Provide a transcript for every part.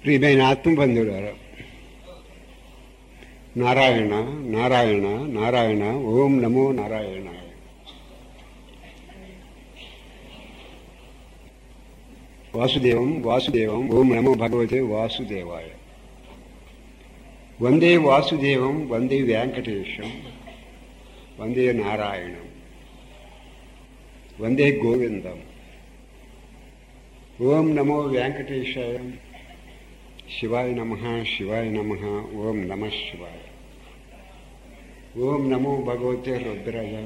ప్రియమైన ఆత్మబంధువులారా నారాయణ నారాయణ నారాయణ ఓం నమో నారాయణ వాసుదేవం వాసుదేవం ఓం నమో భగవతే వాసుదేవాయ వందే వాసుదేవం వందే వెంకటేశం వందే నారాయణం వందే గోవిందం ఓం నమో వెంకటేశాయ శివాయ నమ శివాయ నమ ఓం నమ శివాయ ఓం నమో భగవతే రుద్రాయ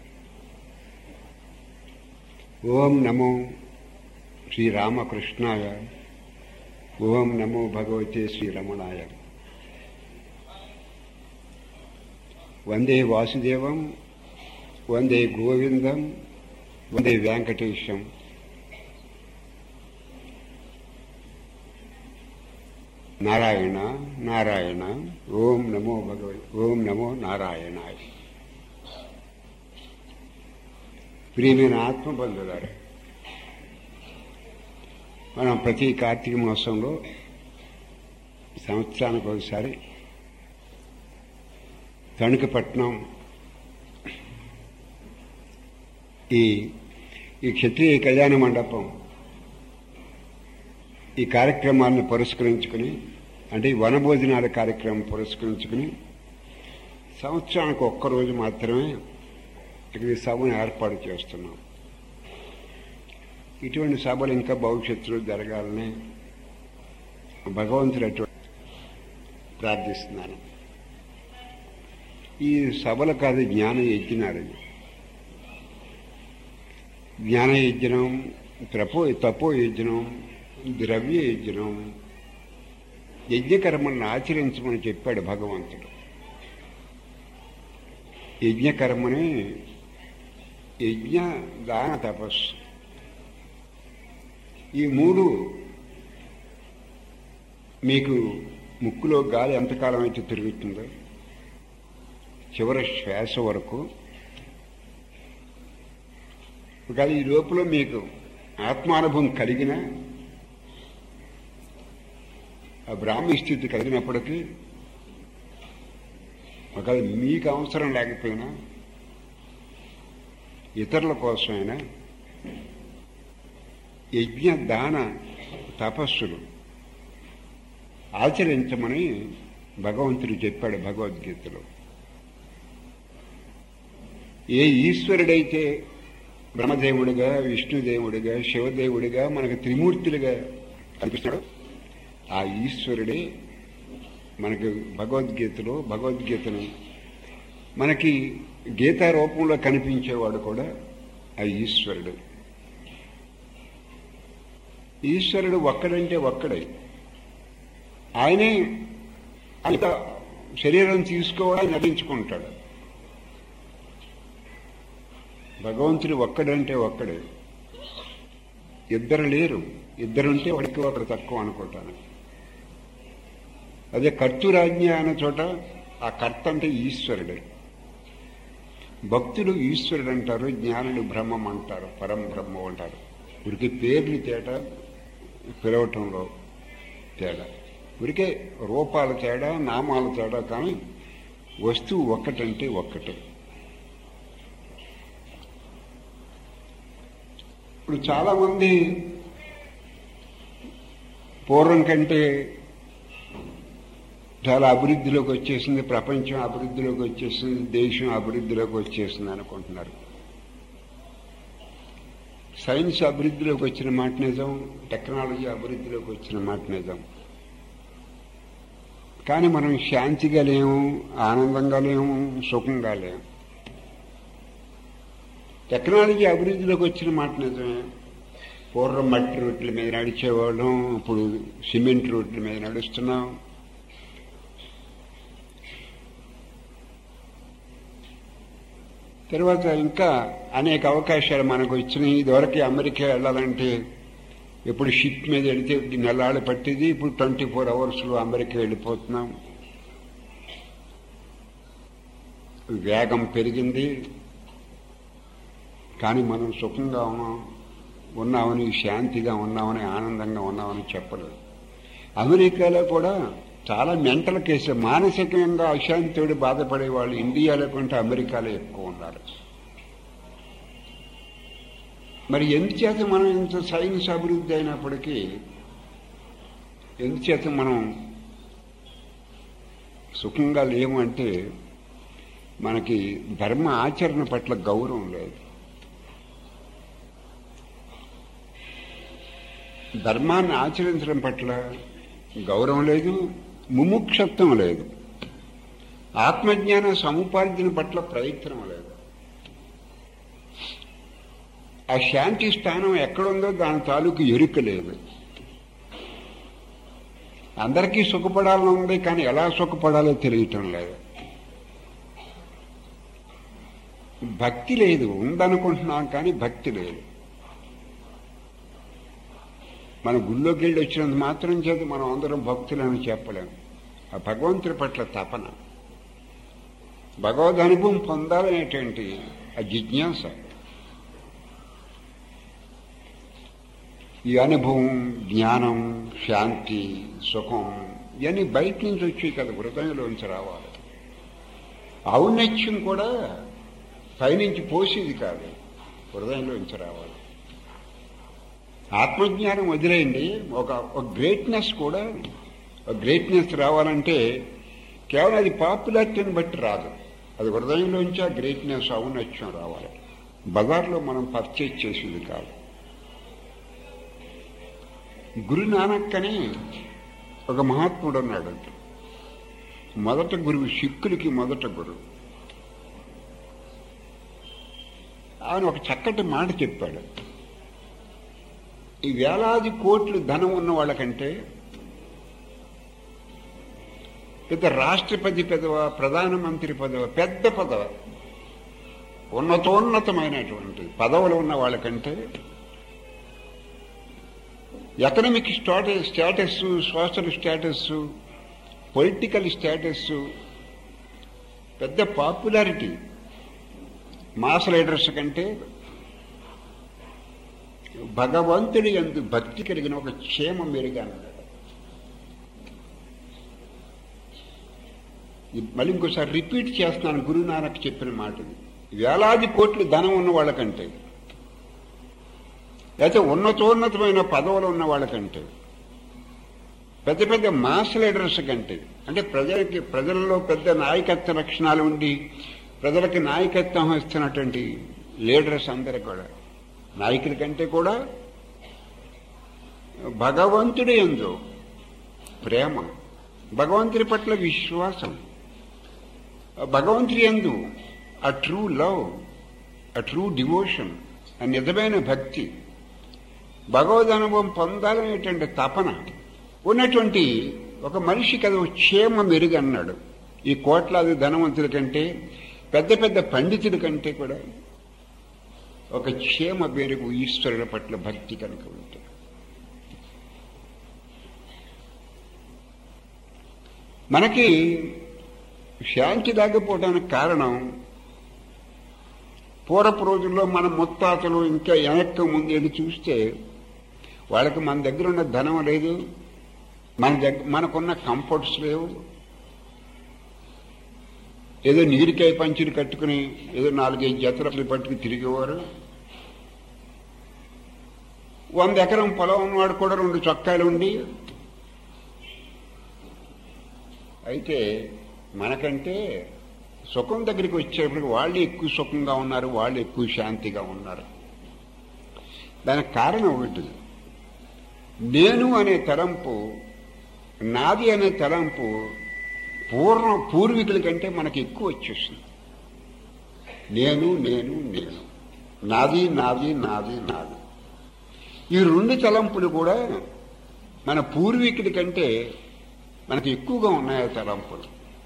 ఓం నమో శ్రీరామకృష్ణాయ ఓం నమో భగవతే శ్రీరమణాయ వందే వాసుదేవం వందే గోవిందం వందే వెంకటేశం నారాయణ నారాయణ ఓం నమో భగవతి ఓం నమో నారాయణాయ ప్రియమైన ఆత్మబంధులారు మనం ప్రతి కార్తీక మాసంలో సంవత్సరానికి ఒకసారి తణుకపట్నం ఈ ఈ క్షత్రియ కళ్యాణ మండపం ఈ కార్యక్రమాలను పురస్కరించుకుని అంటే ఈ వనభోజనాల కార్యక్రమం పురస్కరించుకుని సంవత్సరానికి ఒక్కరోజు మాత్రమే ఇక్కడ ఈ సభను ఏర్పాటు చేస్తున్నాం ఇటువంటి సభలు ఇంకా భవిష్యత్తులో జరగాలని భగవంతుడు అటువంటి ప్రార్థిస్తున్నాను ఈ సభలు కాదు జ్ఞాన యజ్ఞాలు జ్ఞాన యజ్ఞం తపో తపో యజ్ఞం ద్రవ్య యజ్ఞం యజ్ఞకర్మలను ఆచరించమని చెప్పాడు భగవంతుడు యజ్ఞకర్మని యజ్ఞ దాన తపస్సు ఈ మూడు మీకు ముక్కులో గాలి ఎంతకాలం అయితే తిరుగుతుందో చివరి శ్వాస వరకు ఒకవేళ ఈ లోపల మీకు ఆత్మానుభవం కలిగిన ఆ బ్రాహ్మీ స్థితి కలిగినప్పటికీ ఒకవేళ మీకు అవసరం లేకపోయినా ఇతరుల కోసమైనా యజ్ఞ దాన తపస్సులు ఆచరించమని భగవంతుడు చెప్పాడు భగవద్గీతలో ఏ ఈశ్వరుడైతే బ్రహ్మదేవుడిగా విష్ణుదేవుడిగా శివదేవుడిగా మనకు త్రిమూర్తులుగా కనిపిస్తాడు ఆ ఈశ్వరుడే మనకు భగవద్గీతలో భగవద్గీతను మనకి గీతా రూపంలో కనిపించేవాడు కూడా ఆ ఈశ్వరుడు ఈశ్వరుడు ఒక్కడంటే ఒక్కడే ఆయనే అంత శరీరం తీసుకోవడానికి నటించుకుంటాడు భగవంతుడు ఒక్కడంటే ఒక్కడే ఇద్దరు లేరు ఇద్దరుంటే వాడికి ఒకడు తక్కువ అనుకుంటాను అదే కర్తురాజ్ఞ అనే చోట ఆ కర్త అంటే ఈశ్వరుడే భక్తుడు ఈశ్వరుడు అంటారు జ్ఞానుడు బ్రహ్మం అంటారు పరం బ్రహ్మం అంటారు ఉరికి పేర్లు తేడా పిలవటంలో తేడా ఉరికే రూపాల తేడా నామాల తేడా కానీ వస్తువు ఒక్కటంటే ఒక్కటే ఇప్పుడు చాలామంది పూర్వం కంటే చాలా అభివృద్ధిలోకి వచ్చేసింది ప్రపంచం అభివృద్ధిలోకి వచ్చేసింది దేశం అభివృద్ధిలోకి వచ్చేసింది అనుకుంటున్నారు సైన్స్ అభివృద్ధిలోకి వచ్చిన మాట నిజం టెక్నాలజీ అభివృద్ధిలోకి వచ్చిన మాట నిజం కానీ మనం శాంతిగా లేము ఆనందంగా లేము సుఖంగా లేము టెక్నాలజీ అభివృద్ధిలోకి వచ్చిన మాట నిజమే పూర్వం మట్టి రోడ్ల మీద నడిచేవాళ్ళం ఇప్పుడు సిమెంట్ రోడ్ల మీద నడుస్తున్నాం తర్వాత ఇంకా అనేక అవకాశాలు మనకు వచ్చినాయి ఇదివరకు అమెరికా వెళ్ళాలంటే ఎప్పుడు షిప్ మీద వెళితే నెలాళ్ళు పట్టేది ఇప్పుడు ట్వంటీ ఫోర్ అవర్స్లో అమెరికా వెళ్ళిపోతున్నాం వేగం పెరిగింది కానీ మనం సుఖంగా ఉన్నాం ఉన్నామని శాంతిగా ఉన్నామని ఆనందంగా ఉన్నామని చెప్పలేదు అమెరికాలో కూడా చాలా మెంటల్ కేసు మానసికంగా అశాంతితోటి బాధపడే వాళ్ళు ఇండియాలో కంటే అమెరికాలో ఎక్కువ ఉన్నారు మరి ఎందుచేత మనం ఇంత సైన్స్ అభివృద్ధి అయినప్పటికీ ఎందుచేత మనం సుఖంగా లేము అంటే మనకి ధర్మ ఆచరణ పట్ల గౌరవం లేదు ధర్మాన్ని ఆచరించడం పట్ల గౌరవం లేదు ముముక్షత్వం లేదు ఆత్మజ్ఞాన సముపార్జన పట్ల ప్రయత్నం లేదు ఆ శాంతి స్థానం ఎక్కడుందో దాని తాలూకు ఎరుక లేదు అందరికీ సుఖపడాలని ఉంది కానీ ఎలా సుఖపడాలో తెలియటం లేదు భక్తి లేదు ఉందనుకుంటున్నాం కానీ భక్తి లేదు మన గుళ్ళోకి వెళ్ళి వచ్చినంత మాత్రం చేత మనం అందరం భక్తులని చెప్పలేము ఆ భగవంతుడి పట్ల తపన భగవద్ అనుభవం పొందాలనేటువంటి ఆ జిజ్ఞాస ఈ అనుభవం జ్ఞానం శాంతి సుఖం ఇవన్నీ బయట నుంచి వచ్చి కదా హృదయంలోంచి రావాలి ఔన్నత్యం కూడా పైనుంచి పోసేది కాదు హృదయంలోంచి రావాలి ఆత్మజ్ఞానం వదిలేయండి ఒక ఒక గ్రేట్నెస్ కూడా ఒక గ్రేట్నెస్ రావాలంటే కేవలం అది పాపులారిటీని బట్టి రాదు అది హృదయంలోంచి ఆ గ్రేట్నెస్ ఔన్నత్యం రావాలి బజార్లో మనం పర్చేజ్ చేసేది కాదు గురు నానక్ అని ఒక మహాత్ముడు అన్నాడు మొదట గురువు సిక్కులకి మొదట గురువు ఆయన ఒక చక్కటి మాట చెప్పాడు ఈ వేలాది కోట్లు ధనం ఉన్న వాళ్ళకంటే పెద్ద రాష్ట్రపతి పదవ ప్రధానమంత్రి పదవ పెద్ద పదవ ఉన్నతోన్నతమైనటువంటి పదవులు ఉన్న వాళ్ళకంటే economic status status social status political status పెద్ద పాపులారిటీ మాస్ లీడర్స్ కంటే భగవంతుడి ఎందు భక్తి కలిగిన ఒక క్షేమం మెరుగా అన్నాడు మళ్ళీ ఇంకోసారి రిపీట్ చేస్తున్నాను గురునానక్ చెప్పిన మాటని వేలాది కోట్లు ధనం ఉన్న వాళ్ళకంటే లేకపోతే ఉన్నతోన్నతమైన పదవులు ఉన్న వాళ్ళకంటే పెద్ద పెద్ద మాస్ లీడర్స్ కంటే అంటే ప్రజలకి ప్రజల్లో పెద్ద నాయకత్వ లక్షణాలు ఉండి ప్రజలకి నాయకత్వం ఇస్తున్నటువంటి లీడర్స్ అందరూ కూడా నాయకుల కంటే కూడా భగవంతుడి ఎందు ప్రేమ భగవంతుడి పట్ల విశ్వాసం భగవంతుడి ఎందు ఆ ట్రూ లవ్ ఆ ట్రూ డివోషన్ ఆ నిజమైన భక్తి భగవద్ అనుభవం పొందాలనేటువంటి తపన ఉన్నటువంటి ఒక మనిషి కదా క్షేమ మెరుగు అన్నాడు ఈ కోట్లాది ధనవంతుల కంటే పెద్ద పెద్ద పండితుల కంటే కూడా ఒక క్షేమ మెరుగు ఈశ్వరుల పట్ల భక్తి కనుక ఉంటుంది మనకి శాంతి దాకపోవడానికి కారణం పూర్వపు రోజుల్లో మన ముత్తాతలు ఇంకా వెనక్కి ముందు వెళ్ళి చూస్తే వాళ్ళకి మన దగ్గర ఉన్న ధనం లేదు మన దగ్గర మనకున్న కంఫర్ట్స్ లేవు ఏదో నీరికాయ పంచులు కట్టుకుని ఏదో నాలుగైదు జతలు పట్టుకు తిరిగేవారు వంద ఎకరం పొలం ఉన్నవాడు కూడా రెండు చొక్కాలు ఉండి అయితే మనకంటే సుఖం దగ్గరికి వచ్చేప్పటికి వాళ్ళు ఎక్కువ సుఖంగా ఉన్నారు వాళ్ళు ఎక్కువ శాంతిగా ఉన్నారు దానికి కారణం ఒకటి నేను అనే తలంపు నాది అనే తలంపు పూర్వ పూర్వీకుల కంటే మనకి ఎక్కువ వచ్చేసింది నేను నేను నేను నాది నాది నాది నాది ఈ రెండు తలంపులు కూడా మన పూర్వీకుల కంటే మనకి ఎక్కువగా ఉన్నాయి ఆ తలంపులు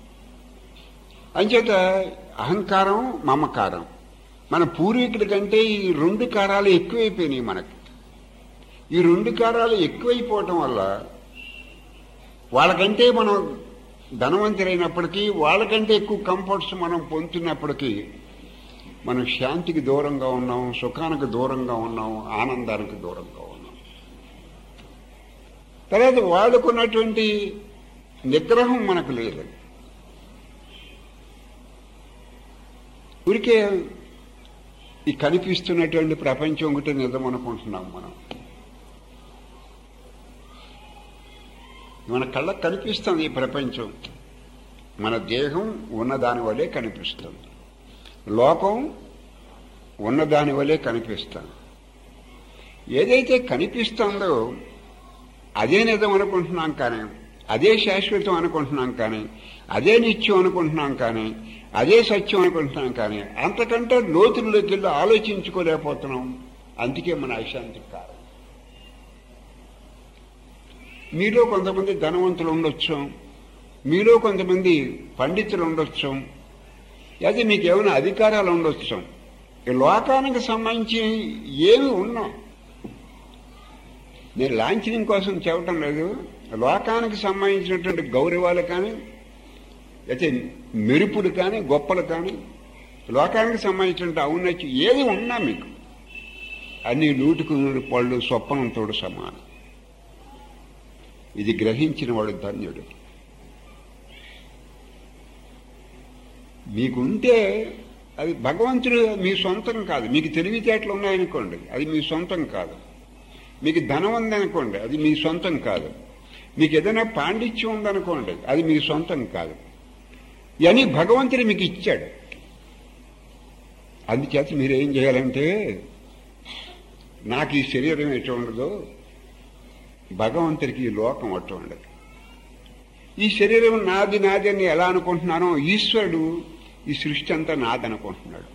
అంచేత అహంకారం మమకారం మన పూర్వీకుల కంటే ఈ రెండు కారాలు ఎక్కువైపోయినాయి మనకి ఈ రెండు కారాలు ఎక్కువైపోవటం వల్ల వాళ్ళకంటే మనం ధనవంతులైనప్పటికీ వాళ్ళకంటే ఎక్కువ కంఫర్ట్స్ మనం పొందుతున్నప్పటికీ మనం శాంతికి దూరంగా ఉన్నాం సుఖానికి దూరంగా ఉన్నాం ఆనందానికి దూరంగా ఉన్నాం తర్వాత వాడుకున్నటువంటి నిగ్రహం మనకు లేదు ఊరికే ఈ కనిపిస్తున్నటువంటి ప్రపంచం ఒకటి నిజం అనుకుంటున్నాం మనం మన కళ్ళకు కనిపిస్తుంది ఈ ప్రపంచం మన దేహం ఉన్నదాని వల్లే కనిపిస్తుంది లోకం ఉన్నదాని వల్లే కనిపిస్తుంది ఏదైతే కనిపిస్తుందో అదే నిజం అనుకుంటున్నాం కానీ అదే శాశ్వతం అనుకుంటున్నాం కానీ అదే నిత్యం అనుకుంటున్నాం కానీ అదే సత్యం అనుకుంటున్నాం కానీ అంతకంటే లోతుల్లోకి వెళ్ళి ఆలోచించుకోలేకపోతున్నాం అందుకే మన అశాంతికి కారణం మీలో కొంతమంది ధనవంతులు ఉండొచ్చు మీలో కొంతమంది పండితులు ఉండొచ్చు అయితే మీకు ఏమైనా అధికారాలు ఉండొచ్చు ఈ లోకానికి సంబంధించి ఏమి ఉన్నాం నేను లాంఛనం కోసం చెప్పటం లేదు లోకానికి సంబంధించినటువంటి గౌరవాలు కానీ అయితే మెరుపులు కానీ గొప్పలు కానీ లోకానికి సంబంధించినటువంటి ఔన్నత్యం ఏది ఉన్నా మీకు అన్ని నూటికి నూరు పళ్ళు స్వప్నంతో సమానం ఇది గ్రహించిన వాడు ధన్యుడు మీకుంటే అది భగవంతుడు మీ సొంతం కాదు మీకు తెలివితేటలు ఉన్నాయనుకోండి అది మీ సొంతం కాదు మీకు ధనం ఉందనుకోండి అది మీ సొంతం కాదు మీకు ఏదైనా పాండిత్యం ఉందనుకోండి అది మీ సొంతం కాదు అని భగవంతుడు మీకు ఇచ్చాడు అందుచేత మీరు ఏం చేయాలంటే నాకు ఈ శరీరం ఎటు ఉండదో భగవంతుడికి ఈ లోకం అట్టు ఉండదు ఈ శరీరం నాది నాది అని ఎలా అనుకుంటున్నానో ఈశ్వరుడు ఈ సృష్టి అంతా నాదనుకుంటున్నాడు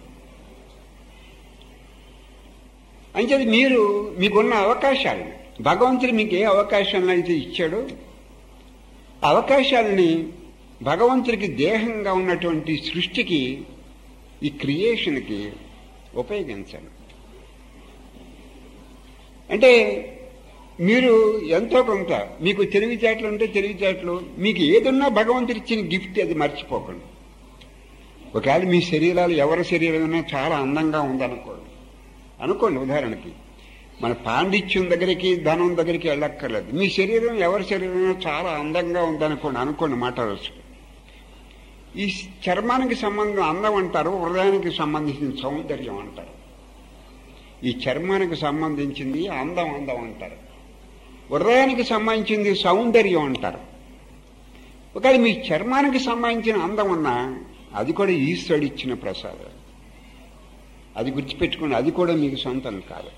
అంచేది మీరు మీకున్న అవకాశాలను భగవంతుడు మీకు ఏ అవకాశాలను అయితే ఇచ్చాడో అవకాశాలని భగవంతుడికి దేహంగా ఉన్నటువంటి సృష్టికి ఈ క్రియేషన్కి ఉపయోగించాలి అంటే మీరు ఎంతో కొంత మీకు తెలివితేటలు ఉంటే తెలివితేటలు మీకు ఏదున్నా భగవంతుడు ఇచ్చిన గిఫ్ట్ అది మర్చిపోకండి ఒకవేళ మీ శరీరాలు ఎవరి శరీరమైనా చాలా అందంగా ఉందనుకోండి అనుకోండి ఉదాహరణకి మన పాండిత్యం దగ్గరికి ధనం దగ్గరికి వెళ్ళక్కర్లేదు మీ శరీరం ఎవరి శరీరం చాలా అందంగా ఉందనుకోండి అనుకోండి మాట రోజు ఈ చర్మానికి సంబంధం అందం అంటారు హృదయానికి సంబంధించిన సౌందర్యం అంటారు ఈ చర్మానికి సంబంధించింది అందం అందం అంటారు హృదయానికి సంబంధించింది సౌందర్యం అంటారు ఒకవేళ మీ చర్మానికి సంబంధించిన అందం ఉన్నా అది కూడా ఈశ్వరుడు ఇచ్చిన ప్రసాదం అది గుర్తుపెట్టుకుని అది కూడా మీకు సొంతం కాదు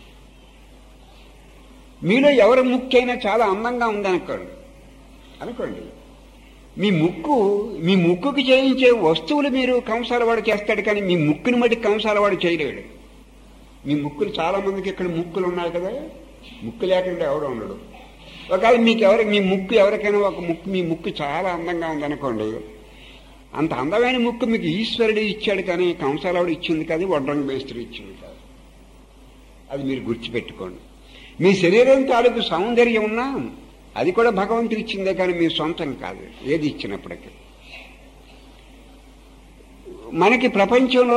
మీలో ఎవరి ముక్కైనా చాలా అందంగా ఉందనుకోండి అనుకోండి మీ ముక్కు మీ ముక్కుకి చేయించే వస్తువులు మీరు కంసాల వాడు చేస్తాడు కానీ మీ ముక్కుని మట్టి కంసాల వాడు చేయలేడు మీ ముక్కులు చాలా మందికి ఇక్కడ ముక్కులు ఉన్నాయి కదా ముక్కు లేకుండా ఎవడు ఉండడు ఒకవేళ మీకు ఎవరికి మీ ముక్కు ఎవరికైనా ఒక ముక్కు మీ ముక్కు చాలా అందంగా ఉందనుకోండి అంత అందమైన ముక్కు మీకు ఈశ్వరుడు ఇచ్చాడు కానీ కంసాలవాడు ఇచ్చింది కాదు వడ్రంగి మేస్త్రి ఇచ్చింది కాదు అది మీరు గుర్తుపెట్టుకోండి మీ శరీరం తాలూకు సౌందర్యం ఉన్నా అది కూడా భగవంతుడు ఇచ్చిందే కానీ మీ సొంతం కాదు ఏది ఇచ్చినప్పటికీ మనకి ప్రపంచంలో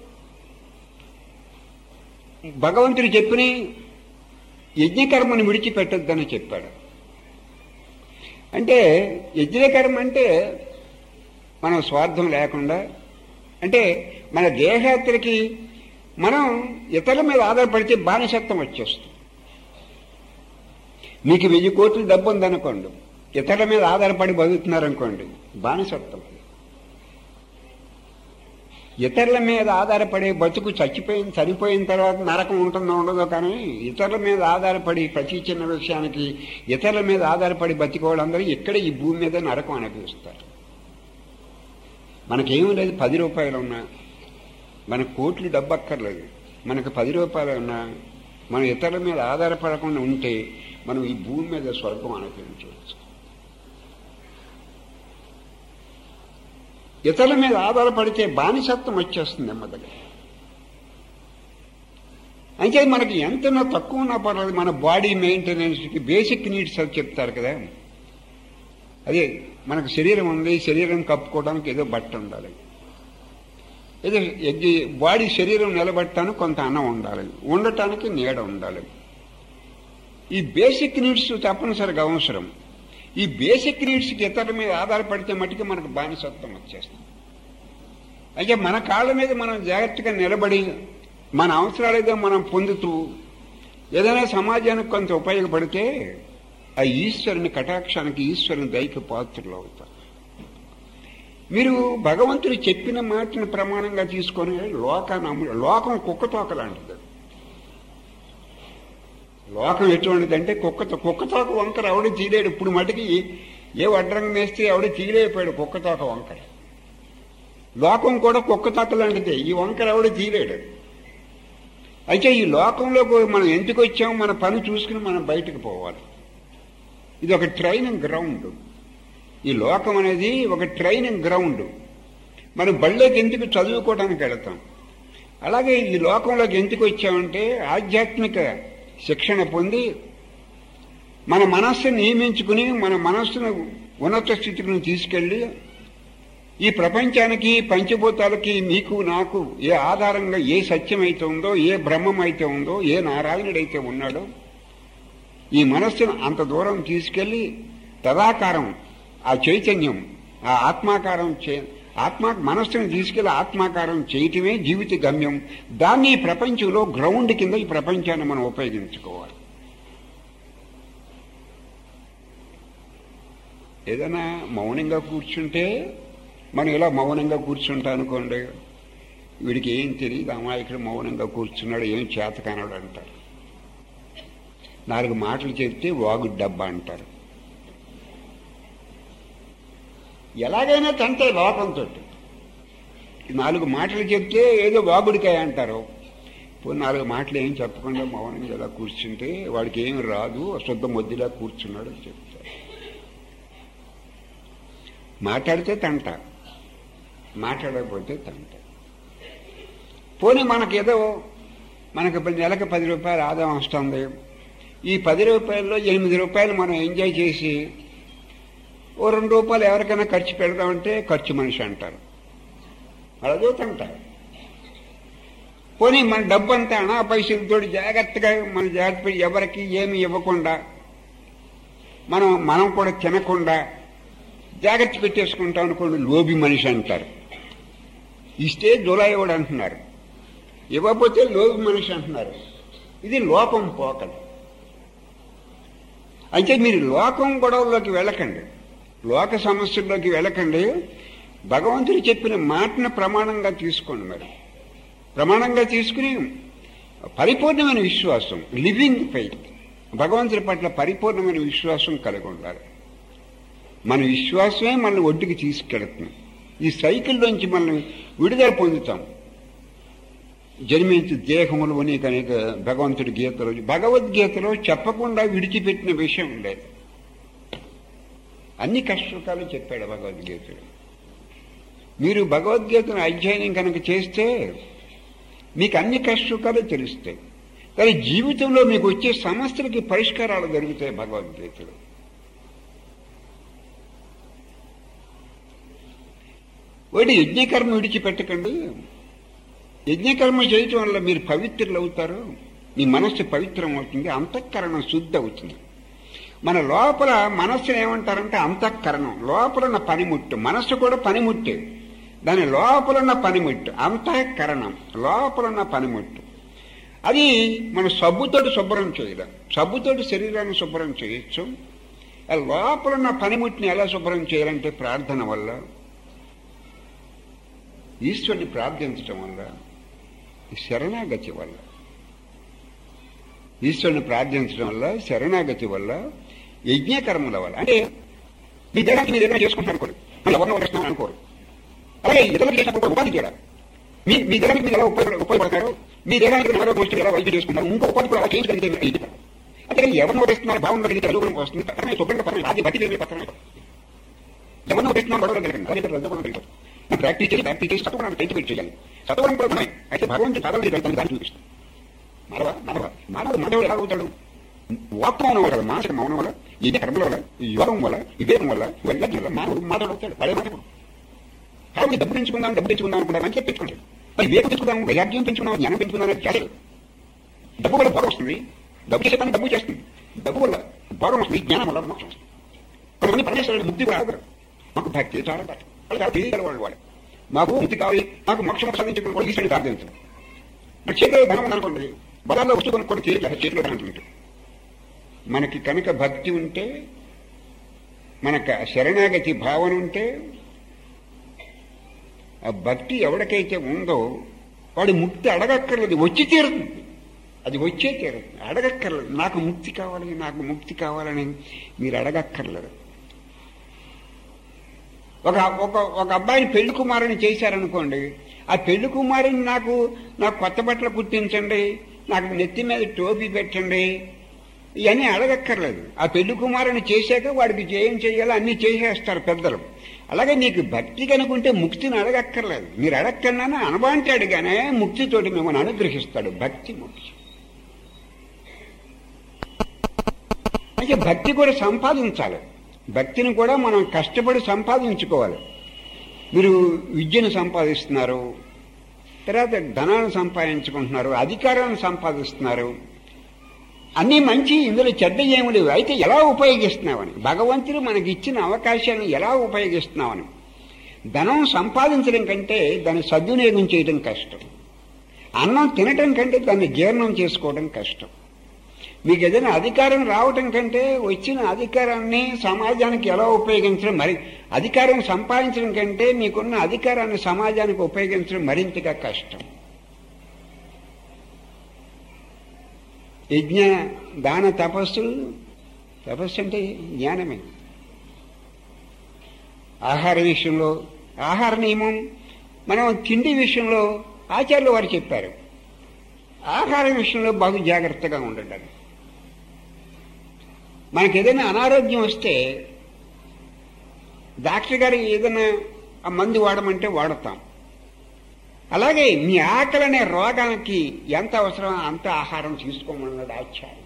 భగవంతుడు చెప్పిన యజ్ఞకర్మను విడిచిపెట్టొద్దని చెప్పాడు అంటే యజ్ఞకర్మ అంటే మనం స్వార్థం లేకుండా అంటే మన దేహయాత్రకి మనం ఇతరుల మీద ఆధారపడితే బానిసత్వం వచ్చేస్తుంది మీకు వెయ్యి కోట్లు డబ్బు ఉందనుకోండి ఇతరుల మీద ఆధారపడి బతుకుతున్నారనుకోండి బానిసత్వం ఇతరుల మీద ఆధారపడే బతుకు చచ్చిపోయిన చనిపోయిన తర్వాత నరకం ఉంటుందో ఉండదో కానీ ఇతరుల మీద ఆధారపడి ప్రతి చిన్న విషయానికి ఇతరుల మీద ఆధారపడి బతికోవాళ్ళందరూ ఇక్కడ ఈ భూమి మీద నరకం అనిపిస్తారు మనకేమీ లేదు పది రూపాయలు ఉన్నా మనకు కోట్లు డబ్బు అక్కర్లేదు మనకు పది రూపాయలు ఉన్నా మనం ఇతరుల మీద ఆధారపడకుండా ఉంటే మనం ఈ భూమి మీద స్వర్గం అనుభవించవచ్చు ఇతరుల మీద ఆధారపడితే బానిసత్వం వచ్చేస్తుంది నెమ్మదిగా అయితే మనకి ఎంతనో తక్కువ ఉన్నా పర్లేదు మన బాడీ మెయింటెనెన్స్కి బేసిక్ నీడ్స్ అని చెప్తారు కదా అదే మనకు శరీరం ఉంది శరీరం కప్పుకోవడానికి ఏదో బట్ట ఉండాలి ఏదో బాడీ శరీరం నిలబెట్టడానికి కొంత అన్నం ఉండాలి ఉండటానికి నీడ ఉండాలి ఈ బేసిక్ నీడ్స్ తప్పనిసరిగా అవసరం ఈ బేసిక్ నీడ్స్కి ఇతరుల మీద ఆధారపడితే మటుకు మనకు బానిసత్వం వచ్చేస్తుంది అయితే మన కాళ్ళ మీద మనం జాగ్రత్తగా నిలబడి మన అవసరాలేదో మనం పొందుతూ ఏదైనా సమాజానికి కొంత ఉపయోగపడితే ఆ ఈశ్వరుని కటాక్షానికి ఈశ్వరుని దైక పాత్రలు అవుతారు మీరు భగవంతుడు చెప్పిన మాటను ప్రమాణంగా తీసుకొని లోకాన్ని అమ్ము లోకం కుక్కతోక లాంటిది లోకం ఎటువంటిదంటే కుక్కతో కుక్కతోక వంకర ఆవిడ తీలేడు ఇప్పుడు మటుకి ఏ వడ్రంగం వేస్తే ఆవిడ తీలేపోయాడు కుక్కతోక వంకర లోకం కూడా కుక్కతోక లాంటిదే ఈ వంకర ఆవిడ తీలేడు అయితే ఈ లోకంలోకి మనం ఎందుకు వచ్చాం మన పని చూసుకుని మనం బయటకు పోవాలి ఇది ఒక ట్రైనింగ్ గ్రౌండ్ ఈ లోకం అనేది ఒక ట్రైనింగ్ గ్రౌండ్ మనం బళ్ళోకి ఎందుకు చదువుకోవడానికి వెళతాం అలాగే ఈ లోకంలోకి ఎందుకు వచ్చామంటే ఆధ్యాత్మిక శిక్షణ పొంది మన మనస్సును నియమించుకుని మన మనస్సును ఉన్నత స్థితికి తీసుకెళ్ళి ఈ ప్రపంచానికి పంచభూతాలకి నీకు నాకు ఏ ఆధారంగా ఏ సత్యం అయితే ఉందో ఏ బ్రహ్మం అయితే ఉందో ఏ నారాయణుడైతే ఉన్నాడో ఈ మనస్సును అంత దూరం తీసుకెళ్లి తదాకారం ఆ చైతన్యం ఆ ఆత్మాకారం చే ఆత్మ మనస్సును తీసుకెళ్లి ఆత్మాకారం చేయటమే జీవిత గమ్యం దాన్ని ఈ ప్రపంచంలో గ్రౌండ్ కింద ఈ ప్రపంచాన్ని మనం ఉపయోగించుకోవాలి ఏదైనా మౌనంగా కూర్చుంటే మనం ఇలా మౌనంగా కూర్చుంటా అనుకోండి వీడికి ఏం తెలియదు అమాయకుడు మౌనంగా కూర్చున్నాడు ఏం చేతకానాడు అంటారు నాలుగు మాటలు చెప్తే వాగు డబ్బా అంటారు ఎలాగైనా తంటే లోకంతో నాలుగు మాటలు చెప్తే ఏదో వాగుడికాయ అంటారు పోనీ నాలుగు మాటలు ఏం చెప్పకుండా మౌనంగా ఇలా కూర్చుంటే వాడికి ఏమి రాదు శుద్ధ మొద్దులా కూర్చున్నాడు అని చెప్తారు మాట్లాడితే తంట మాట్లాడకపోతే తంట పోనీ మనకేదో మనకు నెలకు పది రూపాయలు ఆదాయం వస్తుంది ఈ పది రూపాయల్లో ఎనిమిది రూపాయలు మనం ఎంజాయ్ చేసి ఓ రెండు రూపాయలు ఎవరికైనా ఖర్చు పెడదామంటే ఖర్చు మనిషి అంటారు అలా అంటారు పోనీ మన డబ్బు అంతా అనా పైసలతో జాగ్రత్తగా మన జాగ్రత్త ఎవరికి ఏమి ఇవ్వకుండా మనం మనం కూడా తినకుండా జాగ్రత్త పెట్టేసుకుంటాం అనుకోండి లోబి మనిషి అంటారు ఇస్తే జులాయివాడు అంటున్నారు ఇవ్వకపోతే లోబి మనిషి అంటున్నారు ఇది లోపం పోకలు అయితే మీరు లోకం గొడవల్లోకి వెళ్ళకండి లోక సమస్యల్లోకి వెళ్ళకండి భగవంతుడు చెప్పిన మాటను ప్రమాణంగా తీసుకోండి మరి ప్రమాణంగా తీసుకుని పరిపూర్ణమైన విశ్వాసం లివింగ్ ఫెయిత్ భగవంతుడి పట్ల పరిపూర్ణమైన విశ్వాసం కలిగి ఉండాలి మన విశ్వాసమే మనల్ని ఒడ్డుకి తీసుకెడుతుంది ఈ సైకిల్లోంచి మనం విడుదల పొందుతాం జన్మించి దేహములు అనేక అనేక భగవంతుడి గీతలో భగవద్గీతలో చెప్పకుండా విడిచిపెట్టిన విషయం లేదు అన్ని కష్టకాలు చెప్పాడు భగవద్గీతలో మీరు భగవద్గీతను అధ్యయనం కనుక చేస్తే మీకు అన్ని కష్టకాలు తెలుస్తాయి కానీ జీవితంలో మీకు వచ్చే సమస్యలకి పరిష్కారాలు దొరుకుతాయి భగవద్గీతలో వాడి యజ్ఞకర్మ విడిచిపెట్టకండి యజ్ఞకర్మ చేయటం వల్ల మీరు పవిత్రులు అవుతారు మీ మనస్సు పవిత్రం అవుతుంది అంతఃకరణం శుద్ధి అవుతుంది మన లోపల మనస్సు ఏమంటారంటే అంతఃకరణం లోపల ఉన్న పనిముట్టు మనస్సు కూడా పనిముట్టే దాని లోపల ఉన్న పనిముట్టు అంతఃకరణం లోపల ఉన్న పనిముట్టు అది మన సబ్బుతోటి శుభ్రం చేయలేం సబ్బుతోటి శరీరాన్ని శుభ్రం చేయొచ్చు ఆ లోపల ఉన్న పనిముట్టిని ఎలా శుభ్రం చేయాలంటే ప్రార్థన వల్ల ఈశ్వరుని ప్రార్థించటం వల్ల శరణాగతి వల్ల ఈశ్వరుని ప్రార్థించడం వల్ల శరణాగతి వల్ల యజ్ఞకర్మల వల్ల అంటే మీ దేహానికి మీరు ఏదైనా చేసుకుంటారు అనుకోరు ఎవరినో ఒకరిస్తున్నాం అనుకోరు అలాగే ఇతరులకు చేసినప్పుడు ఉపాధి చేయాలి మీ మీ దేహానికి మీరు ఎలా ఉపయోగ ఉపయోగపడతారు మీ దేహానికి మీరు ఆరోగ్య వస్తువులు ఎలా వైద్యం చేసుకుంటారు ఇంకో ఉపాధి కూడా అలా చేయగలిగితే మీరు ఇది అంతేకాని ఎవరినో ఒకరిస్తున్నారు బాగుండగలిగితే రజోగుణం వస్తుంది పక్కనే శుభ్రంగా పక్కన అది బట్టి లేదు పక్కన ఎవరినో ఒకరిస్తున్నాం గొడవలు కలిగింది అది రజోగుణం కలిగిపోతుంది ప్రాక్టీస్ చేసి ప్రాక్టీస్ చేసి సత్వగుణాన్ని పెంచి చేయాలి సత్వగుణం కూడా ఉన్నాయి అయితే భగవంతుడు పదవి వెళ్తాను దాన్ని చూపిస్తాం మానవ మానవ మానవుడు మానవుడు ఎలా అవుతాడు వాక్మౌనం వల్ల మానసిక మౌనం వల్ల ఇదే కర్మల వల్ల ఈ యోగం వల్ల వివేకం వల్ల వైరాగ్యం వల్ల మానవుడు మానవుడు అవుతాడు పడే మానవుడు కాబట్టి డబ్బు పెంచుకుందాం డబ్బు తెచ్చుకుందాం అనుకుంటా మంచిగా పెంచుకుంటాడు మరి వివేకం తెచ్చుకుందాం వైరాగ్యం పెంచుకుందాం జ్ఞానం పెంచుకుందాం అనేది చేయాలి డబ్బు వల్ల పొగ వస్తుంది డబ్బు చేసే పని డబ్బు చేస్తుంది డబ్బు వల్ల భోగం వస్తుంది జ్ఞానం వల్ల మోక్షం వస్తుంది కొంతమంది పరమేశ్వరుడు ముక్తి కూడా ఆగరు మాకు భక్తి చాలా భక్తి వాళ్ళు చాలా తెలియగల వాళ్ళు వాళ్ళు మాకు ముక్తి కావాలి మాకు మోక్షం సాధించడం కూడా ఈశ్వరుడు ప్రార్థించడం మరి చేతిలో ధనం ఉందనుకోండి బలాల్లో వస్తువు కొనుక్కోండి చేతిలో చేతిలో ధనం ఉంటుంది మనకి కనుక భక్తి ఉంటే మనకు ఆ శరణాగతి భావన ఉంటే ఆ భక్తి ఎవరికైతే ఉందో వాడి ముక్తి అడగక్కర్లేదు వచ్చి తీరుతుంది అది వచ్చే తీరుతుంది అడగక్కర్లేదు నాకు ముక్తి కావాలి నాకు ముక్తి కావాలని మీరు అడగక్కర్లేదు ఒక ఒక ఒక అబ్బాయిని పెళ్లి కుమారుని చేశారనుకోండి ఆ పెళ్లి కుమారుని నాకు నాకు కొత్త బట్టలు కుట్టించండి నాకు నెత్తి మీద టోపీ పెట్టండి ఇవన్నీ అడగక్కర్లేదు ఆ పెళ్లి కుమారుని చేశాక వాడికి ఏం చేయాలో అన్ని చేసేస్తారు పెద్దలు అలాగే నీకు భక్తి కనుకుంటే ముక్తిని అడగక్కర్లేదు మీరు అడగక్కర్నా అనబాంటాడు గానే ముక్తితోటి మిమ్మల్ని అనుగ్రహిస్తాడు భక్తి ముక్తి అయితే భక్తి కూడా సంపాదించాలి భక్తిని కూడా మనం కష్టపడి సంపాదించుకోవాలి మీరు విద్యను సంపాదిస్తున్నారు తర్వాత ధనాన్ని సంపాదించుకుంటున్నారు అధికారాన్ని సంపాదిస్తున్నారు అన్నీ మంచి ఇందులో చెడ్డ ఏమి లేవు అయితే ఎలా ఉపయోగిస్తున్నామని భగవంతుడు మనకి ఇచ్చిన అవకాశాన్ని ఎలా ఉపయోగిస్తున్నామని ధనం సంపాదించడం కంటే దాన్ని సద్వినియోగం చేయడం కష్టం అన్నం తినటం కంటే దాన్ని జీర్ణం చేసుకోవడం కష్టం మీకు ఏదైనా అధికారం రావటం కంటే వచ్చిన అధికారాన్ని సమాజానికి ఎలా ఉపయోగించడం మరి అధికారం సంపాదించడం కంటే మీకున్న అధికారాన్ని సమాజానికి ఉపయోగించడం మరింతగా కష్టం యజ్ఞ దాన తపస్సులు తపస్సు అంటే జ్ఞానమే ఆహార విషయంలో ఆహార నియమం మనం తిండి విషయంలో ఆచార్యులు వారు చెప్పారు ఆహార విషయంలో బాగా జాగ్రత్తగా ఉండండి మనకి ఏదైనా అనారోగ్యం వస్తే డాక్టర్ గారు ఏదైనా ఆ మందు వాడమంటే వాడతాం అలాగే మీ ఆకలి అనే రోగానికి ఎంత అవసరం అంత ఆహారం తీసుకోమన్నాడు ఆచార్య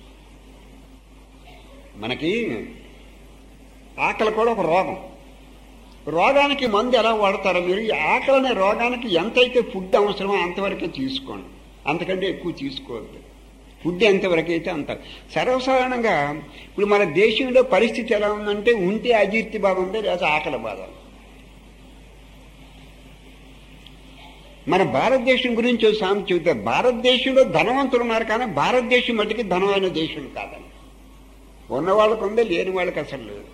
మనకి ఆకలి కూడా ఒక రోగం రోగానికి మందు ఎలా వాడతారో మీరు ఈ ఆకలి అనే రోగానికి ఎంతైతే ఫుడ్ అవసరమో అంతవరకే తీసుకోండి అంతకంటే ఎక్కువ తీసుకోవద్దు ఫుడ్ ఎంతవరకు అయితే అంత సర్వసాధారణంగా ఇప్పుడు మన దేశంలో పరిస్థితి ఎలా ఉందంటే ఉంటే అజీర్తి బాధ ఉంది లేదా ఆకలి బాధ మన భారతదేశం గురించి సామెత చెబుతారు భారతదేశంలో ధనవంతులు ఉన్నారు కానీ భారతదేశం మటుకి ధనమైన దేశం కాదని ఉన్న వాళ్ళకు ఉందే లేని వాళ్ళకి అసలు లేదు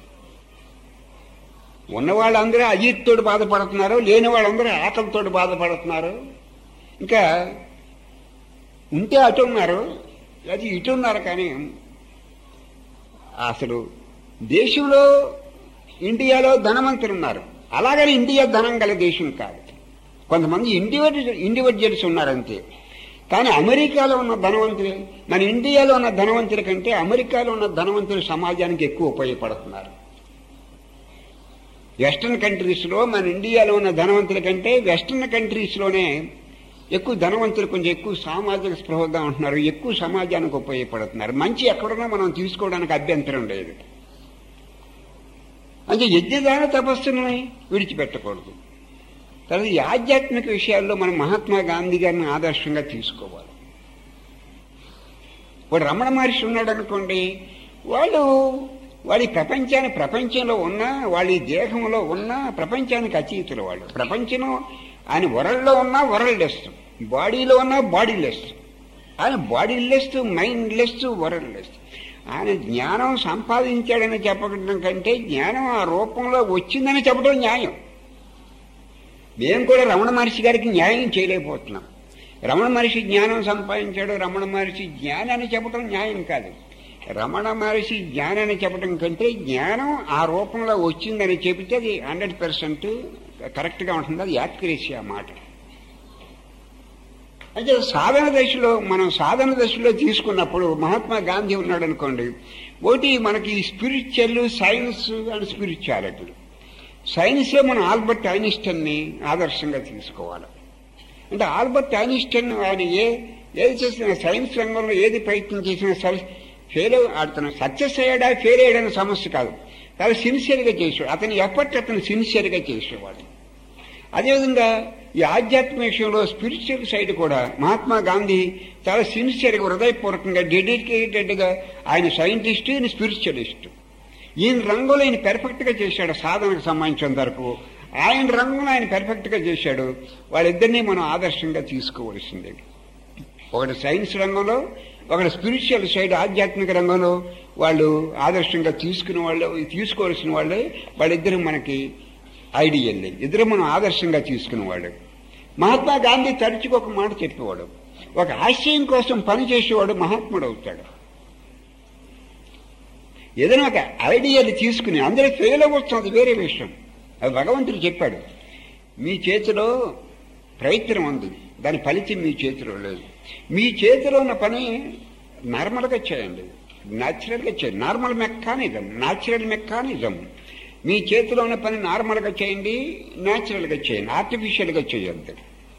ఉన్న వాళ్ళందరూ అజీర్తితోటి బాధపడుతున్నారు లేని వాళ్ళందరూ ఆకలితోటి బాధపడుతున్నారు ఇంకా ఉంటే అటు ఉన్నారు అది ఇటు ఉన్నారు కానీ అసలు దేశంలో ఇండియాలో ధనవంతులు ఉన్నారు అలాగని ఇండియా ధనం గల దేశం కాదు కొంతమంది ఇండివిజువల్ ఇండివిజువల్స్ ఉన్నారంతే కానీ అమెరికాలో ఉన్న ధనవంతులు మన ఇండియాలో ఉన్న ధనవంతుల కంటే అమెరికాలో ఉన్న ధనవంతులు సమాజానికి ఎక్కువ ఉపయోగపడుతున్నారు వెస్టర్న్ కంట్రీస్లో మన ఇండియాలో ఉన్న ధనవంతుల కంటే వెస్టర్న్ కంట్రీస్లోనే ఎక్కువ ధనవంతులు కొంచెం ఎక్కువ సామాజిక స్పృహగా ఉంటున్నారు ఎక్కువ సమాజానికి ఉపయోగపడుతున్నారు మంచి ఎక్కడున్నా మనం తీసుకోవడానికి అభ్యంతరం లేదు అంటే యజ్ఞదాన తపస్సుని విడిచిపెట్టకూడదు తర్వాత ఈ ఆధ్యాత్మిక విషయాల్లో మనం మహాత్మా గాంధీ గారిని ఆదర్శంగా తీసుకోవాలి వాడు రమణ మహర్షి ఉన్నాడు అనుకోండి వాళ్ళు వాడి ప్రపంచాన్ని ప్రపంచంలో ఉన్నా వాళ్ళ దేహంలో ఉన్నా ప్రపంచానికి అతీతులు వాళ్ళు ప్రపంచంలో ఆయన వరల్డ్లో ఉన్నా వరల్డ్ లెస్ బాడీలో ఉన్నా బాడీ లెస్ ఆయన body less mind less world less ఆయన జ్ఞానం సంపాదించాడని చెప్పడం కంటే జ్ఞానం ఆ రూపంలో వచ్చిందని చెప్పడం న్యాయం మేము కూడా రమణ మహర్షి గారికి న్యాయం చేయలేకపోతున్నాం రమణ మహర్షి జ్ఞానం సంపాదించాడు రమణ మహర్షి జ్ఞానాన్ని చెప్పడం న్యాయం కాదు రమణ మహర్షి జ్ఞానాన్ని చెప్పడం కంటే జ్ఞానం ఆ రూపంలో వచ్చిందని చెబితే అది హండ్రెడ్ పర్సెంట్ కరెక్ట్గా ఉంటుంది అది యాక్యురసీ ఆ మాట అయితే సాధన దశలో మనం సాధన దశలో తీసుకున్నప్పుడు మహాత్మా గాంధీ ఉన్నాడు అనుకోండి ఒకటి మనకి స్పిరిచువల్ సైన్స్ అండ్ స్పిరిచువాలిటీ సైన్స్లో మనం ఆల్బర్ట్ ఐనిస్టన్ని ఆదర్శంగా తీసుకోవాలి అంటే ఆల్బర్ట్ ఐనిస్టన్ ఆయన ఏ ఏది చేసిన సైన్స్ రంగంలో ఏది ప్రయత్నం చేసినా సరే ఫెయిల్ ఆడుతున్నా సక్సెస్ అయ్యాడా ఫెయిల్ అయ్యాడనే సమస్య కాదు చాలా సిన్సియర్గా చేసేవాడు అతని ఎఫర్ట్ అతను సిన్సియర్గా చేసేవాడు అదేవిధంగా ఈ ఆధ్యాత్మిక విషయంలో స్పిరిచువల్ సైడ్ కూడా మహాత్మా గాంధీ చాలా సిన్సియర్గా హృదయపూర్వకంగా డెడికేటెడ్గా ఆయన సైంటిస్ట్ ఈయన స్పిరిచువలిస్ట్ ఈయన రంగులో ఆయన పెర్ఫెక్ట్గా చేశాడు సాధనకు సంబంధించినంత వరకు ఆయన రంగును ఆయన పెర్ఫెక్ట్గా చేశాడు వాళ్ళిద్దరినీ మనం ఆదర్శంగా తీసుకోవలసిందే ఒకటి సైన్స్ రంగంలో ఒకటి స్పిరిచువల్ సైడ్ ఆధ్యాత్మిక రంగంలో వాళ్ళు ఆదర్శంగా తీసుకునే వాళ్ళు తీసుకోవాల్సిన వాళ్ళే వాళ్ళిద్దరు మనకి ఐడియల్ ఇద్దరు మనం ఆదర్శంగా తీసుకునేవాడు మహాత్మా గాంధీ తరచుగా ఒక మాట చెప్పేవాడు ఒక ఆశయం కోసం పనిచేసేవాడు మహాత్ముడు అవుతాడు ఏదైనా ఒక ఐడియాని తీసుకుని అందరూ ఫెయిల్ అవ్వచ్చు అది వేరే విషయం అది భగవంతుడు చెప్పాడు మీ చేతిలో ప్రయత్నం ఉంది దాని ఫలితం మీ చేతిలో లేదు మీ చేతిలో ఉన్న పని నార్మల్గా చేయండి న్యాచురల్గా చేయండి నార్మల్ మెకానిజం న్యాచురల్ మెకానిజం మీ చేతిలో ఉన్న పని నార్మల్గా చేయండి న్యాచురల్గా చేయండి ఆర్టిఫిషియల్గా చేయొద్దు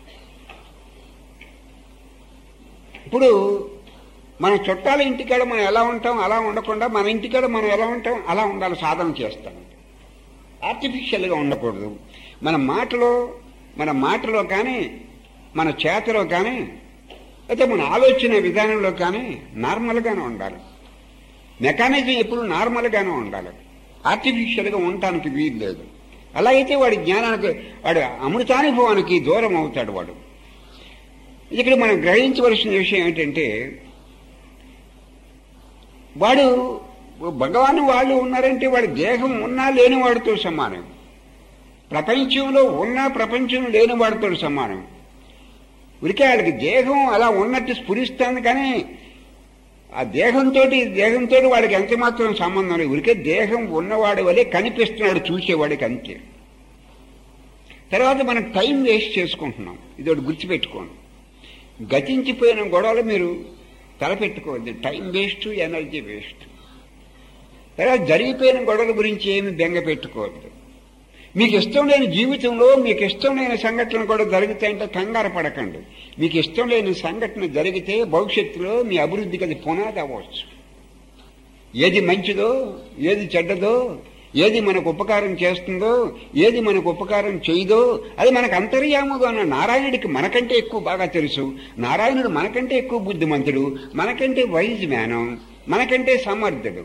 ఇప్పుడు మన చుట్టాల ఇంటికాడ మనం ఎలా ఉంటాం అలా ఉండకుండా మన ఇంటికాడ మనం ఎలా ఉంటాం అలా ఉండాలి సాధన చేస్తాం ఆర్టిఫిషియల్గా ఉండకూడదు మన మాటలో మన మాటలో కానీ మన చేతలో కానీ అయితే మన ఆలోచన విధానంలో కానీ నార్మల్గానే ఉండాలి మెకానిజం ఎప్పుడు నార్మల్గానే ఉండాలి ఆర్టిఫిషియల్గా ఉండటానికి వీలు లేదు అలా అయితే వాడి జ్ఞానానికి వాడు అమృతానుభవానికి దూరం అవుతాడు వాడు ఇక్కడ మనం గ్రహించవలసిన విషయం ఏంటంటే వాడు భగవాన్ వాళ్ళు ఉన్నారంటే వాడి దేహం ఉన్నా లేని వాడితో సమానం ప్రపంచంలో ఉన్నా ప్రపంచం లేని వాడితో సమానం ఉరికే వాళ్ళకి దేహం అలా ఉన్నట్టు స్ఫురిస్తుంది కానీ ఆ దేహంతో దేహంతో వాడికి ఎంత మాత్రం సంబంధం లేదు ఉరికే దేహం ఉన్నవాడి వలె కనిపిస్తున్నాడు చూసేవాడికి అంతే తర్వాత మనం టైం వేస్ట్ చేసుకుంటున్నాం ఇది ఒకటి గుర్తుపెట్టుకోండి గతించిపోయిన గొడవలు మీరు తలపెట్టుకోవద్దు టైం వేస్ట్ ఎనర్జీ వేస్ట్ తర్వాత జరిగిపోయిన గొడవల గురించి ఏమి బెంగ పెట్టుకోవద్దు మీకు ఇష్టం లేని జీవితంలో మీకు ఇష్టం లేని సంఘటనలు కూడా జరుగుతాయంటే కంగారు పడకండి మీకు ఇష్టం లేని సంఘటన జరిగితే భవిష్యత్తులో మీ అభివృద్ధికి అది పునాది అవ్వచ్చు ఏది మంచిదో ఏది చెడ్డదో ఏది మనకు ఉపకారం చేస్తుందో ఏది మనకు ఉపకారం చేయదో అది మనకు అంతర్యాముగా ఉన్న నారాయణుడికి మనకంటే ఎక్కువ బాగా తెలుసు నారాయణుడు మనకంటే ఎక్కువ బుద్ధిమంతుడు మనకంటే వైజ్ మ్యానం మనకంటే సమర్థుడు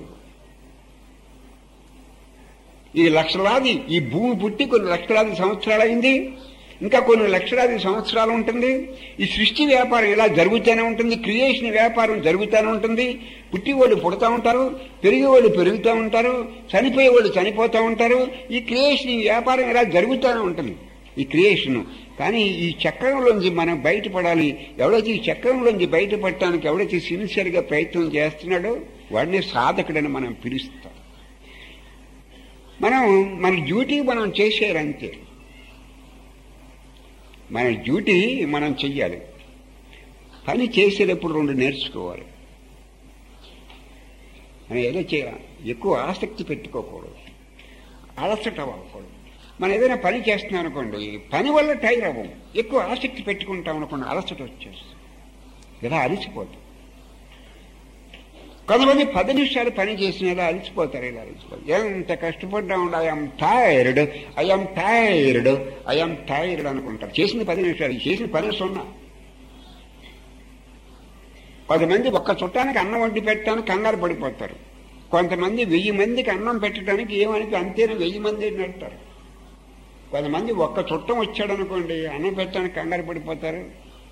ఈ లక్షలాది ఈ భూమి పుట్టి కొన్ని లక్షలాది సంవత్సరాలు అయింది ఇంకా కొన్ని లక్షలాది సంవత్సరాలు ఉంటుంది ఈ సృష్టి వ్యాపారం ఇలా జరుగుతూనే ఉంటుంది క్రియేషన్ వ్యాపారం జరుగుతూనే ఉంటుంది పుట్టి వాళ్ళు పుడతా ఉంటారు పెరిగే వాళ్ళు పెరుగుతూ ఉంటారు చనిపోయే వాళ్ళు చనిపోతూ ఉంటారు ఈ క్రియేషన్ ఈ వ్యాపారం ఇలా జరుగుతూనే ఉంటుంది ఈ క్రియేషన్ కానీ ఈ చక్రంలోంచి మనం బయటపడాలి ఎవడైతే ఈ చక్రంలోంచి బయటపడటానికి ఎవడైతే సిన్సియర్గా ప్రయత్నం చేస్తున్నాడో వాడిని సాధకుడని మనం పిలుస్తాం మనం మన డ్యూటీ మనం చేసేయాలంతే మన డ్యూటీ మనం చెయ్యాలి పని చేసేటప్పుడు రెండు నేర్చుకోవాలి మనం ఏదో చేయాలి ఎక్కువ ఆసక్తి పెట్టుకోకూడదు అలసట అవ్వకూడదు మనం ఏదైనా పని చేస్తున్నాం అనుకోండి పని వల్ల టైర్ అవ్వం ఎక్కువ ఆసక్తి పెట్టుకుంటాం అనుకోండి అలసట వచ్చేస్తుంది ఇలా అలసిపోతాం కొంతమంది పది నిమిషాలు పని చేసిన ఇలా అలసిపోతారు ఇలా అలసిపోతారు ఎంత కష్టపడ్డా ఉండి I'm tired I'm tired I'm tired అనుకుంటారు చేసిన పది నిమిషాలు చేసిన పని సున్నా కొంతమంది ఒక్క చుట్టానికి అన్నం వండి పెట్టడానికి కంగారు పడిపోతారు కొంతమంది వెయ్యి మందికి అన్నం పెట్టడానికి ఏమనికి అంతేనా వెయ్యి మంది అంటారు కొంతమంది ఒక్క చుట్టం వచ్చాడు అనుకోండి అన్నం పెట్టడానికి కంగారు పడిపోతారు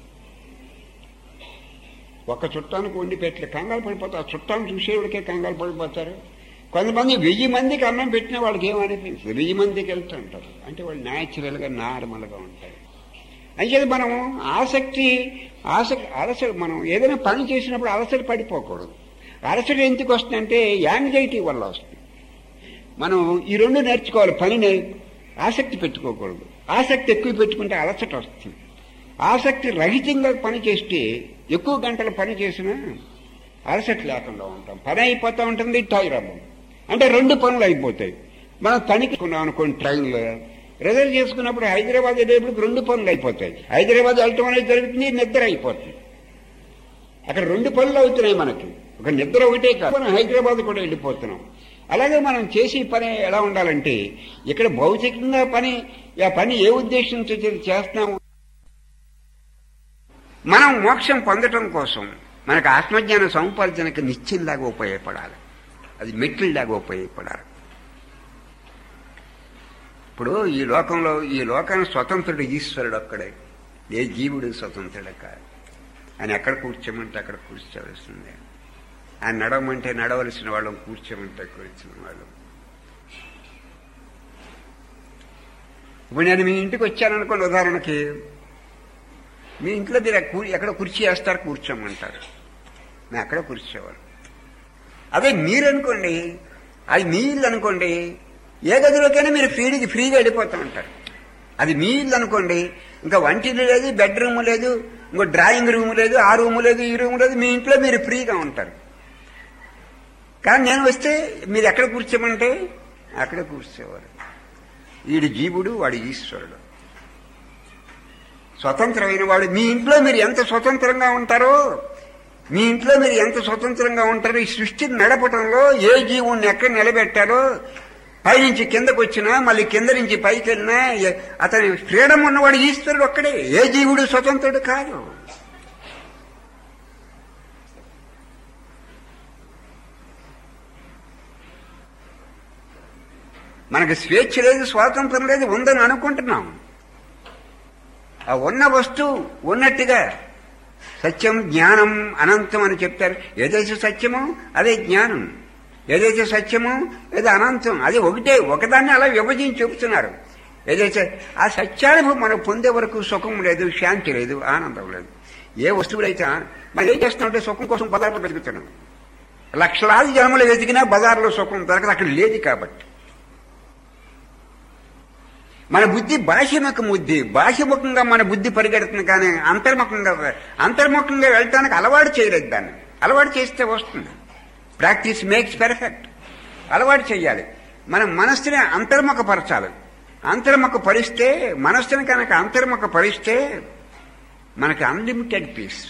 ఒక చుట్టానికి వండి పెట్టలే కంగారు పడిపోతారు ఆ చుట్టాన్ని చూసేవాడికే కంగారు పడిపోతారు కొంతమంది వెయ్యి మందికి అన్నం పెట్టిన వాళ్ళకి ఏమనిపిస్తుంది వెయ్యి మందికి వెళ్తూ ఉంటారు అంటే వాళ్ళు న్యాచురల్గా నార్మల్గా ఉంటారు అంచేది మనం ఆసక్తి ఆసక్తి అలసట మనం ఏదైనా పని చేసినప్పుడు అలసట పడిపోకూడదు అలసట ఎందుకు వస్తుందంటే యాంగ్జైటీ వల్ల వస్తుంది మనం ఈ రెండు నేర్చుకోవాలి పనిని ఆసక్తి పెట్టుకోకూడదు ఆసక్తి ఎక్కువ పెట్టుకుంటే అలసట వస్తుంది ఆసక్తి రహితంగా పని చేస్తే ఎక్కువ గంటలు పని చేసినా అలసట లేకుండా ఉంటాం పని అయిపోతూ ఉంటుంది టైర్ అవ్వం అంటే రెండు పనులు అయిపోతాయి మనం తనిఖీకున్నాం అనుకోండి ట్రైన్లో రిజర్వ్ చేసుకున్నప్పుడు హైదరాబాద్ వెళ్ళేప్పుడు రెండు పనులు అయిపోతాయి హైదరాబాద్ వెళ్ళటం అనేది జరుగుతుంది నిద్ర అయిపోతుంది అక్కడ రెండు పనులు అవుతున్నాయి మనకి ఒక నిద్ర ఒకటే కాదు మనం హైదరాబాద్ కూడా వెళ్ళిపోతున్నాం అలాగే మనం చేసే పని ఎలా ఉండాలంటే ఇక్కడ భౌతికంగా పని ఆ పని ఏ ఉద్దేశంతో చేస్తున్నాము మనం మోక్షం పొందటం కోసం మనకు ఆత్మజ్ఞాన సముపార్జనకి నిత్యంలాగా ఉపయోగపడాలి అది మెట్లులాగా ఉపయోగపడాలి ఇప్పుడు ఈ లోకంలో ఈ లోకాన్ని స్వతంత్రుడు ఈశ్వరుడు ఒక్కడే ఏ జీవుడు స్వతంత్రుడు కాదు ఆయన ఎక్కడ కూర్చోమంటే అక్కడ కూర్చోవలసిందే ఆయన నడవమంటే నడవలసిన వాళ్ళం కూర్చోమంటే కూర్చున్న వాళ్ళం ఇప్పుడు నేను మీ ఇంటికి వచ్చాననుకోండి ఉదాహరణకి మీ ఇంట్లో మీరు కూ- ఎక్కడ కుర్చీ వేస్తారు కూర్చోమంటారు నేను ఎక్కడ కూర్చోవాలి అదే మీరు అనుకోండి అది మీ ఇల్లు అనుకోండి ఏ గదిలోకైనా మీరు ఫ్రీగా ఫ్రీగా వెళ్ళిపోతూ ఉంటారు అది మీ ఇల్లు అనుకోండి ఇంకా వంటిల్లు లేదు బెడ్రూమ్ లేదు ఇంకో డ్రాయింగ్ రూమ్ లేదు ఆ రూమ్ లేదు ఈ రూమ్ లేదు మీ ఇంట్లో మీరు ఫ్రీగా ఉంటారు కానీ నేను వస్తే మీరు ఎక్కడ కూర్చోమంటే అక్కడ కూర్చోవాలి వీడు జీవుడు వాడు ఈశ్వరుడు స్వతంత్రమైన వాడు మీ ఇంట్లో మీరు ఎంత స్వతంత్రంగా ఉంటారో మీ ఇంట్లో మీరు ఎంత స్వతంత్రంగా ఉంటారో ఈ సృష్టిని నడపటంలో ఏ జీవుణ్ణి ఎక్కడ నిలబెట్టారో పైనుంచి కిందకు వచ్చినా మళ్ళీ కింద నుంచి పైకి వెళ్ళినా ఏ- అతని ఫ్రీడమ్ ఉన్నవాడు ఈశ్వరుడు ఒక్కడే ఏ జీవుడు స్వతంత్రుడు కాదు మనకి స్వేచ్ఛ లేదు స్వాతంత్రం లేదు ఉందని అనుకుంటున్నాం ఆ ఉన్న వస్తువు ఉన్నట్టుగా సత్యం జ్ఞానం అనంతం అని చెప్తారు ఏదైతే సత్యమో అదే జ్ఞానం ఏదైతే సత్యమో ఏదో అనంతం అది ఒకటే ఒకదాన్ని అలా విభజించి చెబుతున్నారు ఏదైతే ఆ సత్యానుభవం మనం పొందే వరకు సుఖం లేదు శాంతి లేదు ఆనందం లేదు ఏ వస్తువులైతే మనం ఏం చేస్తున్నామంటే సుఖం కోసం బజార్లో వెతుకుతున్నాం లక్షలాది జన్మలు వెతికినా బజార్లో సుఖం దొరకదు అక్కడ లేదు కాబట్టి మన బుద్ధి బాహ్యముఖ బుద్ధి బాహ్యముఖంగా మన బుద్ధి పరిగెడుతుంది కానీ అంతర్ముఖంగా అంతర్ముఖంగా వెళ్ళటానికి అలవాటు చేయలేదు దాన్ని అలవాటు చేస్తే వస్తుంది ప్రాక్టీస్ మేక్స్ పెర్ఫెక్ట్ అలవాటు చేయాలి మనం మనస్సుని అంతర్ముఖపరచాలి అంతర్ముఖ పరిస్తే మనస్సుని కనుక అంతర్ముఖ పరిస్తే మనకి అన్లిమిటెడ్ పీస్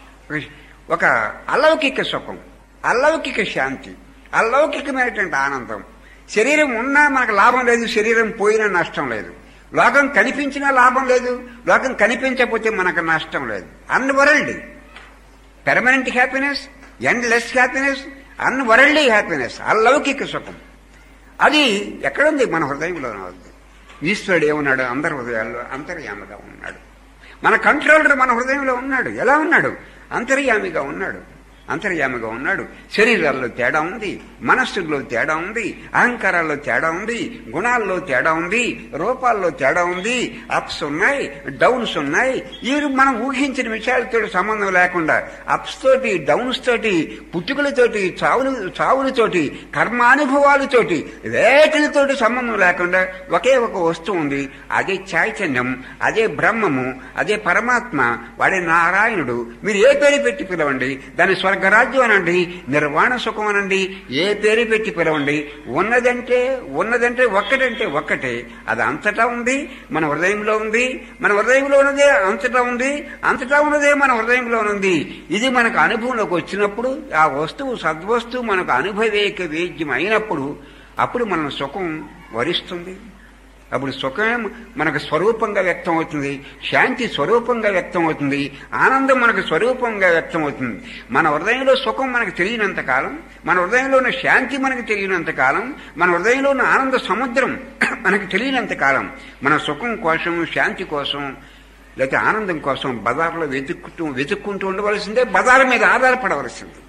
ఒక అలౌకిక సుఖం అలౌకిక శాంతి అలౌకికమైనటువంటి ఆనందం శరీరం ఉన్నా మనకు లాభం లేదు శరీరం పోయినా నష్టం లేదు లోకం కనిపించినా లాభం లేదు లోకం కనిపించకపోతే మనకు నష్టం లేదు unworld permanent happiness endless happiness unworld happiness అలౌకిక సుఖం అది ఎక్కడుంది మన హృదయంలోనే ఉంది ఈశ్వరుడు ఏమన్నాడు అందరి హృదయాల్లో అంతర్యామిగా ఉన్నాడు మన కంట్రోలర్ మన హృదయంలో ఉన్నాడు ఎలా ఉన్నాడు అంతర్యామిగా ఉన్నాడు అంతర్యామిగా ఉన్నాడు శరీరాల్లో తేడా ఉంది మనస్సుల్లో తేడా ఉంది అహంకారాల్లో తేడా ఉంది గుణాల్లో తేడా ఉంది రూపాల్లో తేడా ఉంది అప్స్ ఉన్నాయి డౌన్స్ ఉన్నాయి ఇవి మనం ఊహించిన విషయాలతో సంబంధం లేకుండా అప్స్ తోటి డౌన్స్ తోటి పుట్టుకలతోటి చావులు చావులతోటి కర్మానుభవాలతోటి వేటితోటి సంబంధం లేకుండా ఒకే ఒక వస్తువు ఉంది అదే చైతన్యం అదే బ్రహ్మము అదే పరమాత్మ వాడే నారాయణుడు మీరు ఏ పేరు పెట్టి పిలవండి దాని స్వర్గరాజ్యం అనండి నిర్వాణ సుఖం అనండి ఏ పేరు పెట్టి పిలవండి ఉన్నదంటే ఉన్నదంటే ఒక్కటంటే ఒక్కటే అది అంతటా ఉంది మన హృదయంలో ఉంది మన హృదయంలో ఉన్నదే అంతటా ఉంది అంతటా ఉన్నదే మన హృదయంలో ఉంది ఇది మనకు అనుభవంలోకి వచ్చినప్పుడు ఆ వస్తువు సద్వస్తువు మనకు అనుభవేక వేద్యం అయినప్పుడు అప్పుడు మన సుఖం వరిస్తుంది అప్పుడు సుఖం మనకు స్వరూపంగా వ్యక్తం అవుతుంది శాంతి స్వరూపంగా వ్యక్తం అవుతుంది ఆనందం మనకు స్వరూపంగా వ్యక్తం అవుతుంది మన హృదయంలో సుఖం మనకు తెలియనంత కాలం మన హృదయంలో ఉన్న శాంతి మనకు తెలియనంత కాలం మన హృదయంలో ఉన్న ఆనంద సముద్రం మనకు తెలియనంత కాలం మన సుఖం కోసం శాంతి కోసం లేకపోతే ఆనందం కోసం బజార్లో వెతుక్కుంటూ వెతుక్కుంటూ ఉండవలసిందే బజార్ మీద ఆధారపడవలసింది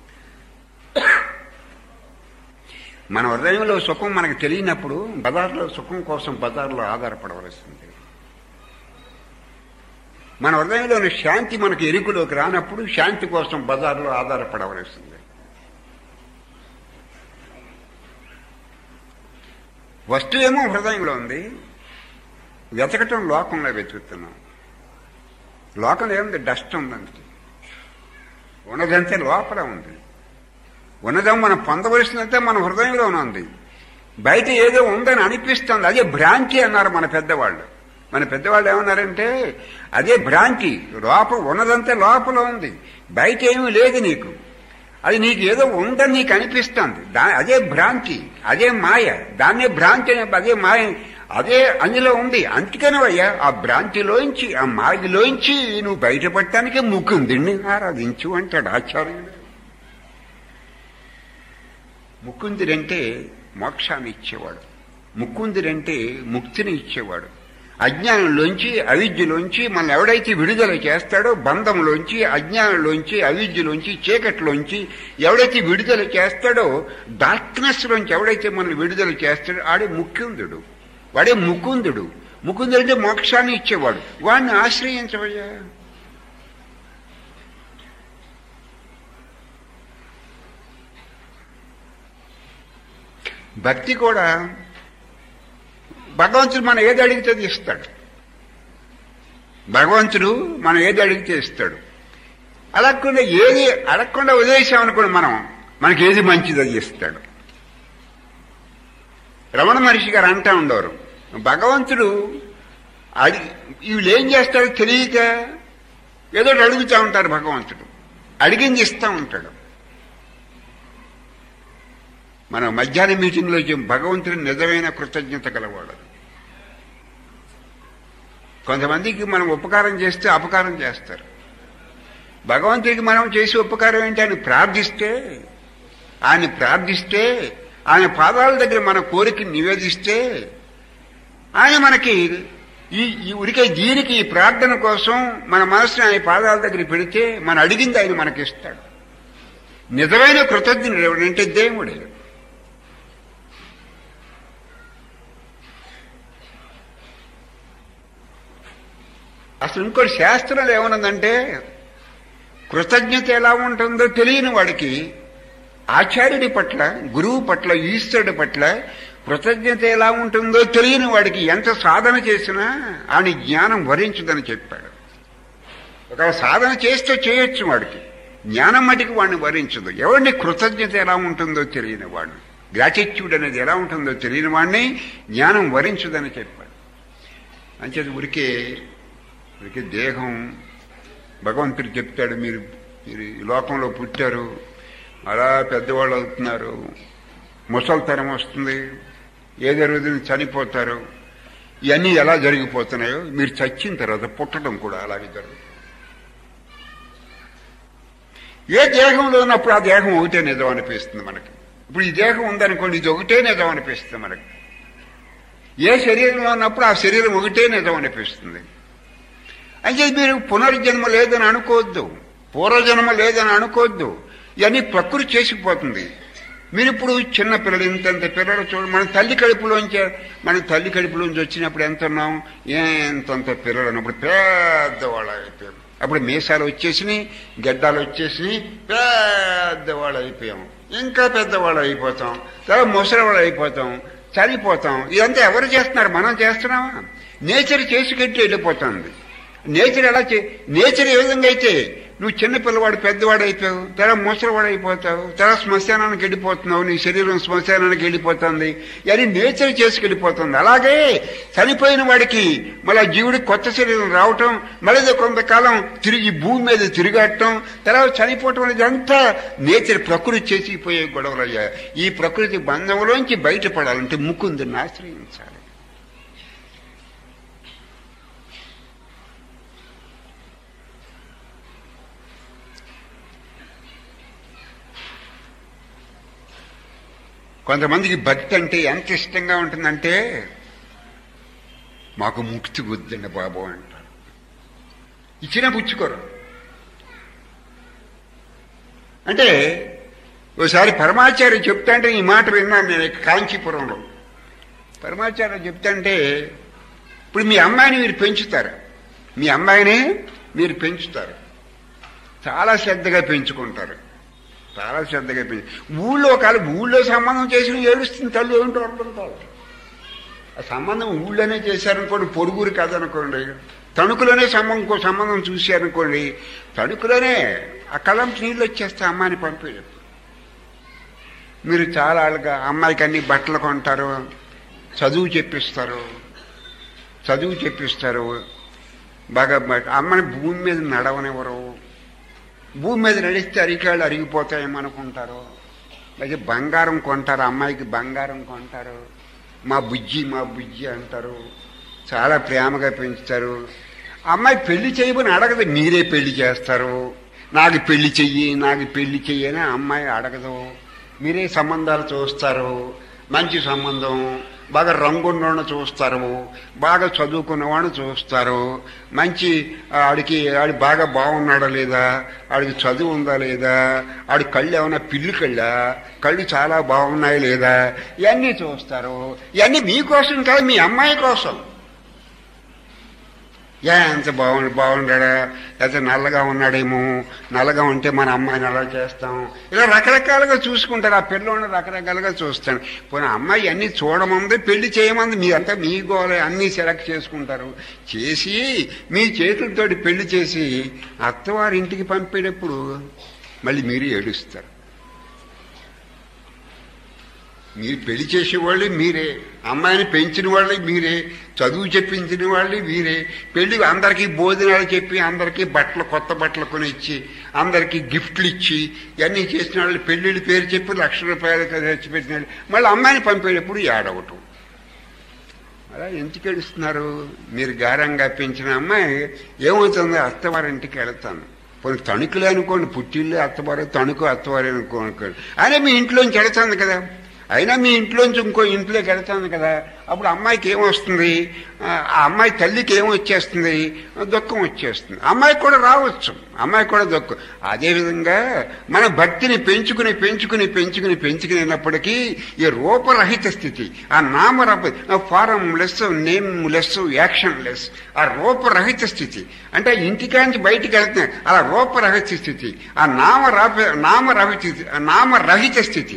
మన హృదయంలో సుఖం మనకు తెలియనప్పుడు బజార్లో సుఖం కోసం బజార్లో ఆధారపడవలసింది మన హృదయంలోని శాంతి మనకు ఎరుకులోకి రానప్పుడు శాంతి కోసం బజార్లో ఆధారపడవలసింది వస్తువేమో హృదయంలో ఉంది వెతకటం లోకంలో వెతుకుతున్నాం లోకంలో ఏముంది డస్ట్ ఉందంటే ఉన్నదంతే లోపల ఉంది ఉన్నదం మనం పొందవలసినంతే మన హృదయంలోనే ఉంది బయట ఏదో ఉందని అనిపిస్తుంది అదే భ్రాంతి అన్నారు మన పెద్దవాళ్ళు మన పెద్దవాళ్ళు ఏమన్నారంటే అదే భ్రాంతి లోపల ఉన్నదంతే లోపల ఉంది బయట ఏమీ లేదు నీకు అది నీకు ఏదో ఉందని నీకు అనిపిస్తుంది దా అదే భ్రాంతి అదే మాయ దాన్నే భ్రాంతి అనే అదే మాయ అదే అందులో ఉంది అందుకనే అయ్యా ఆ భ్రాంతిలోంచి ఆ మాగిలోంచి నువ్వు బయటపడటానికి ముకుందుడిని ఆరాధించు అంటాడు ఆచార్యుడు ముకుందుడంటే మోక్షాన్ని ఇచ్చేవాడు ముకుందుడంటే ముక్తిని ఇచ్చేవాడు అజ్ఞానంలోంచి అవిద్యలోంచి మనం ఎవడైతే విడుదల చేస్తాడో బంధంలోంచి అజ్ఞానంలోంచి అవిద్యలోంచి చీకటిలోంచి ఎవడైతే విడుదల చేస్తాడో డార్క్నెస్ లోంచి ఎవడైతే మనం విడుదల చేస్తాడో ఆడే ముకుందుడు వాడే ముకుందుడు ముకుందుడు అంటే మోక్షాన్ని ఇచ్చేవాడు వాడిని ఆశ్రయించవయ్యా భక్తి కూడా భగవంతుడు మనం ఏది అడిగితే అది ఇస్తాడు భగవంతుడు మనం ఏది అడిగితే ఇస్తాడు అడగకుండా ఏది అడగకుండా వదిలేసామనుకోండి మనం మనకి ఏది మంచిది అది ఇస్తాడు రమణ మహర్షి గారు అంటా ఉండేవారు భగవంతుడు అడి వీళ్ళు ఏం చేస్తారో తెలియక ఏదో ఒకటి అడుగుతూ ఉంటారు భగవంతుడు అడిగింది ఇస్తూ ఉంటాడు మన మధ్యాహ్న మీటింగ్లో చెప్పి భగవంతుడు నిజమైన కృతజ్ఞత గలవాడు కొంతమందికి మనం ఉపకారం చేస్తే అపకారం చేస్తారు భగవంతుడికి మనం చేసే ఉపకారం ఏంటి ఆయన ప్రార్థిస్తే ఆయన ప్రార్థిస్తే ఆయన పాదాల దగ్గర మన కోరికని నివేదిస్తే ఆయన మనకి ఈ ఈ ఉడికే దీనికి ఈ ప్రార్థన కోసం మన మనసుని ఆయన పాదాల దగ్గర పెడితే మన అడిగింది ఆయన మనకి ఇస్తాడు నిజమైన కృతజ్ఞుడు ఎవడంటే దేవుడే అసలు ఇంకోటి శాస్త్రంలో ఏమన్నదంటే కృతజ్ఞత ఎలా ఉంటుందో తెలియని వాడికి ఆచార్యుడి పట్ల గురువు పట్ల ఈశ్వరుడి పట్ల కృతజ్ఞత ఎలా ఉంటుందో తెలియని వాడికి ఎంత సాధన చేసినా ఆయన జ్ఞానం వరించదని చెప్పాడు ఒక సాధన చేస్తే చేయొచ్చు వాడికి జ్ఞానం మటుకు వాడిని వరించదు ఎవరిని కృతజ్ఞత ఎలా ఉంటుందో తెలియని వాడు గ్రాటిట్యూడ్ అనేది ఎలా ఉంటుందో తెలియని వాడిని జ్ఞానం వరించదని చెప్పాడు అంచేది ఉరికే ఉరికే దేహం భగవంతుడు చెప్తాడు మీరు మీరు ఈ లోకంలో పుట్టారు అలా పెద్దవాళ్ళు అవుతున్నారు ముసల్తరం వస్తుంది ఏదో రోజున చనిపోతారు ఇవన్నీ ఎలా జరిగిపోతున్నాయో మీరు చచ్చిన తర్వాత పుట్టడం కూడా అలాగే జరుగుతుంది ఏ దేహంలో ఉన్నప్పుడు ఆ దేహం ఒకటే నిజం అనిపిస్తుంది మనకి ఇప్పుడు ఈ దేహం ఉందనుకోండి ఇది ఒకటే నిజం అనిపిస్తుంది మనకి ఏ శరీరంలో ఉన్నప్పుడు ఆ శరీరం ఒకటే నిజం అనిపిస్తుంది అయితే మీరు పునర్జన్మ లేదని అనుకోవద్దు పూర్వజన్మ లేదని అనుకోవద్దు ఇవన్నీ ప్రకృతి చేసిపోతుంది మీరు ఇప్పుడు చిన్న పిల్లలు ఇంతంత పిల్లలు చూడ మన తల్లి కడుపులోంచి మన తల్లి కడుపులోంచి వచ్చినప్పుడు ఎంత ఉన్నాం ఎంతంత పిల్లలు అన్నప్పుడు పెద్దవాళ్ళు అయిపోయాం అప్పుడు మీసాలు వచ్చేసినాయి గడ్డాలు వచ్చేసినాయి పెద్దవాళ్ళు అయిపోయాం ఇంకా పెద్దవాళ్ళు అయిపోతాం తర్వాత ముసలివాళ్ళు అయిపోతాం చనిపోతాం ఇదంతా ఎవరు చేస్తున్నారు మనం చేస్తున్నామా నేచర్ చేసుకెట్టి వెళ్ళిపోతుంది నేచర్ ఎలా చే నేచర్ ఏ విధంగా అయితే నువ్వు చిన్న పిల్లవాడు పెద్దవాడు అయిపోయావు తెర ముసలివాడు అయిపోతావు తెర శ్మశానానికి వెళ్ళిపోతున్నావు నీ శరీరం శ్మశానానికి వెళ్ళిపోతుంది అని నేచర్ చేసుకెళ్ళిపోతుంది అలాగే చనిపోయిన వాడికి మళ్ళీ జీవుడికి కొత్త శరీరం రావటం మళ్ళీ కొంతకాలం తిరిగి భూమి మీద తిరిగట్టడం తర్వాత చనిపోవటం అనేది అంతా నేచర్ ప్రకృతి చేసిపోయే గొడవలయ్యా ఈ ప్రకృతి బంధంలోంచి బయటపడాలంటే ముకుందుని ఆశ్రయించాలి కొంతమందికి భక్తి అంటే ఎంత ఇష్టంగా ఉంటుందంటే మాకు ముక్తి వద్దండి బాబు అంటారు ఇచ్చినా పుచ్చుకోరు అంటే ఓసారి పరమాచార్య చెప్తాంటే ఈ మాట విన్నాను నేను కాంచీపురంలో పరమాచార్య చెప్తాంటే ఇప్పుడు మీ అమ్మాయిని మీరు పెంచుతారు మీ అమ్మాయిని మీరు పెంచుతారు చాలా శ్రద్ధగా పెంచుకుంటారు చాలా శ్రద్ధగా పెంచు ఊళ్ళో ఒకవేళ ఊళ్ళో సంబంధం చేసిన ఏడుస్తుంది తల్లి ఏమిటో అర్థం కాదు ఆ సంబంధం ఊళ్ళోనే చేశారనుకోండి పొరుగురు కాదనుకోండి తణుకులోనే సంబంధం సంబంధం చూశారనుకోండి తణుకులోనే ఆ కలం నీళ్ళు వచ్చేస్తే అమ్మాయిని పంపేయదు మీరు చాలా ఆళ్ళగా అమ్మాయికి అన్ని బట్టలు కొంటారు చదువు చెప్పిస్తారు చదువు చెప్పిస్తారు బాగా అమ్మని భూమి మీద నడవనివ్వరు భూమి మీద నడిస్తే అరికాళ్ళు అరిగిపోతాయేమో అనుకుంటారు అలాగే బంగారం కొంటారు అమ్మాయికి బంగారం కొంటారు మా బుజ్జి మా బుజ్జి అంటారు చాలా ప్రేమగా పెంచుతారు అమ్మాయి పెళ్లి చేయమని అడగదు మీరే పెళ్లి చేస్తారు నాకు పెళ్లి చెయ్యి నాకు పెళ్లి చెయ్యి అని అమ్మాయి అడగదు మీరే సంబంధాలు చూస్తారు మంచి సంబంధం బాగా రంగున్నవాడిని చూస్తారు బాగా చదువుకున్నవాడిని చూస్తారు మంచి ఆడికి ఆడి బాగా బాగున్నాడా లేదా ఆడికి చదువు ఉందా లేదా ఆడి కళ్ళు ఏమైనా పిల్లి కళ్ళా కళ్ళు చాలా బాగున్నాయి లేదా ఇవన్నీ చూస్తారు ఇవన్నీ మీకోసం కాదు మీ అమ్మాయి కోసం ఏ ఎంత బాగుండు బాగుండాడా లేకపోతే నల్లగా ఉన్నాడేమో నల్లగా ఉంటే మన అమ్మాయిని అలా చేస్తాం ఇలా రకరకాలుగా చూసుకుంటారు ఆ పిల్లోని రకరకాలుగా చూస్తాను పోనీ అమ్మాయి అన్ని చూడమంది పెళ్లి చేయమంది మీరంతా మీ గోల అన్ని సెలెక్ట్ చేసుకుంటారు చేసి మీ చేతులతోటి పెళ్లి చేసి అత్తవారి ఇంటికి పంపేటప్పుడు మళ్ళీ మీరు ఏడుస్తారు మీరు పెళ్లి చేసేవాళ్ళు మీరే అమ్మాయిని పెంచిన వాళ్ళే మీరే చదువు చెప్పించిన వాళ్ళే మీరే పెళ్లి అందరికీ భోజనాలు చెప్పి అందరికీ బట్టలు కొత్త బట్టలు కొనిచ్చి అందరికీ గిఫ్ట్లు ఇచ్చి ఇవన్నీ చేసిన వాళ్ళు పెళ్లిళ్ళ పేరు చెప్పి లక్ష రూపాయలు ఖర్చు పెట్టిన వాళ్ళు మళ్ళీ అమ్మాయిని పంపేటప్పుడు ఏడవటం అలా ఎందుకు ఏడుస్తున్నారు మీరు గారంగా పెంచిన అమ్మాయి ఏమవుతుంది అత్తవారింటికి వెళతాను కొన్ని తణుకులే అనుకోండి పుట్టిల్లు అత్తవారు తణుకు అత్తవారు అనుకోండి అయినా మీ ఇంట్లోంచి వెళుతుంది కదా అయినా మీ ఇంట్లోంచి ఇంకో ఇంట్లోకి వెళ్తాను కదా అప్పుడు అమ్మాయికి ఏమొస్తుంది ఆ అమ్మాయి తల్లికి ఏమొచ్చేస్తుంది దుఃఖం వచ్చేస్తుంది అమ్మాయికి కూడా రావచ్చు అమ్మాయికి కూడా దుఃఖం అదేవిధంగా మన భక్తిని పెంచుకుని పెంచుకుని పెంచుకుని పెంచుకునేటప్పటికీ ఈ రూపరహిత స్థితి ఆ నామరప form less name less action less ఆ రూపరహిత స్థితి అంటే ఇంటికాంచి బయటికి వెళ్తున్నాయి అలా రూపరహిత స్థితి ఆ నామరహ నామరహిత నామరహిత స్థితి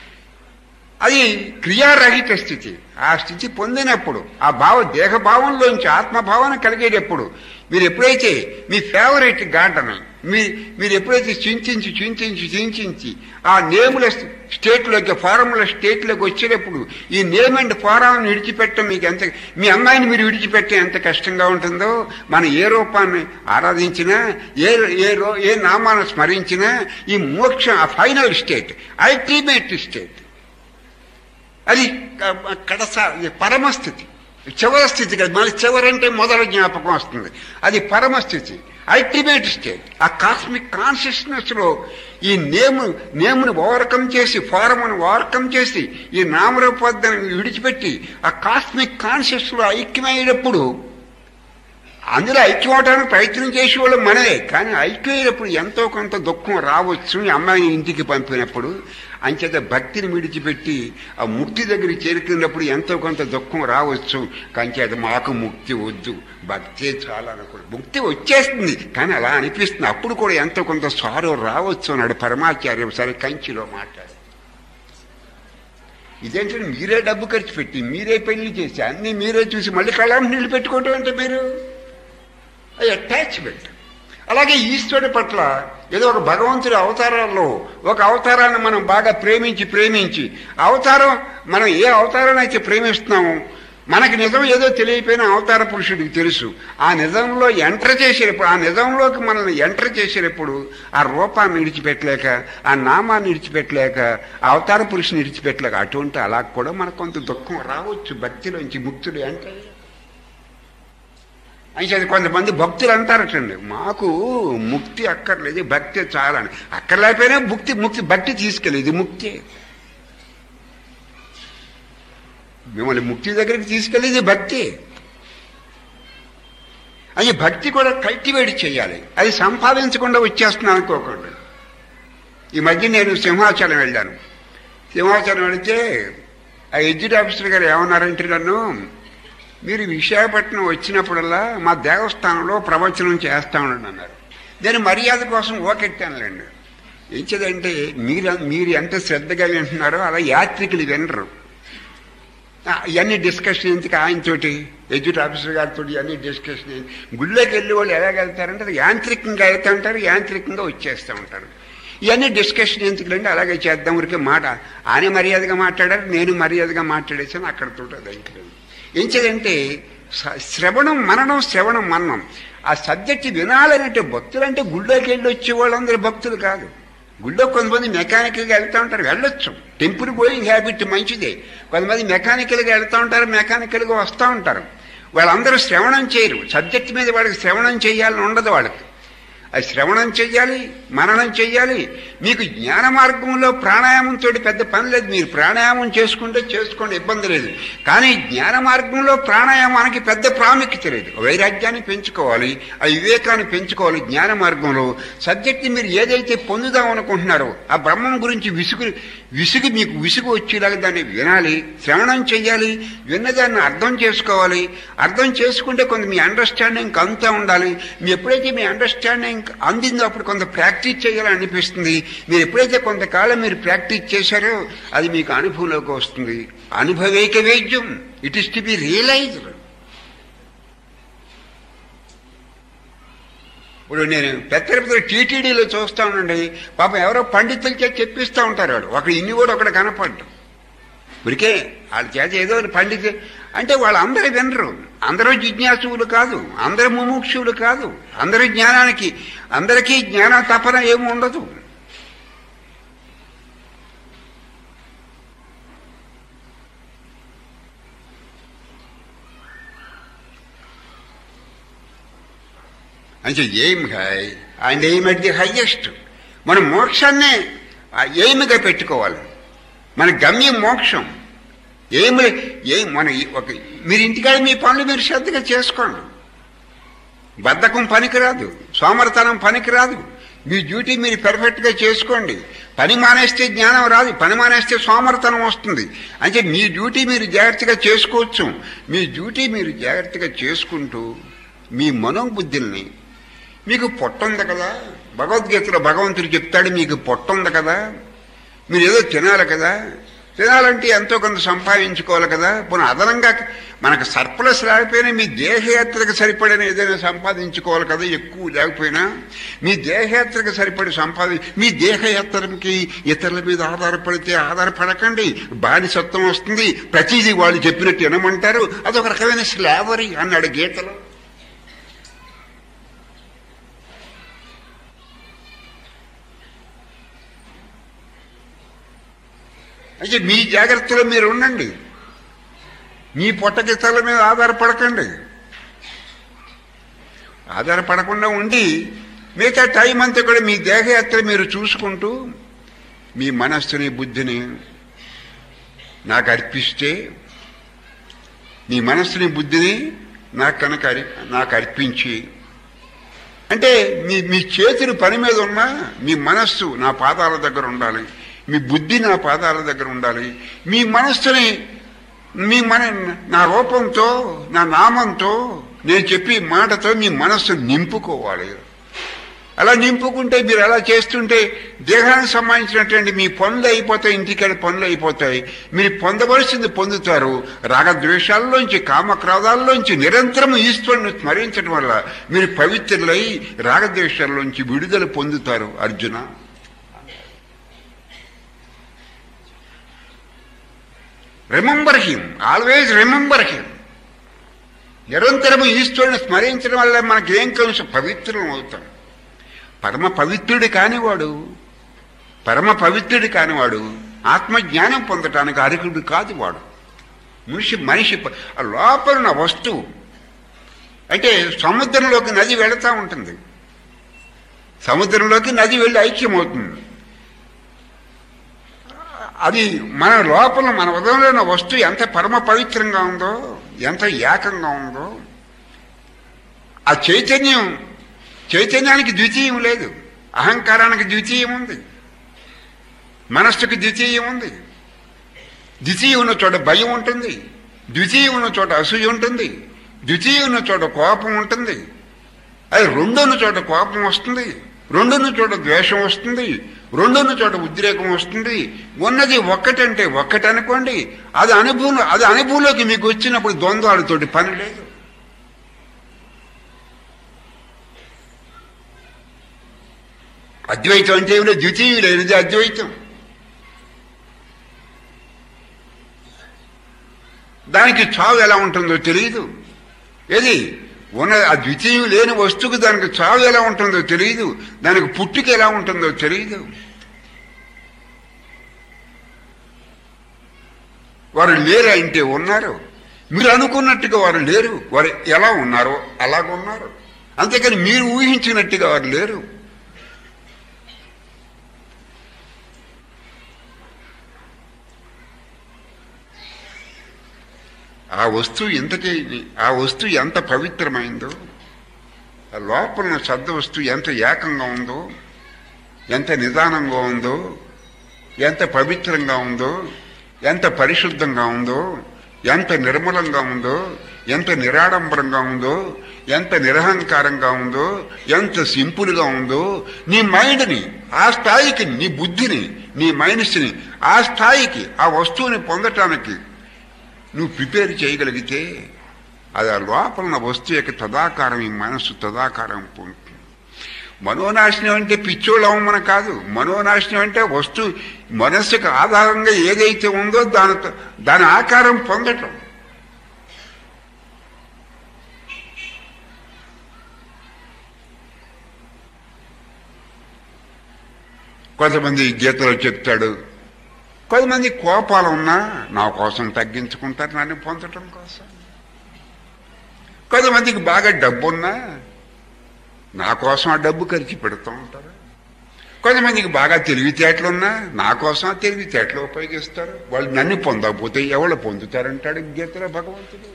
అది క్రియారహిత స్థితి ఆ స్థితి పొందినప్పుడు ఆ భావ దేహభావంలోంచి ఆత్మభావన కలిగేటప్పుడు మీరు ఎప్పుడైతే మీ ఫేవరెట్ గార్డెన్ మీ మీరు ఎప్పుడైతే చింతించి చింతించి చింతించి ఆ నేముల స్టేట్లోకి ఫారంల స్టేట్లోకి వచ్చేటప్పుడు ఈ నేమ్ అండ్ ఫారాన్ని విడిచిపెట్టడం మీకు ఎంత మీ అమ్మాయిని మీరు విడిచిపెట్టే ఎంత కష్టంగా ఉంటుందో మనం ఏ రూపాన్ని ఆరాధించినా ఏ ఏ రో ఏ నామాన్ని స్మరించినా ఈ మోక్ష ఆ ఫైనల్ స్టేట్ అల్టిమేట్ స్టేట్ అది కడస పరమస్థితి చివరి స్థితి కదా మళ్ళీ చివరంటే మొదల జ్ఞాపకం వస్తుంది అది పరమస్థితి అల్టిమేట్ స్టేట్ ఆ కాస్మిక్ కాన్షియస్నెస్ లో ఈ నేము నేమును ఓవర్కమ్ చేసి ఫారమును ఓవర్కమ్ చేసి ఈ నామరూపోద్దని విడిచిపెట్టి ఆ కాస్మిక్ కాన్షియస్ లో ఐక్యమయ్యేటప్పుడు అందులో ఐక్యం అవడానికి ప్రయత్నం చేసేవాళ్ళు మనదే కానీ ఐక్యమైనప్పుడు ఎంతో కొంత దుఃఖం రావచ్చు ఈ అమ్మాయిని ఇంటికి పంపినప్పుడు అంచేత భక్తిని విడిచిపెట్టి ఆ ముక్తి దగ్గరికి చేరుకున్నప్పుడు ఎంతో కొంత దుఃఖం రావచ్చు కంచేత మాకు ముక్తి వద్దు భక్తే చాలా అనుకోండి ముక్తి వచ్చేస్తుంది కానీ అలా అనిపిస్తుంది అప్పుడు కూడా ఎంతో కొంత సారో రావచ్చు అన్నాడు పరమాచార్యం సరే కంచిలో మాట్లాడు ఇదేంటంటే మీరే డబ్బు ఖర్చు పెట్టి మీరే పెళ్లి చేసి అన్ని మీరే చూసి మళ్ళీ కళ్ళం నీళ్ళు పెట్టుకోవటం అంటే మీరు అది అటాచ్మెంట్ అలాగే ఈశ్వరుడి పట్ల ఏదో ఒక భగవంతుడి అవతారాల్లో ఒక అవతారాన్ని మనం బాగా ప్రేమించి ప్రేమించి అవతారం మనం ఏ అవతారాన్ని అయితే ప్రేమిస్తున్నామో మనకి నిజం ఏదో తెలియపోయిన అవతార పురుషుడికి తెలుసు ఆ నిజంలో ఎంటర్ చేసేటప్పుడు ఆ నిజంలోకి మనల్ని ఎంటర్ చేసేటప్పుడు ఆ రూపాన్ని విడిచిపెట్టలేక ఆ నామాన్ని విడిచిపెట్టలేక ఆ అవతార పురుషుని విడిచిపెట్టలేక అటువంటి అలా కూడా మనకు కొంత దుఃఖం రావచ్చు భక్తిలోంచి ముక్తుడు అంటే అయితే కొంతమంది భక్తులు అంటారటండి మాకు ముక్తి అక్కర్లేదు భక్తి చాలని అక్కర్లేకపోయినా ముక్తి ముక్తి భక్తి తీసుకెళ్ళేది ముక్తి మిమ్మల్ని ముక్తి దగ్గరికి తీసుకెళ్ళేది భక్తి అది భక్తి కూడా కల్టివేట్ చేయాలి అది సంపాదించకుండా వచ్చేస్తున్నాను అనుకోకండి ఈ మధ్య నేను సింహాచలం వెళ్ళాను సింహాచలం వెళితే ఆ ఎడ్జిట్ ఆఫీసర్ గారు ఏమన్నారంటే నన్ను మీరు విశాఖపట్నం వచ్చినప్పుడల్లా మా దేవస్థానంలో ప్రవచనం చేస్తా ఉండండి అన్నారు నేను మర్యాద కోసం ఓకెట్టానులేండి ఏంచదంటే మీరు మీరు ఎంత శ్రద్ధగా వింటున్నారో అలా యాత్రికులు వినరు ఇవన్నీ డిస్కషన్ ఎందుకు ఆయనతోటి ఎడ్యూట్ ఆఫీసర్ గారితో ఇవన్నీ డిస్కషన్ గుళ్ళోకి వెళ్ళి వాళ్ళు ఎలాగ వెళ్తారంటే అది యాంత్రికంగా వెళ్తూ ఉంటారు యాంత్రికంగా వచ్చేస్తూ ఉంటారు ఇవన్నీ డిస్కషన్ ఎందుకులండి అలాగే చేద్దాం ఊరికే మాట ఆయన మర్యాదగా మాట్లాడారు నేను మర్యాదగా మాట్లాడేసాను అక్కడతో అది అయిపోయింది ఏం చేదంటే శ్రవణం మననం శ్రవణం మననం ఆ సబ్జెక్ట్ వినాలనంటే భక్తులు అంటే గుళ్ళోకి వెళ్ళి వచ్చే వాళ్ళందరూ భక్తులు కాదు గుళ్ళో కొంతమంది మెకానికల్గా వెళ్తూ ఉంటారు వెళ్ళొచ్చు టెంపుల్ గోయింగ్ హ్యాబిట్ మంచిదే కొంతమంది మెకానికల్గా వెళ్తూ ఉంటారు మెకానికల్గా వస్తూ ఉంటారు వాళ్ళందరూ శ్రవణం చేయరు సబ్జెక్ట్ మీద వాళ్ళకి శ్రవణం చేయాలని ఉండదు వాళ్ళకి అది శ్రవణం చెయ్యాలి మననం చెయ్యాలి మీకు జ్ఞాన మార్గంలో ప్రాణాయామంతో పెద్ద పని లేదు మీరు ప్రాణాయామం చేసుకుంటే చేసుకోండి ఇబ్బంది లేదు కానీ జ్ఞాన మార్గంలో ప్రాణాయామానికి పెద్ద ప్రాముఖ్యత లేదు వైరాగ్యాన్ని పెంచుకోవాలి ఆ వివేకాన్ని పెంచుకోవాలి జ్ఞాన మార్గంలో సబ్జెక్ట్ని మీరు ఏదైతే పొందుదాం అనుకుంటున్నారో ఆ బ్రహ్మం గురించి విసుగు విసుగు మీకు విసుగు వచ్చేలాగా దాన్ని వినాలి శ్రవణం చెయ్యాలి విన్నదాన్ని అర్థం చేసుకోవాలి అర్థం చేసుకుంటే కొంత మీ అండర్స్టాండింగ్ అంతా ఉండాలి మీ ఎప్పుడైతే మీ అండర్స్టాండింగ్ అందిందో అప్పుడు కొంత ప్రాక్టీస్ చేయాలని అనిపిస్తుంది మీరు ఎప్పుడైతే కొంతకాలం మీరు ప్రాక్టీస్ చేశారో అది మీకు అనుభవంలోకి వస్తుంది అనుభవేక వేద్యం it is to be realised ఇప్పుడు నేను పెద్ద తిరుపతి టీటీడీలో చూస్తా ఉండండి పాపం ఎవరో పండితుల చేత చెప్పిస్తూ ఉంటారు వాడు ఒకడు ఇన్ని కూడా ఒకడు కనపడ్డు ఉరికే వాళ్ళ చేత ఏదో పండిత అంటే వాళ్ళందరూ వినరు అందరూ జిజ్ఞాసువులు కాదు అందరూ ముముక్షువులు కాదు అందరూ జ్ఞానానికి అందరికీ జ్ఞాన తపన ఏమి ఉండదు అంటే ఏం high and aim at the highest మనం మోక్షాన్నే ఆ ఎయిమ్గా పెట్టుకోవాలి మన గమ్యం మోక్షం ఏమి ఏం మన ఈ- ఒక మీరు ఇంటికాడ మీ పనులు మీరు శ్రద్ధగా చేసుకోండి బద్ధకం పనికిరాదు సోమరతనం పనికిరాదు మీ డ్యూటీ మీరు పెర్ఫెక్ట్గా చేసుకోండి పని మానేస్తే జ్ఞానం రాదు పని మానేస్తే సోమరతనం వస్తుంది అంటే మీ డ్యూటీ మీరు జాగ్రత్తగా చేసుకోవచ్చు మీ డ్యూటీ మీరు జాగ్రత్తగా చేసుకుంటూ మీ మనోబుద్ధుల్ని మీకు పొట్ట ఉంది కదా భగవద్గీతలో భగవంతుడు చెప్తాడు మీకు పొట్ట ఉంది కదా మీరు ఏదో తినాలి కదా తినాలంటే ఎంతో కొంత సంపాదించుకోవాలి కదా పోనీ అదనంగా మనకు సర్ప్లస్ లేకపోయినా మీ దేహయాత్రకు సరిపడిన ఏదైనా సంపాదించుకోవాలి కదా ఎక్కువ లేకపోయినా మీ దేహయాత్రకు సరిపడి సంపాది మీ దేహయాత్రకి ఇతరుల మీద ఆధారపడితే ఆధారపడకండి బానిసత్వం వస్తుంది ప్రతిదీ వాళ్ళు చెప్పినట్టు వినమంటారు అదొక రకమైన స్లావరీ అన్నాడు గీతలో అయితే మీ జాగ్రత్తలో మీరు ఉండండి మీ పొట్టకిత్తల మీద ఆధారపడకండి ఆధారపడకుండా ఉండి మిగతా టైం అంతా కూడా మీ దేహయాత్ర మీరు చూసుకుంటూ మీ మనస్సుని బుద్ధిని నాకు అర్పిస్తే మీ మనస్సుని బుద్ధిని నాకు కనుక అరి- నాకు అర్పించి అంటే మీ మీ చేతులు పని మీద ఉన్నా మీ మనస్సు నా పాదాల దగ్గర ఉండాలి మీ బుద్ధి నా పాదాల దగ్గర ఉండాలి మీ మనస్సుని మీ మన నా రూపంతో నా నామంతో నేను చెప్పి మాటతో మీ మనస్సు నింపుకోవాలి అలా నింపుకుంటే మీరు అలా చేస్తుంటే దేహానికి సంబంధించినటువంటి మీ పనులు అయిపోతాయి ఇంటికాడ పనులు అయిపోతాయి మీరు పొందవలసింది పొందుతారు రాగద్వేషాల్లోంచి కామక్రోధాల్లోంచి నిరంతరం ఈశ్వరుని స్మరించడం వల్ల మీరు పవిత్రులై రాగద్వేషాల్లోంచి విడుదల పొందుతారు Arjuna remember him always remember him నిరంతరము ఈశ్వరుని స్మరించడం వల్ల మనకి ఏం కలిసి పవిత్రం అవుతాం పరమ పవిత్రుడు కానివాడు పరమ పవిత్రుడు కానివాడు ఆత్మజ్ఞానం పొందటానికి అర్హుడు కాదు వాడు మనిషి మనిషి ప- ఆ లోపల ఉన్న వస్తువు అంటే సముద్రంలోకి నది వెళతా ఉంటుంది సముద్రంలోకి నది వెళ్ళి ఐక్యమవుతుంది అది మన లోపల మన ఉదయంలో ఉన్న వస్తువు ఎంత పరమ పవిత్రంగా ఉందో ఎంత ఏకంగా ఉందో ఆ చైతన్యం చైతన్యానికి ద్వితీయం లేదు అహంకారానికి ద్వితీయం ఉంది మనస్సుకి ద్వితీయం ఉంది ద్వితీయం ఉన్న చోట భయం ఉంటుంది ద్వితీయం ఉన్న చోట అసూయ ఉంటుంది ద్వితీయం ఉన్న చోట కోపం ఉంటుంది అది రెండున్న చోట కోపం వస్తుంది రెండున్న చోట ద్వేషం వస్తుంది రెండున్న చోట ఉద్రేకం వస్తుంది ఉన్నది ఒక్కటంటే ఒక్కటి అనుకోండి అది అనుభవం అది అనుభవంలోకి మీకు వచ్చినప్పుడు ద్వంద్వాలతోటి పని లేదు అద్వైతం అంటే ఏమిటో ద్వితీయం లేనిది అద్వైతం దానికి చావు ఎలా ఉంటుందో తెలియదు ఏది ఉన్న ఆ ద్వితీయం లేని వస్తువుకు దానికి చావు ఎలా ఉంటుందో తెలియదు దానికి పుట్టుక ఎలా ఉంటుందో తెలియదు వారు లేరు అంటే ఉన్నారు మీరు అనుకున్నట్టుగా వారు లేరు వారు ఎలా ఉన్నారో అలాగ ఉన్నారు అంతేకాని మీరు ఊహించినట్టుగా వారు లేరు ఆ వస్తువు ఎంతకే ఆ వస్తువు ఎంత పవిత్రమైందో ఆ లోపల ఉన్న శబ్ద వస్తువు ఎంత ఏకంగా ఉందో ఎంత నిదానంగా ఉందో ఎంత పవిత్రంగా ఉందో ఎంత పరిశుద్ధంగా ఉందో ఎంత నిర్మలంగా ఉందో ఎంత నిరాడంబరంగా ఉందో ఎంత నిరహంకారంగా ఉందో ఎంత సింపుల్గా ఉందో నీ మైండ్ని ఆ స్థాయికి నీ బుద్ధిని నీ మైండ్స్ని ఆ స్థాయికి ఆ వస్తువుని పొందటానికి నువ్వు ప్రిపేర్ చేయగలిగితే అది ఆ లోపల ఉన్న వస్తువు యొక్క తదాకారం ఈ మనస్సు తదాకారం పొందుతుంది మనోనాశనం అంటే పిచ్చోళ్ళు అవ్వమని కాదు మనోనాశనం అంటే వస్తువు మనస్సుకు ఆధారంగా ఏదైతే ఉందో దాని దాని ఆకారం పొందటం కొంతమంది గీతలో చెప్తాడు కొంతమంది కోపాలు ఉన్నా నా కోసం తగ్గించుకుంటారు నన్ను పొందటం కోసం కొంతమందికి బాగా డబ్బున్నా నా కోసం ఆ డబ్బు ఖర్చు పెడుతూ ఉంటారు కొంతమందికి బాగా తెలివితేటలున్నా నా కోసం ఆ తెలివితేటలు ఉపయోగిస్తారు వాళ్ళు నన్ను పొందకపోతే ఎవరు పొందుతారంటాడు గీతలో భగవంతుడు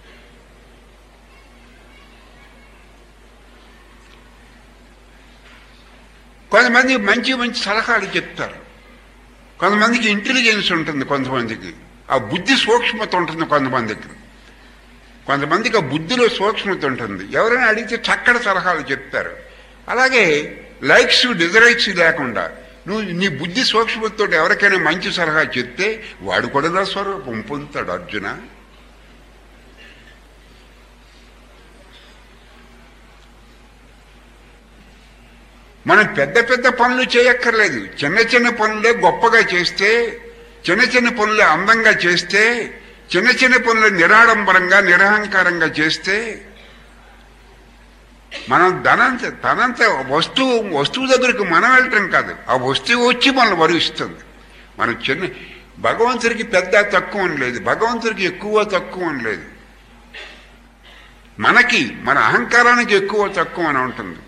కొంతమంది మంచి మంచి సలహాలు చెప్తారు కొంతమందికి ఇంటెలిజెన్స్ ఉంటుంది కొంతమందికి ఆ బుద్ధి సూక్ష్మత ఉంటుంది కొంతమందికి కొంతమందికి ఆ బుద్ధిలో సూక్ష్మత ఉంటుంది ఎవరైనా అడిగితే చక్కటి సలహాలు చెప్తారు అలాగే లైక్స్ డిజరైక్స్ లేకుండా నువ్వు నీ బుద్ధి సూక్ష్మతతో ఎవరికైనా మంచి సలహా చెప్తే వాడు కూడా నా స్వరూపం పొందుతాడు అర్జున మనం పెద్ద పెద్ద పనులు చేయక్కర్లేదు చిన్న చిన్న పనులే గొప్పగా చేస్తే చిన్న చిన్న పనులే అందంగా చేస్తే చిన్న చిన్న పనులు నిరాడంబరంగా నిరహంకారంగా చేస్తే మనం ధనంత తనంత వస్తువు వస్తువు దగ్గరికి మనం వెళ్ళటం కాదు ఆ వస్తువు వచ్చి మనల్ని వరిస్తుంది మనం చిన్న భగవంతుడికి పెద్ద తక్కువ అని లేదు భగవంతుడికి ఎక్కువ తక్కువ అని లేదు మనకి మన అహంకారానికి ఎక్కువ తక్కువ అని ఉంటుంది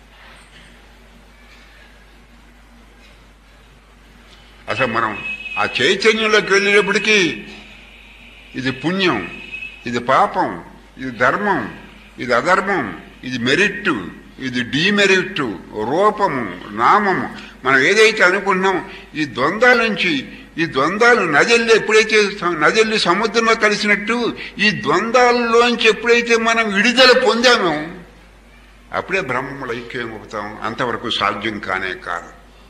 అసలు మనం ఆ చైతన్యంలోకి వెళ్ళేటప్పటికీ ఇది పుణ్యం ఇది పాపం ఇది ధర్మం ఇది అధర్మం ఇది మెరిట్ ఇది డీమెరిట్ రూపము నామము మనం ఏదైతే అనుకుంటున్నాం ఈ ద్వంద్వాల నుంచి ఈ ద్వంద్వాలు నదిల్లి ఎప్పుడైతే నదిల్లి సముద్రంలో కలిసినట్టు ఈ ద్వంద్వాలలోంచి ఎప్పుడైతే మనం విడుదల పొందామో అప్పుడే బ్రహ్మములు ఐక్యం అవుతాం అంతవరకు సాధ్యం కానే కాదు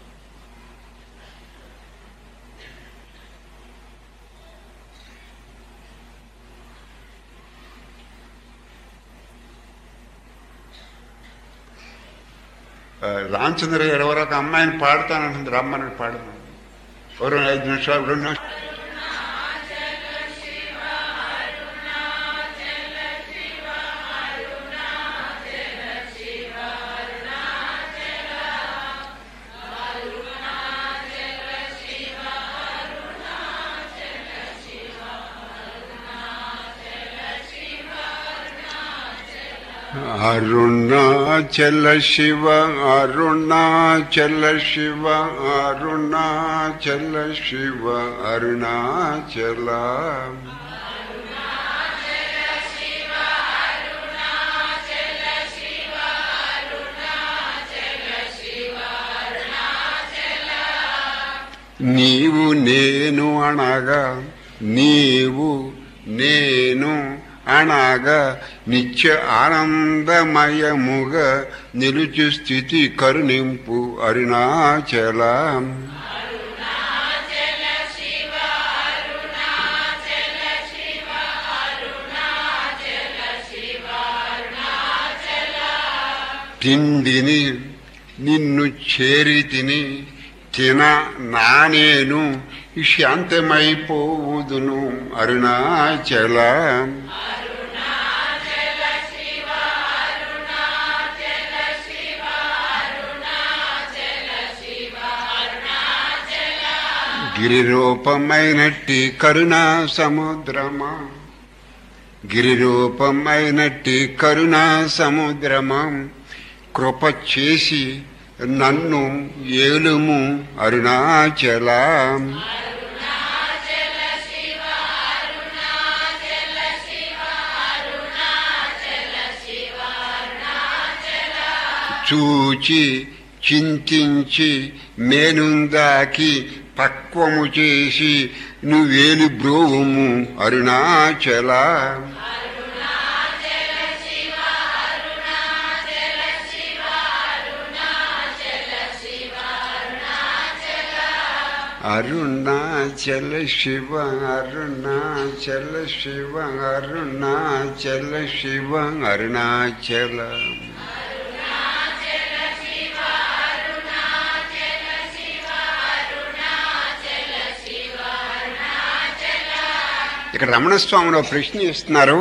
రామచంద్ర గారు ఎవరో ఒక అమ్మాయిని పాడుతానంటుంది రమ్మని పాడమని ఎవరు ఐదు నిమిషాలు రెండు నిమిషాలు అరుణాచల శివ అరుణాచల శివ అరుణాచల శివ అరుణాచల నీవు నేను అనగా నీవు నేను అనగా నిత్య ఆనందమయముగా నిలుచు స్థితి కరుణింపు అరుణాచల తిండిని నిన్ను చేరి తిని తిన నానేను శాంతమైపోవుదును అరుణాచల గిరిరూపమైనట్టి కరుణా సముద్రమా గిరిరూపమైనట్టి కరుణా సముద్రమా కృప చేసి నన్ను ఏలుము అరుణాచల చూచి చింతించి మేనుందాకి పక్వము చేసి నువ్వేలు బ్రోవుము అరుణాచల అరుణాచల శివ అరుణాచల శివ అరుణాచల శివ అరుణాచల ఇక్కడ రమణస్వామిలో ప్రశ్న ఇస్తున్నారు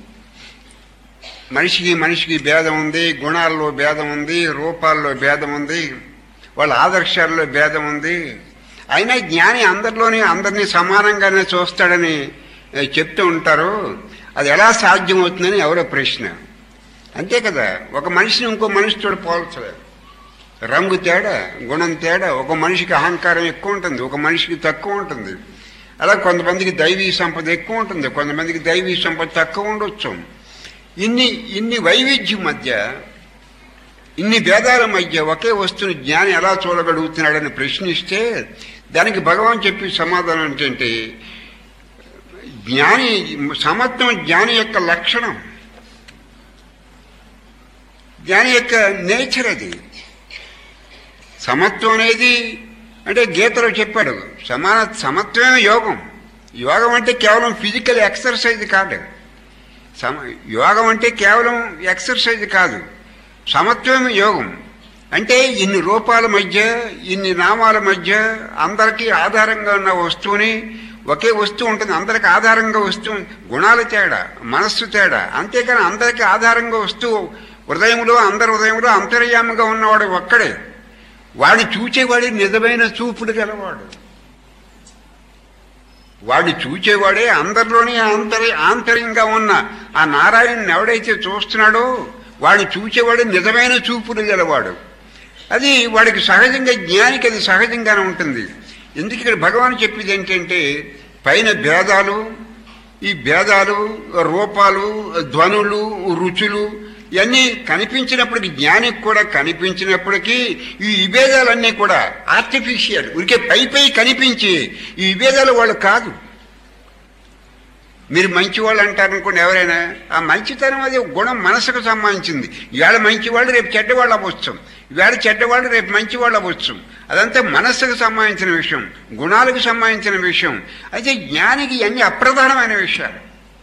మనిషికి మనిషికి భేదం ఉంది గుణాల్లో భేదం ఉంది రూపాల్లో భేదం ఉంది వాళ్ళ ఆదర్శాల్లో భేదం ఉంది అయినా జ్ఞాని అందరిలోని అందరినీ సమానంగానే చూస్తాడని ఏ, చెప్తూ ఉంటారు అది ఎలా సాధ్యమవుతుందని ఎవరో ప్రశ్న అంతే కదా ఒక మనిషిని ఇంకో మనిషితో పోల్చలేదు రంగు తేడా గుణం తేడా ఒక మనిషికి అహంకారం ఎక్కువ ఉంటుంది ఒక మనిషికి తక్కువ ఉంటుంది అలా కొంతమందికి దైవీ సంపద ఎక్కువ ఉంటుంది కొంతమందికి దైవీ సంపద తక్కువ ఉండొచ్చు ఇన్ని ఇన్ని వైవిధ్యం మధ్య ఇన్ని భేదాల మధ్య ఒకే వస్తువుని జ్ఞాని ఎలా చూడగలుగుతున్నాడని ప్రశ్నిస్తే దానికి భగవాన్ చెప్పి సమాధానం ఏంటంటే జ్ఞాని సమత్వం జ్ఞాని యొక్క లక్షణం జ్ఞాని యొక్క నేచర్ అది సమత్వం అనేది అంటే గీతలో చెప్పాడు సమాన సమత్వమే యోగం యోగం అంటే కేవలం ఫిజికల్ ఎక్సర్సైజ్ కాదు సమ యోగం అంటే కేవలం ఎక్సర్సైజ్ కాదు సమత్వం యోగం అంటే ఇన్ని రూపాల మధ్య ఇన్ని నామాల మధ్య అందరికీ ఆధారంగా ఉన్న వస్తువుని ఒకే వస్తువు ఉంటుంది అందరికి ఆధారంగా వస్తువు గుణాల తేడా మనస్సు తేడా అంతేకాని అందరికీ ఆధారంగా వస్తువు హృదయంలో అందరి హృదయంలో అంతర్యామిగా ఉన్నవాడు ఒక్కడే వాడిని చూచేవాడే నిజమైన చూపుడు గలవాడు వాడిని చూచేవాడే అందరిలోనే ఆంతర్య ఆంతర్యంగా ఉన్న ఆ నారాయణుని ఎవడైతే చూస్తున్నాడో వాడిని చూచేవాడే నిజమైన చూపుడు గలవాడు అది వాడికి సహజంగా జ్ఞానికి అది సహజంగానే ఉంటుంది ఎందుకు ఇక్కడ భగవాన్ చెప్పేది ఏంటంటే పైన భేదాలు ఈ భేదాలు రూపాలు ధ్వనులు రుచులు ఇవన్నీ కనిపించినప్పటికీ జ్ఞానికి కూడా కనిపించినప్పటికీ ఈ విభేదాలన్నీ కూడా ఆర్టిఫిషియల్ ఉరికే పై పై కనిపించి ఈ విభేదాలు వాళ్ళు కాదు మీరు మంచివాళ్ళు అంటారనుకోండి ఎవరైనా ఆ మంచితనం అది ఒక గుణం మనసుకు సంబంధించింది ఇవాళ మంచివాళ్ళు రేపు చెడ్డవాళ్ళు అవ్వచ్చు ఇవాళ చెడ్డవాళ్ళు రేపు మంచివాళ్ళు అవ్వచ్చు అదంతా మనస్సుకు సంబంధించిన విషయం గుణాలకు సంబంధించిన విషయం అయితే జ్ఞానికి ఇవన్నీ అప్రధానమైన విషయాలు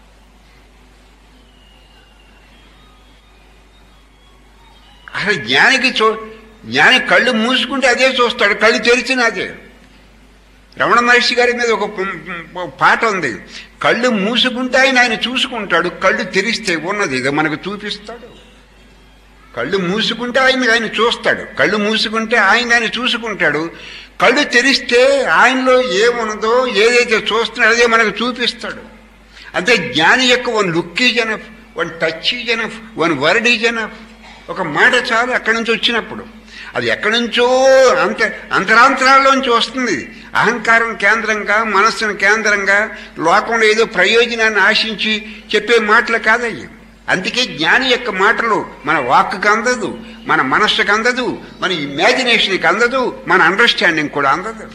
అసలు జ్ఞానికి చూ జ్ఞాని కళ్ళు మూసుకుంటే అదే చూస్తాడు కళ్ళు తెరిచిన అదే రమణ మహర్షి గారి మీద ఒక ప- ప- పాట ఉంది కళ్ళు మూసుకుంటే ఆయన ఆయన చూసుకుంటాడు కళ్ళు తెరిస్తే ఉన్నది ఇది మనకు చూపిస్తాడు కళ్ళు మూసుకుంటే ఆయన ఆయన చూస్తాడు కళ్ళు మూసుకుంటే ఆయన ఆయన చూసుకుంటాడు కళ్ళు తెరిస్తే ఆయనలో ఏమున్నదో ఏదైతే చూస్తున్నాడో అదే మనకు చూపిస్తాడు అంటే జ్ఞాని యొక్క one look is enough one touch is enough one word is enough ఒక మాట చాలు అక్కడి నుంచి వచ్చినప్పుడు అది ఎక్కడి నుంచో అంత అంతరాంతరాల్లోంచి వస్తుంది అహంకారం కేంద్రంగా మనస్సును కేంద్రంగా లోకంలో ఏదో ప్రయోజనాన్ని ఆశించి చెప్పే మాటలు కాదయ్యి అందుకే జ్ఞాని యొక్క మాటలు మన వాక్కు అందదు మన మనస్సుకు అందదు మన ఇమాజినేషన్కి అందదు మన అండర్స్టాండింగ్ కూడా అందదు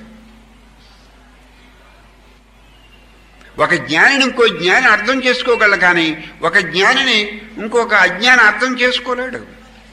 ఒక జ్ఞానిని ఇంకో జ్ఞాని అర్థం చేసుకోగల కానీ ఒక జ్ఞానిని ఇంకొక అజ్ఞాని అర్థం చేసుకోలేడు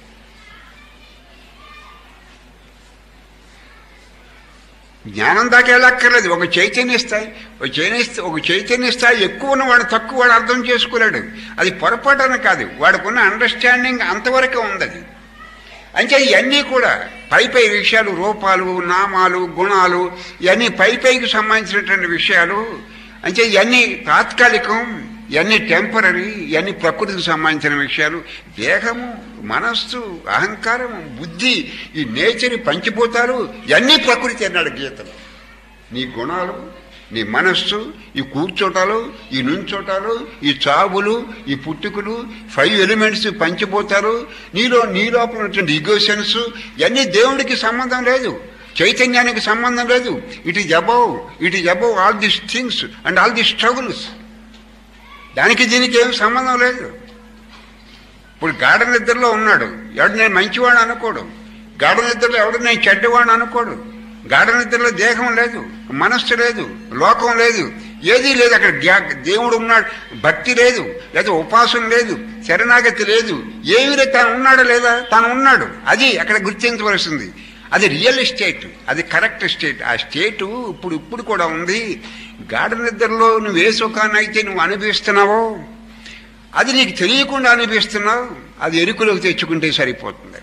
జ్ఞానం దాకా వెళ్ళక్కర్లేదు ఒక చైతన్య స్థాయి ఒక చైతన్య ఒక చైతన్య స్థాయి ఎక్కువ ఉన్నవాడు తక్కువ వాడు అర్థం చేసుకోలేడు అది పొరపాటన కాదు వాడికున్న అండర్స్టాండింగ్ అంతవరకే ఉంది అది అంటే ఇవన్నీ కూడా పై పై విషయాలు రూపాలు నామాలు గుణాలు ఇవన్నీ పై పైకి సంబంధించినటువంటి విషయాలు అంటే ఇవన్నీ తాత్కాలికం ఇవన్నీ టెంపరీ ఇవన్నీ ప్రకృతికి సంబంధించిన విషయాలు దేహము మనస్సు అహంకారము బుద్ధి ఈ నేచర్ పంచిపోతారు ఇవన్నీ ప్రకృతి అన్నాడు గీతలు నీ గుణాలు నీ మనస్సు ఈ కూర్చోటాలు ఈ నుంచోటాలు ఈ చావులు ఈ పుట్టుకులు ఫైవ్ ఎలిమెంట్స్ పంచిపోతారు నీలో నీ లోపల ఉన్నటువంటి ఇగోషన్స్ ఇవన్నీ దేవుడికి సంబంధం లేదు చైతన్యానికి సంబంధం లేదు it is above it is above all this things and all the struggles దానికి దీనికి ఏం సంబంధం లేదు ఇప్పుడు గాఢ నిద్రలో ఉన్నాడు ఎవడు నేను మంచివాడు అనుకోడు గాఢ నిద్రలో ఎవడు నేను చెడ్డవాడు అనుకోడు గాఢ నిద్రలో దేహం లేదు మనస్సు లేదు లోకం లేదు ఏదీ లేదు అక్కడ జ్ఞా- దేవుడు ఉన్నాడు భక్తి లేదు లేదా ఉపాసన లేదు శరణాగతి లేదు ఏమీ లేదు తాను ఉన్నాడా లేదా తాను ఉన్నాడు అది అక్కడ గుర్తించవలసింది అది రియల్ స్టేట్ అది కరెక్ట్ స్టేట్ ఆ స్టేట్ ఇప్పుడు ఇప్పుడు కూడా ఉంది గాఢ నిద్రలో నువ్వు ఏ సుఖాన్ని అయితే నువ్వు అనుభవిస్తున్నావో అది నీకు తెలియకుండా అనిపిస్తున్నావు అది ఎరుకులోకి తెచ్చుకుంటే సరిపోతుంది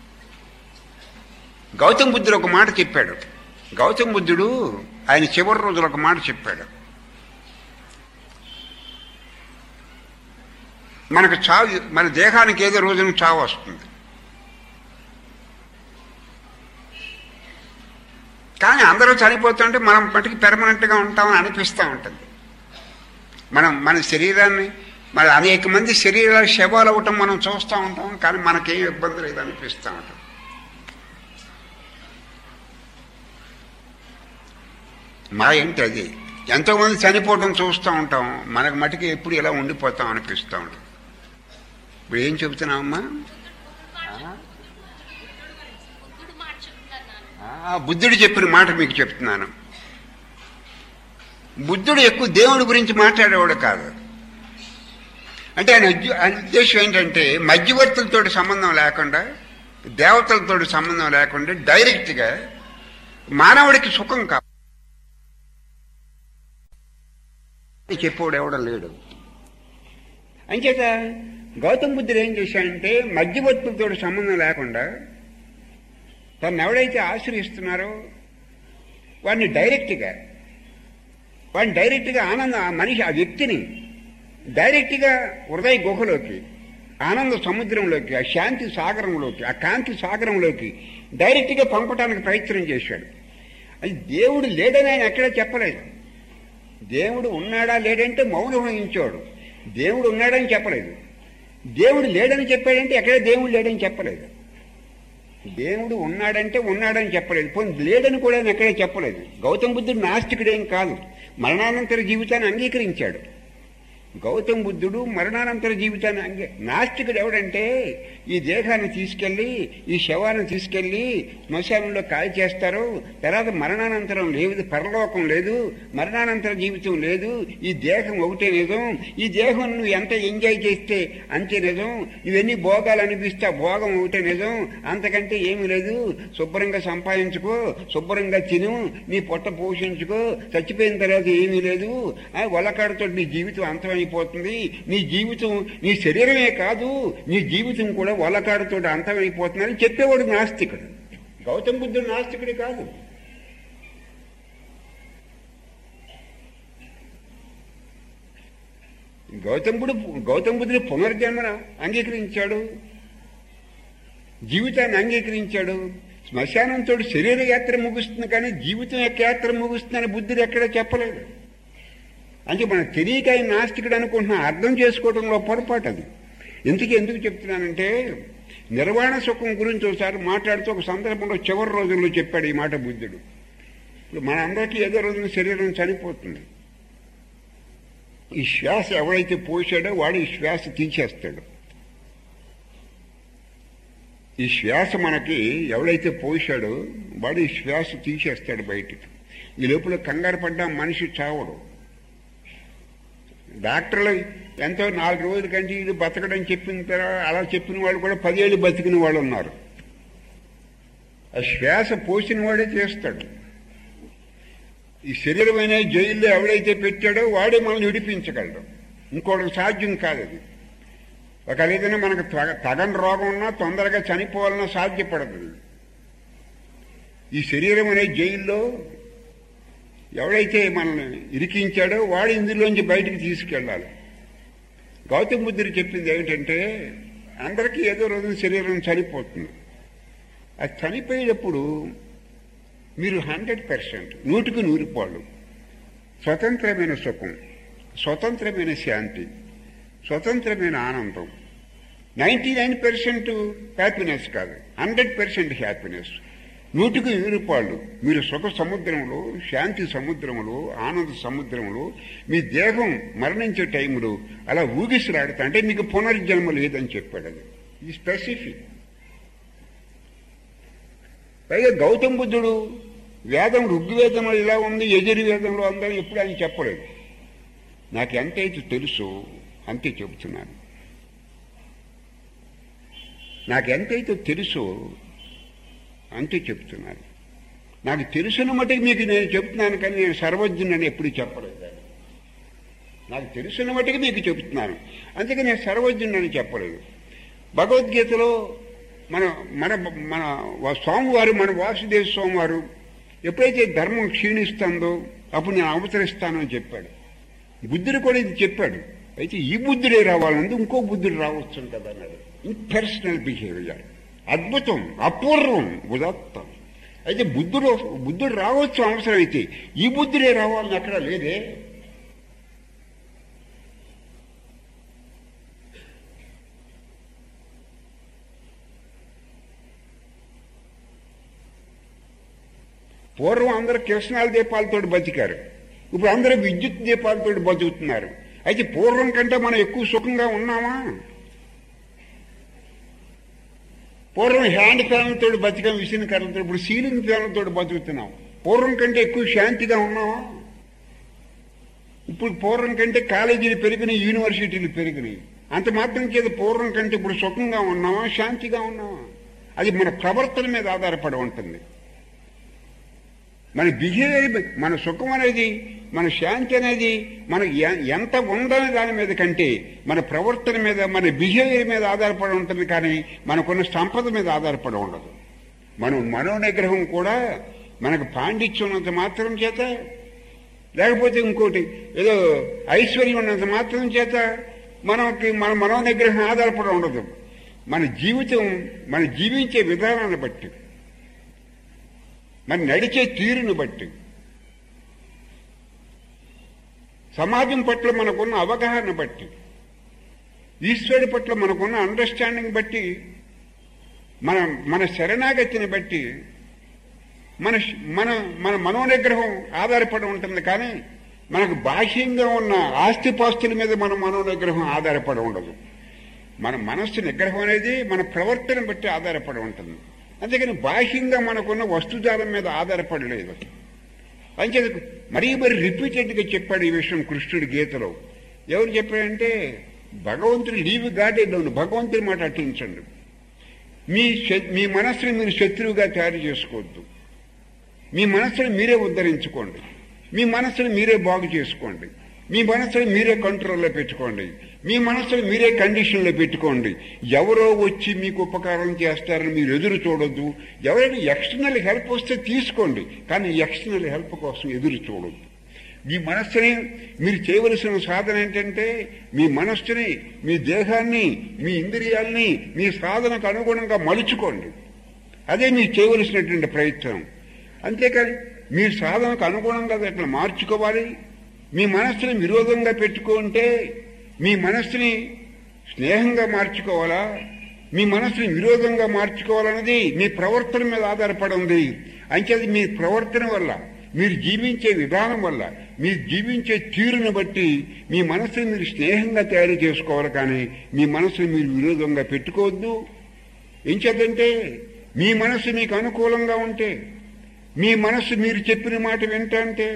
గౌతమ్ బుద్ధుడు ఒక మాట చెప్పాడు గౌతమ్ బుద్ధుడు ఆయన చివరి రోజులు ఒక మాట చెప్పాడు మనకు చావు మన దేహానికి ఏదో రోజున చావు వస్తుంది కానీ అందరూ చనిపోతుంటే మనం మటుకు పెర్మనెంట్గా ఉంటామని అనిపిస్తూ ఉంటుంది మనం మన శరీరాన్ని మరి అనేక మంది శరీరాలు శవాలు అవ్వటం మనం చూస్తూ ఉంటాం కానీ మనకేం ఇబ్బంది లేదు అనిపిస్తూ ఉంటాం మా ఏంటి అది ఎంతోమంది చనిపోవటం చూస్తూ ఉంటాం మనకు మటుకు ఎప్పుడు ఇలా ఉండిపోతాం అనిపిస్తూ ఉంటాం ఇప్పుడు ఏం చెబుతున్నావమ్మా బుద్ధుడు మాట చెప్తున్నాను ఆ, బుద్ధుడు చెప్పిన మాట మీకు చెప్తున్నాను బుద్ధుడు ఎక్కువ దేవుడి గురించి మాట్లాడేవాడు కాదు అంటే ఆయన ఉద్య- ఆయన ఉద్దేశం ఏంటంటే మధ్యవర్తులతో సంబంధం లేకుండా దేవతలతో సంబంధం లేకుండా డైరెక్ట్గా మానవుడికి సుఖం కావాలి చెప్పేవాడు ఎవడం లేడు అంచేత గౌతమ్ బుద్ధుడు ఏం చేశాడంటే మధ్యవర్తులతో సంబంధం లేకుండా తను ఎవడైతే ఆశ్రయిస్తున్నారో వాడిని డైరెక్ట్గా వాడిని డైరెక్ట్గా ఆనంద ఆ మనిషి ఆ వ్యక్తిని డైరెక్ట్గా హృదయ గుహలోకి ఆనంద సముద్రంలోకి ఆ శాంతి సాగరంలోకి ఆ కాంతి సాగరంలోకి డైరెక్ట్గా పంపడానికి ప్రయత్నం చేశాడు అది దేవుడు లేడని ఆయన ఎక్కడా చెప్పలేదు దేవుడు ఉన్నాడా లేడంటే మౌనం వహించాడు దేవుడు ఉన్నాడని చెప్పలేదు దేవుడు లేడని చెప్పాడంటే ఎక్కడ దేవుడు లేడని చెప్పలేదు దేవుడు ఉన్నాడంటే ఉన్నాడని చెప్పలేదు పోనీ లేడని కూడా ఆయన ఎక్కడే చెప్పలేదు గౌతమ బుద్ధుడు నాస్తికుడేం కాదు మరణానంతర జీవితాన్ని అంగీకరించాడు గౌతమ బుద్ధుడు మరణానంతర జీవితాన్ని అంగే నాస్తికుడు ఎవడంటే ఈ దేహాన్ని తీసుకెళ్లి ఈ శవాన్ని తీసుకెళ్లి శ్మశానంలో కాల్ చేస్తారు తర్వాత మరణానంతరం లేదు పరలోకం లేదు మరణానంతర జీవితం లేదు ఈ దేహం ఒకటే నిజం ఈ దేహం నువ్వు ఎంత ఎంజాయ్ చేస్తే అంతే నిజం ఇవన్నీ భోగాలు అనిపిస్తే ఆ భోగం ఒకటే నిజం అంతకంటే ఏమీ లేదు శుభ్రంగా సంపాదించుకో శుభ్రంగా తిను నీ పొట్ట పోషించుకో చచ్చిపోయిన తర్వాత ఏమీ లేదు ఆ వలకాడతో నీ జీవితం అంతమైపోతుంది నీ జీవితం నీ శరీరమే కాదు నీ జీవితం కూడా వలకాడతో అంతమైపోతుందని చెప్పేవాడు నాస్తికుడు గౌతమ బుద్ధుడు నాస్తికుడు కాదు గౌతమ బుద్ధుడు గౌతమ బుద్ధుడు పునర్జన్మను అంగీకరించాడు జీవితాన్ని అంగీకరించాడు శ్మశానంతో శరీర యాత్ర ముగుస్తుంది కానీ జీవితం యొక్క యాత్ర ముగుస్తుందని బుద్ధుడు ఎక్కడ చెప్పలేదు అంటే మనం తెలియక ఆయన నాస్తికుడు అనుకుంటున్నాం అర్థం చేసుకోవడంలో పొరపాటు అది ఎందుకు ఎందుకు చెప్తున్నానంటే నిర్వాణ సుఖం గురించి ఒకసారి మాట్లాడుతూ ఒక సందర్భంలో చివరి రోజుల్లో చెప్పాడు ఈ మాట బుద్ధుడు ఇప్పుడు మన అందరికీ ఏదో రోజున శరీరం చనిపోతుంది ఈ శ్వాస ఎవడైతే పోసాడో వాడు ఈ శ్వాస తీసేస్తాడు ఈ శ్వాస మనకి ఎవడైతే పోసాడో వాడు ఈ శ్వాస తీసేస్తాడు బయటికి ఈ లోపల కంగారు పడ్డా మనిషి చావడు డాక్టర్లు ఎంతో నాలుగు రోజుల కంటే ఇది బతకడం చెప్పిన తర్వాత అలా చెప్పిన వాళ్ళు కూడా పదేళ్ళు బతికిన వాళ్ళు ఉన్నారు ఆ శ్వాస పోసిన వాడే చేస్తాడు ఈ శరీరమైన జైల్లో ఎవడైతే పెట్టాడో వాడే మనల్ని విడిపించగలడు ఇంకోటికి సాధ్యం కాదు అది ఒకవేళ ఏదైనా మనకు తగ- తగని రోగం ఉన్నా తొందరగా చనిపోవాలన్నా సాధ్యపడదు ఈ శరీరం అనే జైల్లో ఎవడైతే మనల్ని ఇరికించాడో వాడు ఇందులోంచి బయటికి తీసుకెళ్ళాలి గౌతమ బుద్ధుడు చెప్పింది ఏమిటంటే అందరికీ ఏదో రోజున శరీరం చనిపోతుంది అది చనిపోయేటప్పుడు మీరు హండ్రెడ్ పర్సెంట్ నూటికి నూరు పాళ్ళు స్వతంత్రమైన సుఖం స్వతంత్రమైన శాంతి స్వతంత్రమైన ఆనందం నైంటీ నైన్ పర్సెంట్ హ్యాపీనెస్ కాదు హండ్రెడ్ పర్సెంట్ హ్యాపీనెస్ నూటికి నూరు పాళ్ళు మీరు సుఖ సముద్రంలో శాంతి సముద్రంలో ఆనంద సముద్రంలో మీ దేహం మరణించే టైంలో అలా ఊగిసలాడుతా అంటే మీకు పునర్జన్మ లేదని చెప్పాడు అది ఈ స్పెసిఫిక్ పైగా గౌతమ బుద్ధుడు వేదం ఋగ్వేదంలో ఇలా ఉంది యజుర్వేదంలో ఉందని ఎప్పుడు ఆయన చెప్పలేదు నాకు ఎంతైతే తెలుసో అంతే చెబుతున్నాను నాకు ఎంతైతే తెలుసో అంతే చెప్తున్నాను నాకు తెలిసిన మటుకు మీకు నేను చెప్తున్నాను కానీ నేను సర్వజ్ఞుని ఎప్పుడు చెప్పలేదు నాకు తెలిసిన మటుకు మీకు చెబుతున్నాను అందుకే నేను సర్వజ్ఞుని చెప్పలేదు భగవద్గీతలో మన మన మన స్వామివారు మన వాసుదేవ స్వామివారు ఎప్పుడైతే ధర్మం క్షీణిస్తుందో అప్పుడు నేను అవతరిస్తాను అని చెప్పాడు బుద్ధుడు కూడా ఇది చెప్పాడు అయితే ఈ బుద్ధుడే రావాలంటే ఇంకో బుద్ధుడు రావచ్చు కదా అన్నాడు ఇంపర్సనల్ బిహేవియర్ అద్భుతం అపూర్వం ఉదాత్తం అయితే బుద్ధుడు బుద్ధుడు రావచ్చు అవసరం అయితే ఈ బుద్ధుడే రావాలని అక్కడ లేదే పూర్వం అందరూ కిరసనాల దీపాలతో బతికారు ఇప్పుడు అందరూ విద్యుత్ దీపాలతో బతుకుతున్నారు అయితే పూర్వం కంటే మనం ఎక్కువ సుఖంగా ఉన్నామా పూర్వం హ్యాండ్ ఫ్యాన్లతో బతికాం విసిన కర్రలతో ఇప్పుడు సీలింగ్ ఫ్యాన్లతో బతుకుతున్నాం పూర్వం కంటే ఎక్కువ శాంతిగా ఉన్నామా ఇప్పుడు పూర్వం కంటే కాలేజీలు పెరిగినాయి యూనివర్సిటీలు పెరిగినాయి అంత మాత్రం చేత పూర్వం కంటే ఇప్పుడు సుఖంగా ఉన్నామా శాంతిగా ఉన్నామా అది మన ప్రవర్తన మీద ఆధారపడి ఉంటుంది మన బిహేవియర్ మన సుఖం అనేది మన శాంతి అనేది మన ఎ- ఎంత ఉందనే దాని మీద కంటే మన ప్రవర్తన మీద మన బిహేవియర్ మీద ఆధారపడి ఉంటుంది కానీ మనకున్న సంపద మీద ఆధారపడి ఉండదు మనం మనో నిగ్రహం కూడా మనకు పాండిత్యం ఉన్నంత మాత్రం చేత లేకపోతే ఇంకోటి ఏదో ఐశ్వర్యం ఉన్నంత మాత్రం చేత మనకి మన మనో నిగ్రహం ఆధారపడి ఉండదు మన జీవితం మన జీవించే విధానాన్ని బట్టి మన నడిచే తీరును బట్టి సమాజం పట్ల మనకున్న అవగాహన బట్టి ఈశ్వరుడి పట్ల మనకున్న అండర్స్టాండింగ్ బట్టి మన మన శరణాగతిని బట్టి మన మన మన మనోనిగ్రహం ఆధారపడి ఉంటుంది కానీ మనకు బాహ్యంగా ఉన్న ఆస్తిపాస్తుల మీద మన మనోనిగ్రహం ఆధారపడి ఉండదు మన మనస్సు నిగ్రహం అనేది మన ప్రవర్తన బట్టి ఆధారపడి ఉంటుంది అంతేకాని బాహ్యంగా మనకున్న వస్తుజాలం మీద ఆధారపడలేదు అంతే మరీ మరి రిపీటెడ్గా చెప్పాడు ఈ విషయం కృష్ణుడి గీతలో ఎవరు చెప్పాడంటే భగవంతుడు లీవ్ గాడేలోను భగవంతుడి మాట అట్టించండి మీ శ- మీ మనస్సుని మీరు శత్రువుగా తయారు చేసుకోవద్దు మీ మనస్సుని మీరే ఉద్ధరించుకోండి మీ మనస్సుని మీరే బాగు చేసుకోండి మీ మనస్సుని మీరే కంట్రోల్లో పెట్టుకోండి మీ మనస్సుని మీరే కండిషన్లో పెట్టుకోండి ఎవరో వచ్చి మీకు ఉపకారం చేస్తారని మీరు ఎదురు చూడొద్దు ఎవరైనా ఎక్స్టర్నల్ హెల్ప్ వస్తే తీసుకోండి కానీ ఎక్స్టర్నల్ హెల్ప్ కోసం ఎదురు చూడొద్దు మీ మనస్సుని మీరు చేయవలసిన సాధన ఏంటంటే మీ మనస్సుని మీ దేహాన్ని మీ ఇంద్రియాల్ని మీ సాధనకు అనుగుణంగా మలుచుకోండి అదే మీరు చేయవలసినటువంటి ప్రయత్నం అంతేకాని మీ సాధనకు అనుగుణంగా అట్లా మార్చుకోవాలి మీ మనస్సుని విరోధంగా పెట్టుకుంటే మీ మనస్సుని స్నేహంగా మార్చుకోవాలా మీ మనస్సుని విరోధంగా మార్చుకోవాలన్నది మీ ప్రవర్తన మీద ఆధారపడి ఉంది అంచేది మీ ప్రవర్తన వల్ల మీరు జీవించే విధానం వల్ల మీరు జీవించే తీరును బట్టి మీ మనస్సుని మీరు స్నేహంగా తయారు చేసుకోవాలి కానీ మీ మనస్సుని మీరు విరోధంగా పెట్టుకోవద్దు ఏం చేద్దంటే మీ మనస్సు మీకు అనుకూలంగా ఉంటే మీ మనస్సు మీరు చెప్పిన మాట వింటంటే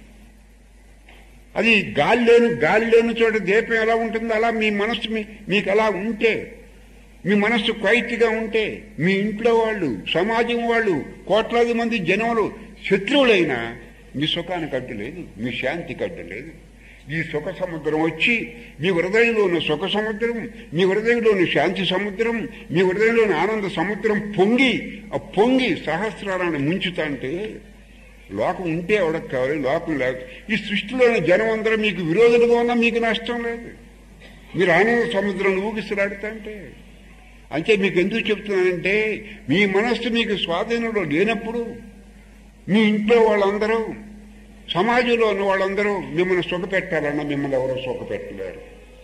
అది గాలిలోని గాలిలోని చోట దీపం ఎలా ఉంటుందో అలా మీ మనస్సు మీ- మీకు అలా ఉంటే మీ మనస్సు క్వైట్గా ఉంటే మీ ఇంట్లో వాళ్ళు సమాజం వాళ్ళు కోట్లాది మంది జనములు శత్రువులైనా మీ సుఖానికి అడ్డు లేదు మీ శాంతికి అడ్డు లేదు ఈ సుఖ సముద్రం వచ్చి మీ హృదయంలో ఉన్న సుఖ సముద్రం మీ హృదయంలో ఉన్న శాంతి సముద్రం మీ హృదయంలోని ఆనంద సముద్రం పొంగి ఆ పొంగి సహస్రాలను ముంచుతాంటే లోకం ఉంటే ఎవడకు కావాలి లోకం లేదు ఈ సృష్టిలోని జనం అందరూ మీకు విరోధులుగా ఉన్నా మీకు నష్టం లేదు మీరు ఆనంద సముద్రంలో ఊగిసలాడుతుంటే అంటే మీకు ఎందుకు చెప్తున్నానంటే మీ మనస్సు మీకు స్వాధీనంలో లేనప్పుడు మీ ఇంట్లో వాళ్ళందరూ సమాజంలో ఉన్న వాళ్ళందరూ మిమ్మల్ని సుఖపెట్టాలన్నా మిమ్మల్ని ఎవరో సుఖపెట్టలేరు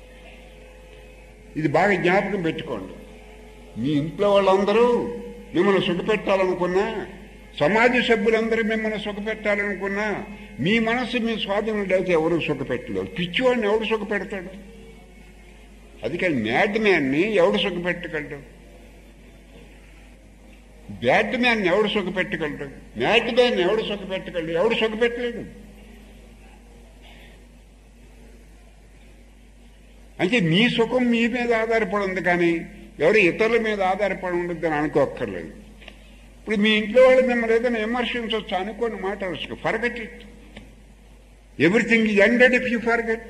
ఇది బాగా జ్ఞాపకం పెట్టుకోండి మీ ఇంట్లో వాళ్ళందరూ మిమ్మల్ని సుఖపెట్టాలనుకున్నా సమాజ సభ్యులందరూ మిమ్మల్ని సుఖపెట్టాలనుకున్నా మీ మనసు మీ స్వాధీనం లేకపోతే ఎవరు సుఖపెట్టలేరు పిచ్చివాడిని ఎవడు సుఖపెడతాడు అది కానీ మ్యాడ్ మ్యాన్ని ఎవడు సుఖపెట్టగలడు బ్యాడ్ మ్యాన్ ఎవడు సుఖపెట్టగలడు మ్యాడ్ మ్యాన్ ఎవడు సుఖపెట్టగలడు ఎవడు సుఖపెట్టలేడు అంటే మీ సుఖం మీ మీద ఆధారపడి ఉంది కానీ ఎవరు ఇతరుల మీద ఆధారపడి ఉండదు అని అనుకోక్కర్లేదు ఇప్పుడు మీ ఇంట్లో వాళ్ళు మిమ్మల్ని ఏదైనా విమర్శించవచ్చు అనుకోని మాట forget it everything is ended if you forget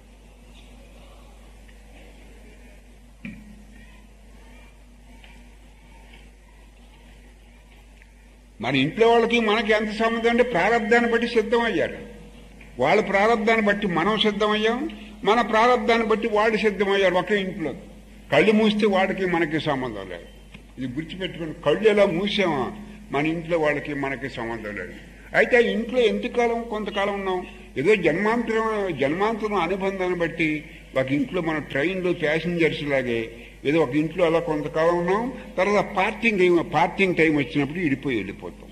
మన ఇంట్లో వాళ్ళకి మనకి ఎంత సంబంధం అంటే ప్రారంధాన్ని బట్టి సిద్ధం అయ్యారు వాళ్ళ ప్రారంధాన్ని బట్టి మనం సిద్ధమయ్యాం మన ప్రారంధాన్ని బట్టి వాళ్ళు సిద్ధమయ్యారు ఒకే ఇంట్లో కళ్ళు మూస్తే వాడికి మనకి సంబంధం లేదు ఇది గుర్తుపెట్టుకుని కళ్ళు ఎలా మూసామా మన ఇంట్లో వాళ్ళకి మనకి సంబంధం లేదు అయితే ఆ ఇంట్లో ఎంతకాలం కొంతకాలం ఉన్నాం ఏదో జన్మాంతరం జన్మాంతరం అనుబంధాన్ని బట్టి ఒక ఇంట్లో మన ట్రైన్లో ప్యాసింజర్స్ లాగే ఏదో ఒక ఇంట్లో అలా కొంతకాలం ఉన్నాం తర్వాత పార్కింగ్ టైం పార్కింగ్ టైం వచ్చినప్పుడు ఇడిపోయి వెళ్ళిపోతాం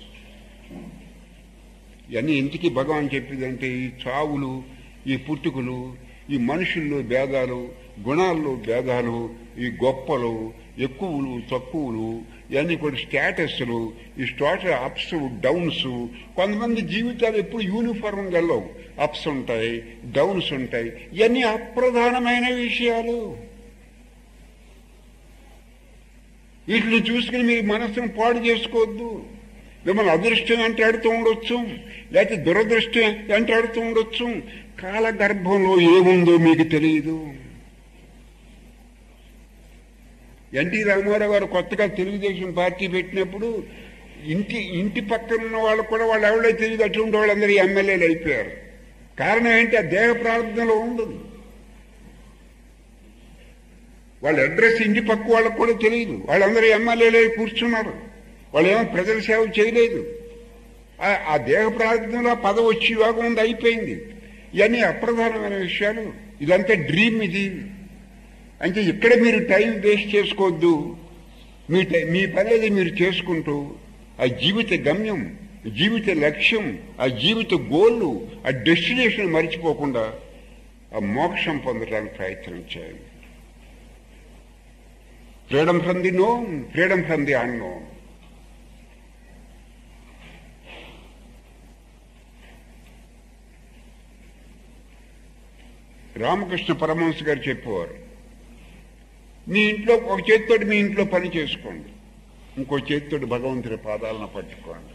ఇవన్నీ ఎందుకు భగవాన్ చెప్పిందంటే ఈ చావులు ఈ పుట్టుకలు ఈ మనుషుల్లో భేదాలు గుణాల్లో భేదాలు ఈ గొప్పలు ఎక్కువలు తక్కువలు ఇవన్నీ కూడా స్టేటస్లు ఈ స్టాటర్ అప్స్ డౌన్స్ కొంతమంది జీవితాలు ఎప్పుడు యూనిఫార్మ్ వెళ్ళవు అప్స్ ఉంటాయి డౌన్స్ ఉంటాయి ఇవన్నీ అప్రధానమైన విషయాలు వీటిని చూసుకుని మీ మనస్సును పాడు చేసుకోవద్దు మిమ్మల్ని అదృష్టం వెంటాడుతూ ఉండొచ్చు లేకపోతే దురదృష్టం వెంటాడుతూ ఉండొచ్చు కాలగర్భంలో ఏముందో మీకు తెలియదు ఎన్టీ రామారావు గారు కొత్తగా తెలుగుదేశం పార్టీ పెట్టినప్పుడు ఇంటి ఇంటి పక్కన ఉన్న వాళ్ళు కూడా వాళ్ళు ఎవరో తెలియదు అటువంటి వాళ్ళందరూ ఎమ్మెల్యేలు అయిపోయారు కారణం ఏంటి ఆ దేహ ప్రారంభంలో ఉంది వాళ్ళ అడ్రస్ ఇంటి పక్క వాళ్ళకు కూడా తెలియదు వాళ్ళందరూ ఎమ్మెల్యేలే కూర్చున్నారు వాళ్ళు ఏమో ప్రజల సేవ చేయలేదు ఆ- ఆ దేహ ప్రారంభంలో ఆ పదవి వచ్చి యోగం ఉంది అయిపోయింది ఇవన్నీ అప్రధానమైన విషయాలు ఇదంతా డ్రీమ్ ఇది అంటే ఇక్కడ మీరు టైం వేస్ట్ చేసుకోవద్దు మీ టై- మీ పని అది మీరు చేసుకుంటూ ఆ జీవిత గమ్యం జీవిత లక్ష్యం ఆ జీవిత గోళ్ళు ఆ డెస్టినేషన్ మర్చిపోకుండా ఆ మోక్షం పొందడానికి ప్రయత్నం చేయండి freedom from the known freedom from the unknown Ramakrishna Paramahamsa గారు చెప్పేవారు మీ ఇంట్లో ఒక చేతితోటి మీ ఇంట్లో పని చేసుకోండి ఇంకో చేతితోటి భగవంతుడి పాదాలను పట్టుకోండి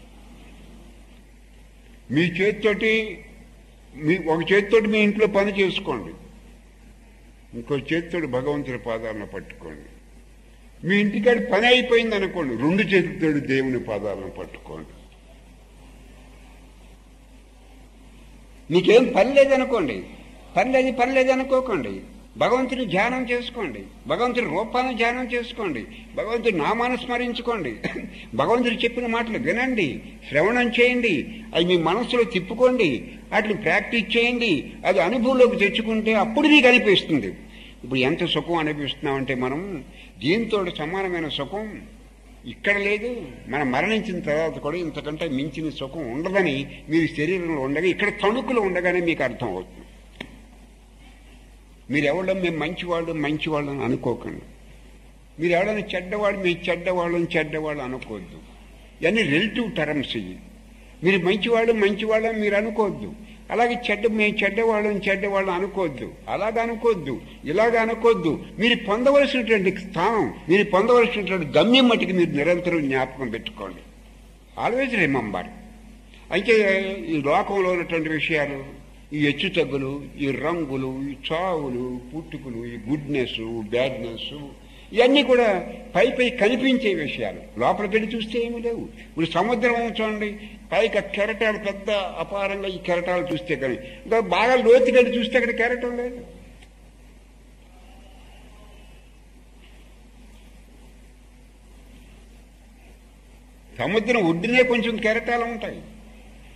మీ చేతితోటి మీ ఒక చేతితోటి మీ ఇంట్లో పని చేసుకోండి ఇంకో చేతితోటి భగవంతుడి పాదాలను పట్టుకోండి మీ ఇంటికాడ పని అయిపోయింది అనుకోండి రెండు చేతులతోటి దేవుని పాదాలను పట్టుకోండి మీకేం పని లేదనుకోండి పని లేదు పని లేదనుకోకండి భగవంతుని ధ్యానం చేసుకోండి భగవంతుని రూపాన్ని ధ్యానం చేసుకోండి భగవంతుని నామాన్ని స్మరించుకోండి భగవంతుడు చెప్పిన మాటలు వినండి శ్రవణం చేయండి అది మీ మనస్సులో తిప్పుకోండి వాటిని ప్రాక్టీస్ చేయండి అది అనుభవంలోకి తెచ్చుకుంటే అప్పుడు మీకు అనిపిస్తుంది ఇప్పుడు ఎంత సుఖం అనిపిస్తున్నామంటే మనం దీంతో సమానమైన సుఖం ఇక్కడ లేదు మనం మరణించిన తర్వాత కూడా ఇంతకంటే మించిన సుఖం ఉండదని మీరు శరీరంలో ఉండగా ఇక్కడ తణుకులు ఉండగానే మీకు అర్థం అవుతుంది మీరు ఎవరో మేము మంచివాళ్ళు మంచివాళ్ళు అని అనుకోకండి మీరు ఎవరైనా చెడ్డవాళ్ళు మీ చెడ్డవాళ్ళని చెడ్డవాళ్ళు అనుకోవద్దు ఇవన్నీ రిలేటివ్ టర్మ్స్ ఇవి మీరు మంచివాళ్ళు మంచివాళ్ళు అని మీరు అనుకోవద్దు అలాగే చెడ్డ మేము చెడ్డవాళ్ళని చెడ్డవాళ్ళు అనుకోవద్దు అలాగ అనుకోవద్దు ఇలాగ అనుకోవద్దు మీరు పొందవలసినటువంటి స్థానం మీరు పొందవలసినటువంటి గమ్యం మటుకు మీరు నిరంతరం జ్ఞాపకం పెట్టుకోండి ఆల్వేజ్ రిమంబర్ అయితే ఈ లోకంలో ఉన్నటువంటి విషయాలు ఈ హెచ్చు తగ్గులు ఈ రంగులు ఈ చావులు పుట్టుకులు ఈ గుడ్నెస్ బ్యాడ్నెస్ ఇవన్నీ కూడా పై పై కనిపించే విషయాలు లోపలికి వెళ్ళి చూస్తే ఏమీ లేవు ఇప్పుడు సముద్రం చూడండి పైకి ఆ కెరటాలు పెద్ద అపారంగా ఈ కెరటాలు చూస్తే కానీ ఇంకా బాగా లోతుకెళ్ళి చూస్తే అక్కడ కెరటం లేదు సముద్రం ఒడ్డునే కొంచెం కెరటాలు ఉంటాయి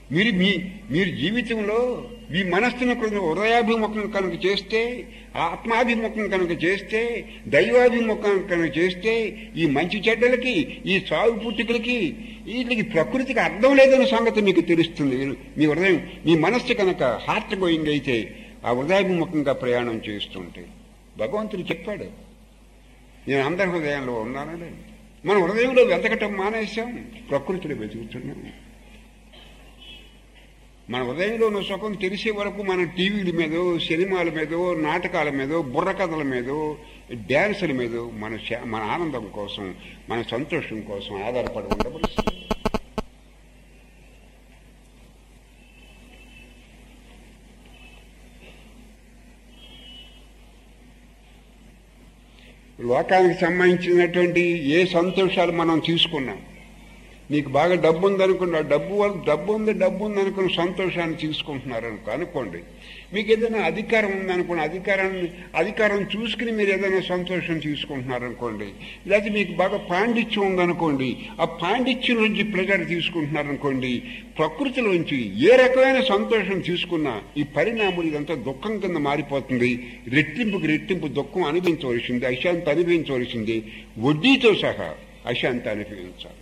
మీరు మీ మీరు జీవితంలో మీ మనస్సును కొంచెం హృదయాభిముఖం కనుక చేస్తే ఆత్మాభిముఖం కనుక చేస్తే దైవాభిముఖం కనుక చేస్తే ఈ మంచి చెడ్డలకి ఈ సాగు పుట్టుకలకి వీటికి ప్రకృతికి అర్థం లేదన్న సంగతి మీకు తెలుస్తుంది మీరు- మీ హృదయం మీ మనస్సు కనుక హార్ట్ గోయింగ్ అయితే ఆ హృదయాభిముఖంగా ప్రయాణం చేస్తుంటే భగవంతుడు చెప్పాడు నేను అందరి హృదయంలో ఉన్నానని మన హృదయంలో వెతకటం మానేశాం ప్రకృతిలో వెతుకుతున్నాం మన హృదయంలో ఉన్న సుఖం తెలిసే వరకు మన టీవీల మీదో సినిమాల మీదో నాటకాల మీదో బుర్రకథల మీదో డ్యాన్సుల మీదో మన శా- మన ఆనందం కోసం మన సంతోషం కోసం ఆధారపడి ఉండవలసింది లోకానికి సంబంధించినటువంటి ఏ సంతోషాలు మనం తీసుకున్నాం నీకు బాగా డబ్బు ఉందనుకున్న డబ్బు వల్ల డబ్బు ఉంది డబ్బు ఉంది అనుకున్న సంతోషాన్ని తీసుకుంటున్నారు అనుకో అనుకోండి మీకు ఏదైనా అధికారం ఉందనుకోండి అధికారాన్ని అధికారం చూసుకుని మీరు ఏదైనా సంతోషం తీసుకుంటున్నారు అనుకోండి లేకపోతే మీకు బాగా పాండిత్యం ఉందనుకోండి ఆ పాండిత్యం నుంచి ప్రెజర్ తీసుకుంటున్నారు అనుకోండి ప్రకృతిలోంచి ఏ రకమైన సంతోషం తీసుకున్నా ఈ పరిణామం ఇదంతా దుఃఖం కింద మారిపోతుంది రెట్టింపుకి రెట్టింపు దుఃఖం అనిపించవలసింది అశాంతి అనిపించవలసింది వడ్డీతో సహా అశాంతి అనిపించాలి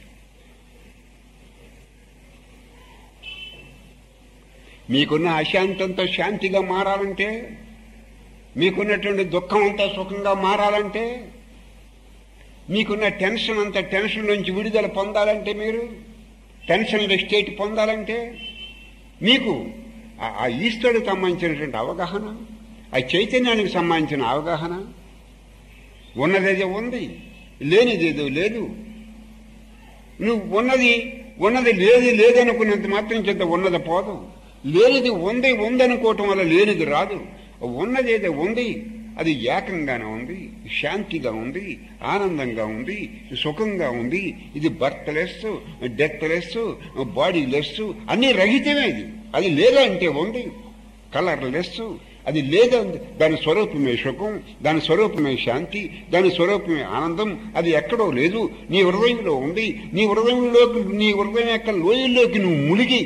మీకున్న అశాంతి అంతా శాంతిగా మారాలంటే మీకున్నటువంటి దుఃఖం అంతా సుఖంగా మారాలంటే మీకున్న టెన్షన్ అంతా టెన్షన్ నుంచి విడుదల పొందాలంటే మీరు టెన్షన్ స్టేట్ పొందాలంటే మీకు ఆ- ఆ ఈశ్వరుడికి సంబంధించినటువంటి అవగాహన ఆ చైతన్యానికి సంబంధించిన అవగాహన ఉన్నదేదో ఉంది లేనిదేదో లేదు నువ్వు ఉన్నది ఉన్నది లేది లేదనుకున్నంత మాత్రం చేత ఉన్నది పోదు లేనిది ఉంది ఉందనుకోవటం వల్ల లేనిది రాదు ఉన్నది ఏదో ఉంది అది ఏకంగానే ఉంది శాంతిగా ఉంది ఆనందంగా ఉంది సుఖంగా ఉంది ఇది birthless deathless bodiless అన్ని రహితమే ఇది అది లేదా అంటే ఉంది కలర్ లెస్ అది లేదా దాని స్వరూపమే సుఖం దాని స్వరూపమే శాంతి దాని స్వరూపమే ఆనందం అది ఎక్కడో లేదు నీ హృదయంలో ఉంది నీ హృదయంలోకి నీ హృదయం యొక్క లోయల్లోకి నువ్వు మునిగి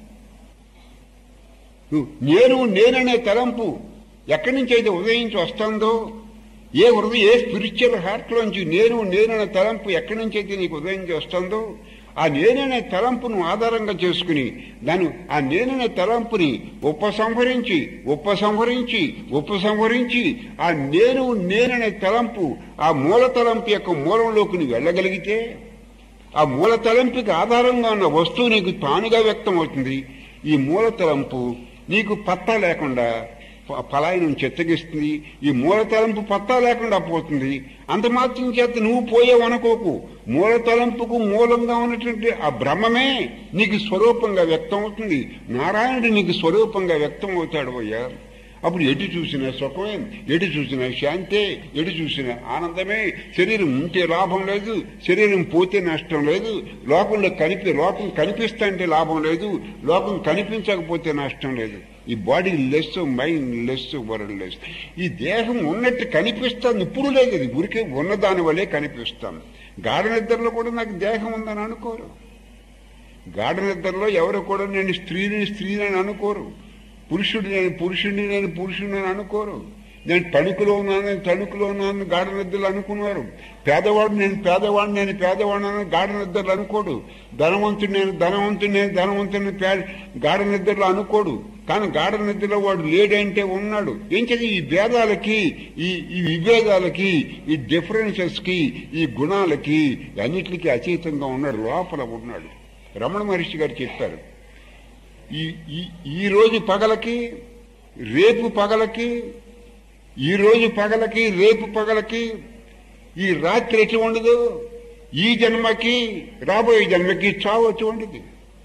నువ్వు నేను నేననే తలంపు ఎక్కడి నుంచి అయితే ఉదయించి వస్తుందో ఏ హృదయం ఏ స్పిరిచువల్ హార్ట్లోంచి నేను నేననే తలంపు ఎక్కడి నుంచి అయితే నీకు ఉదయించి వస్తుందో ఆ నేననే తలంపును ఆధారంగా చేసుకుని దాన్ని ఆ నేననే తలంపుని ఉపసంహరించి ఉపసంహరించి ఉపసంహరించి ఆ నేను నేననే తలంపు ఆ మూల తలంపు యొక్క మూలంలోకి నువ్వు వెళ్ళగలిగితే ఆ మూల తలంపుకి ఆధారంగా ఉన్న వస్తువు నీకు తానుగా వ్యక్తం అవుతుంది ఈ మూల తలంపు నీకు పత్తా లేకుండా ప- పలాయనం చెత్తగిస్తుంది ఈ మూల తలంపు పత్తా లేకుండా పోతుంది అంత మాత్రం చేత నువ్వు పోయావు అనుకోకు మూల తలంపుకు మూలంగా ఉన్నటువంటి ఆ బ్రహ్మమే నీకు స్వరూపంగా వ్యక్తం అవుతుంది నారాయణుడు నీకు స్వరూపంగా వ్యక్తం అవుతాడు అయ్యా అప్పుడు ఎటు చూసిన సుఖమే ఎటు చూసిన శాంతే ఎటు చూసిన ఆనందమే శరీరం ఉంటే లాభం లేదు శరీరం పోతే నష్టం లేదు లోకంలో కనిపి లోకం కనిపిస్తా అంటే లాభం లేదు లోకం కనిపించకపోతే నష్టం లేదు ఈ body less mind less world worldless ఈ దేహం ఉన్నట్టు కనిపిస్తాను ఇప్పుడు లేదు ఇది ఊరికే ఉన్నదాని వల్లే కనిపిస్తాను గాఢ నిద్రలో కూడా నాకు దేహం ఉందని అనుకోరు గాఢ నిద్రలో ఎవరు కూడా నేను స్త్రీని స్త్రీని అని అనుకోరు పురుషుడు నేను పురుషుడిని నేను పురుషుడిని అని అనుకోరు నేను తణుకులో ఉన్నాను నేను తణుకులో ఉన్నాను గాఢ నిద్రలు అనుకున్నారు పేదవాడు నేను పేదవాడిని నేను పేదవాడిని అని గాఢ నిద్రలు అనుకోడు ధనవంతుడు నేను ధనవంతుడు నేను ధనవంతుడిని పే గాఢ నిద్రలు అనుకోడు కానీ గాఢ నిద్రలో వాడు లేడంటే ఉన్నాడు ఏం చేసి ఈ భేదాలకి ఈ ఈ విభేదాలకి ఈ డిఫరెన్సెస్ కి ఈ గుణాలకి అన్నిటికీ అతీతంగా ఉన్నాడు లోపల ఉన్నాడు రమణ మహర్షి గారు చెప్పారు ఈ ఈ- ఈ రోజు పగలకి రేపు పగలకి ఈ రోజు పగలకి రేపు పగలకి ఈ రాత్రి ఎటు ఉండదు ఈ జన్మకి రాబోయే జన్మకి చావు వచ్చి ఉండదు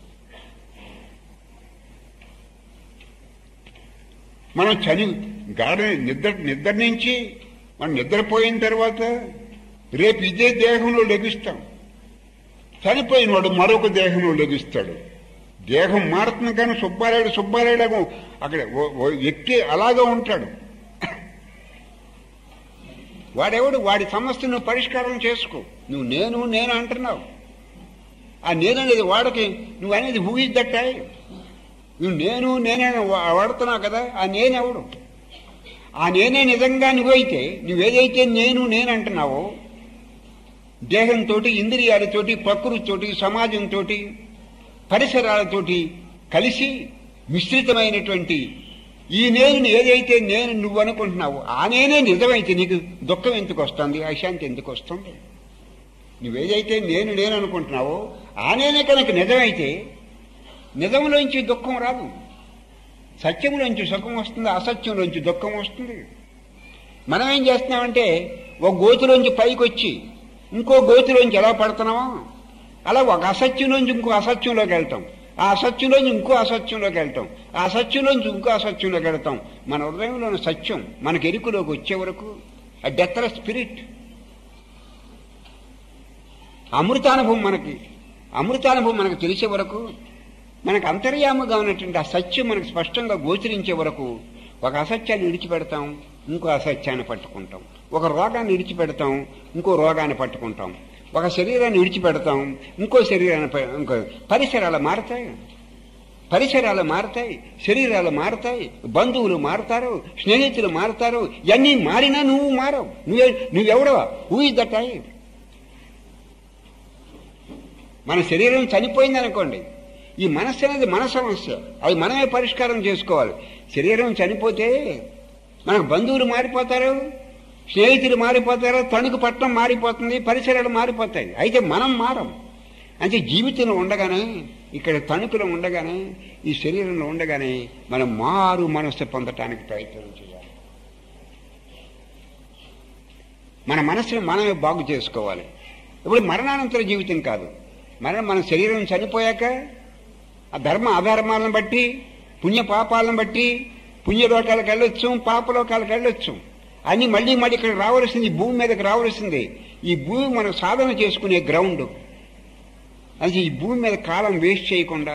మనం చని గాఢ నిద్ర నిద్ర నుంచి మనం నిద్రపోయిన తర్వాత రేపు ఇదే దేహంలో లభిస్తాం చనిపోయిన వాడు మరొక దేహంలో లభిస్తాడు దేహం మారుతుంది కానీ సుబ్బారాయుడు సుబ్బారాయుడు అక్కడ ఓ- ఓ వ్యక్తి అలాగా ఉంటాడు వాడెవడు వాడి సమస్యను నువ్వు పరిష్కారం చేసుకో నువ్వు నేను నేను అంటున్నావు ఆ నేను అనేది వాడికి నువ్వు అనేది హూ ఇస్ దట్ ఐ నువ్వు నేను నేనే వా- వాడుతున్నావు కదా ఆ నేనెవడు ఆ నేనే నిజంగా నువ్వైతే నువ్వేదైతే నేను నేను అంటున్నావో దేహంతో ఇంద్రియాలతోటి ప్రకృతితోటి సమాజంతో పరిసరాలతోటి కలిసి మిశ్రితమైనటువంటి ఈ నేను ఏదైతే నేను నువ్వు అనుకుంటున్నావో ఆ నేనే నిజమైతే నీకు దుఃఖం ఎందుకు వస్తుంది అశాంతి ఎందుకు వస్తుంది నువ్వేదైతే నేను నేను అనుకుంటున్నావో ఆ నేనే కనుక నిజమైతే నిజంలోంచి దుఃఖం రాదు సత్యంలోంచి సుఖం వస్తుంది అసత్యంలోంచి దుఃఖం వస్తుంది మనం ఏం చేస్తున్నామంటే ఒక గోతులోంచి పైకి వచ్చి ఇంకో గోతులోంచి ఎలా పడుతున్నామో అలా ఒక అసత్యంలోంచి ఇంకో అసత్యంలోకి వెళ్తాం ఆ అసత్యంలోంచి ఇంకో అసత్యంలోకి వెళ్తాం ఆ అసత్యంలోంచి ఇంకో అసత్యంలోకి వెళ్తాం మన హృదయంలోని సత్యం మనకి ఎరుకులోకి వచ్చే వరకు ఆ డెత్తర స్పిరిట్ అమృతానుభవం మనకి అమృతానుభవం మనకు తెలిసే వరకు మనకు అంతర్యాముగా ఉన్నటువంటి ఆ సత్యం మనకు స్పష్టంగా గోచరించే వరకు ఒక అసత్యాన్ని విడిచిపెడతాం ఇంకో అసత్యాన్ని పట్టుకుంటాం ఒక రోగాన్ని విడిచిపెడతాం ఇంకో రోగాన్ని పట్టుకుంటాం ఒక శరీరాన్ని విడిచిపెడతాం ఇంకో శరీరాన్ని ప- ఇంకో పరిసరాలు మారతాయి పరిసరాలు మారతాయి శరీరాలు మారతాయి బంధువులు మారతారు స్నేహితులు మారతారు ఇవన్నీ మారినా నువ్వు మారవు నువ్వే నువ్వెవడవా హూ ఇస్ దట్ ఐ మన శరీరం చనిపోయింది అనుకోండి ఈ మనస్సు అనేది మన సమస్య అది మనమే పరిష్కారం చేసుకోవాలి శరీరం చనిపోతే మనకు బంధువులు మారిపోతారు స్నేహితులు మారిపోతారు తణుకు పట్టణం మారిపోతుంది పరిసరాలు మారిపోతాయి అయితే మనం మారం అంటే జీవితంలో ఉండగానే ఇక్కడ తణుకులో ఉండగానే ఈ శరీరంలో ఉండగానే మనం మారు మనస్సు పొందటానికి ప్రయత్నం చేయాలి మన మనసును మనమే బాగు చేసుకోవాలి ఇప్పుడు మరణానంతర జీవితం కాదు మరణం మన శరీరం చనిపోయాక ఆ ధర్మ అధర్మాలను బట్టి పుణ్య పాపాలను బట్టి పుణ్యలోకాలకు వెళ్ళొచ్చు పాపలోకాలకు వెళ్ళొచ్చు అన్ని మళ్ళీ మళ్ళీ ఇక్కడ రావలసింది ఈ భూమి మీదకి రావలసింది ఈ భూమి మనం సాధన చేసుకునే గ్రౌండ్ అది ఈ భూమి మీద కాలం వేస్ట్ చేయకుండా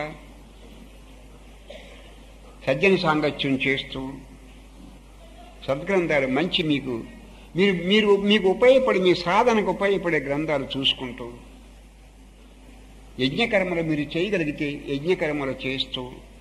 సజ్జన సాంగత్యం చేస్తూ సద్గ్రంథాలు మంచి మీకు మీరు మీరు మీకు ఉపయోగపడి మీ సాధనకు ఉపయోగపడే గ్రంథాలు చూసుకుంటూ యజ్ఞకర్మలు మీరు చేయగలిగితే యజ్ఞకర్మలు చేస్తూ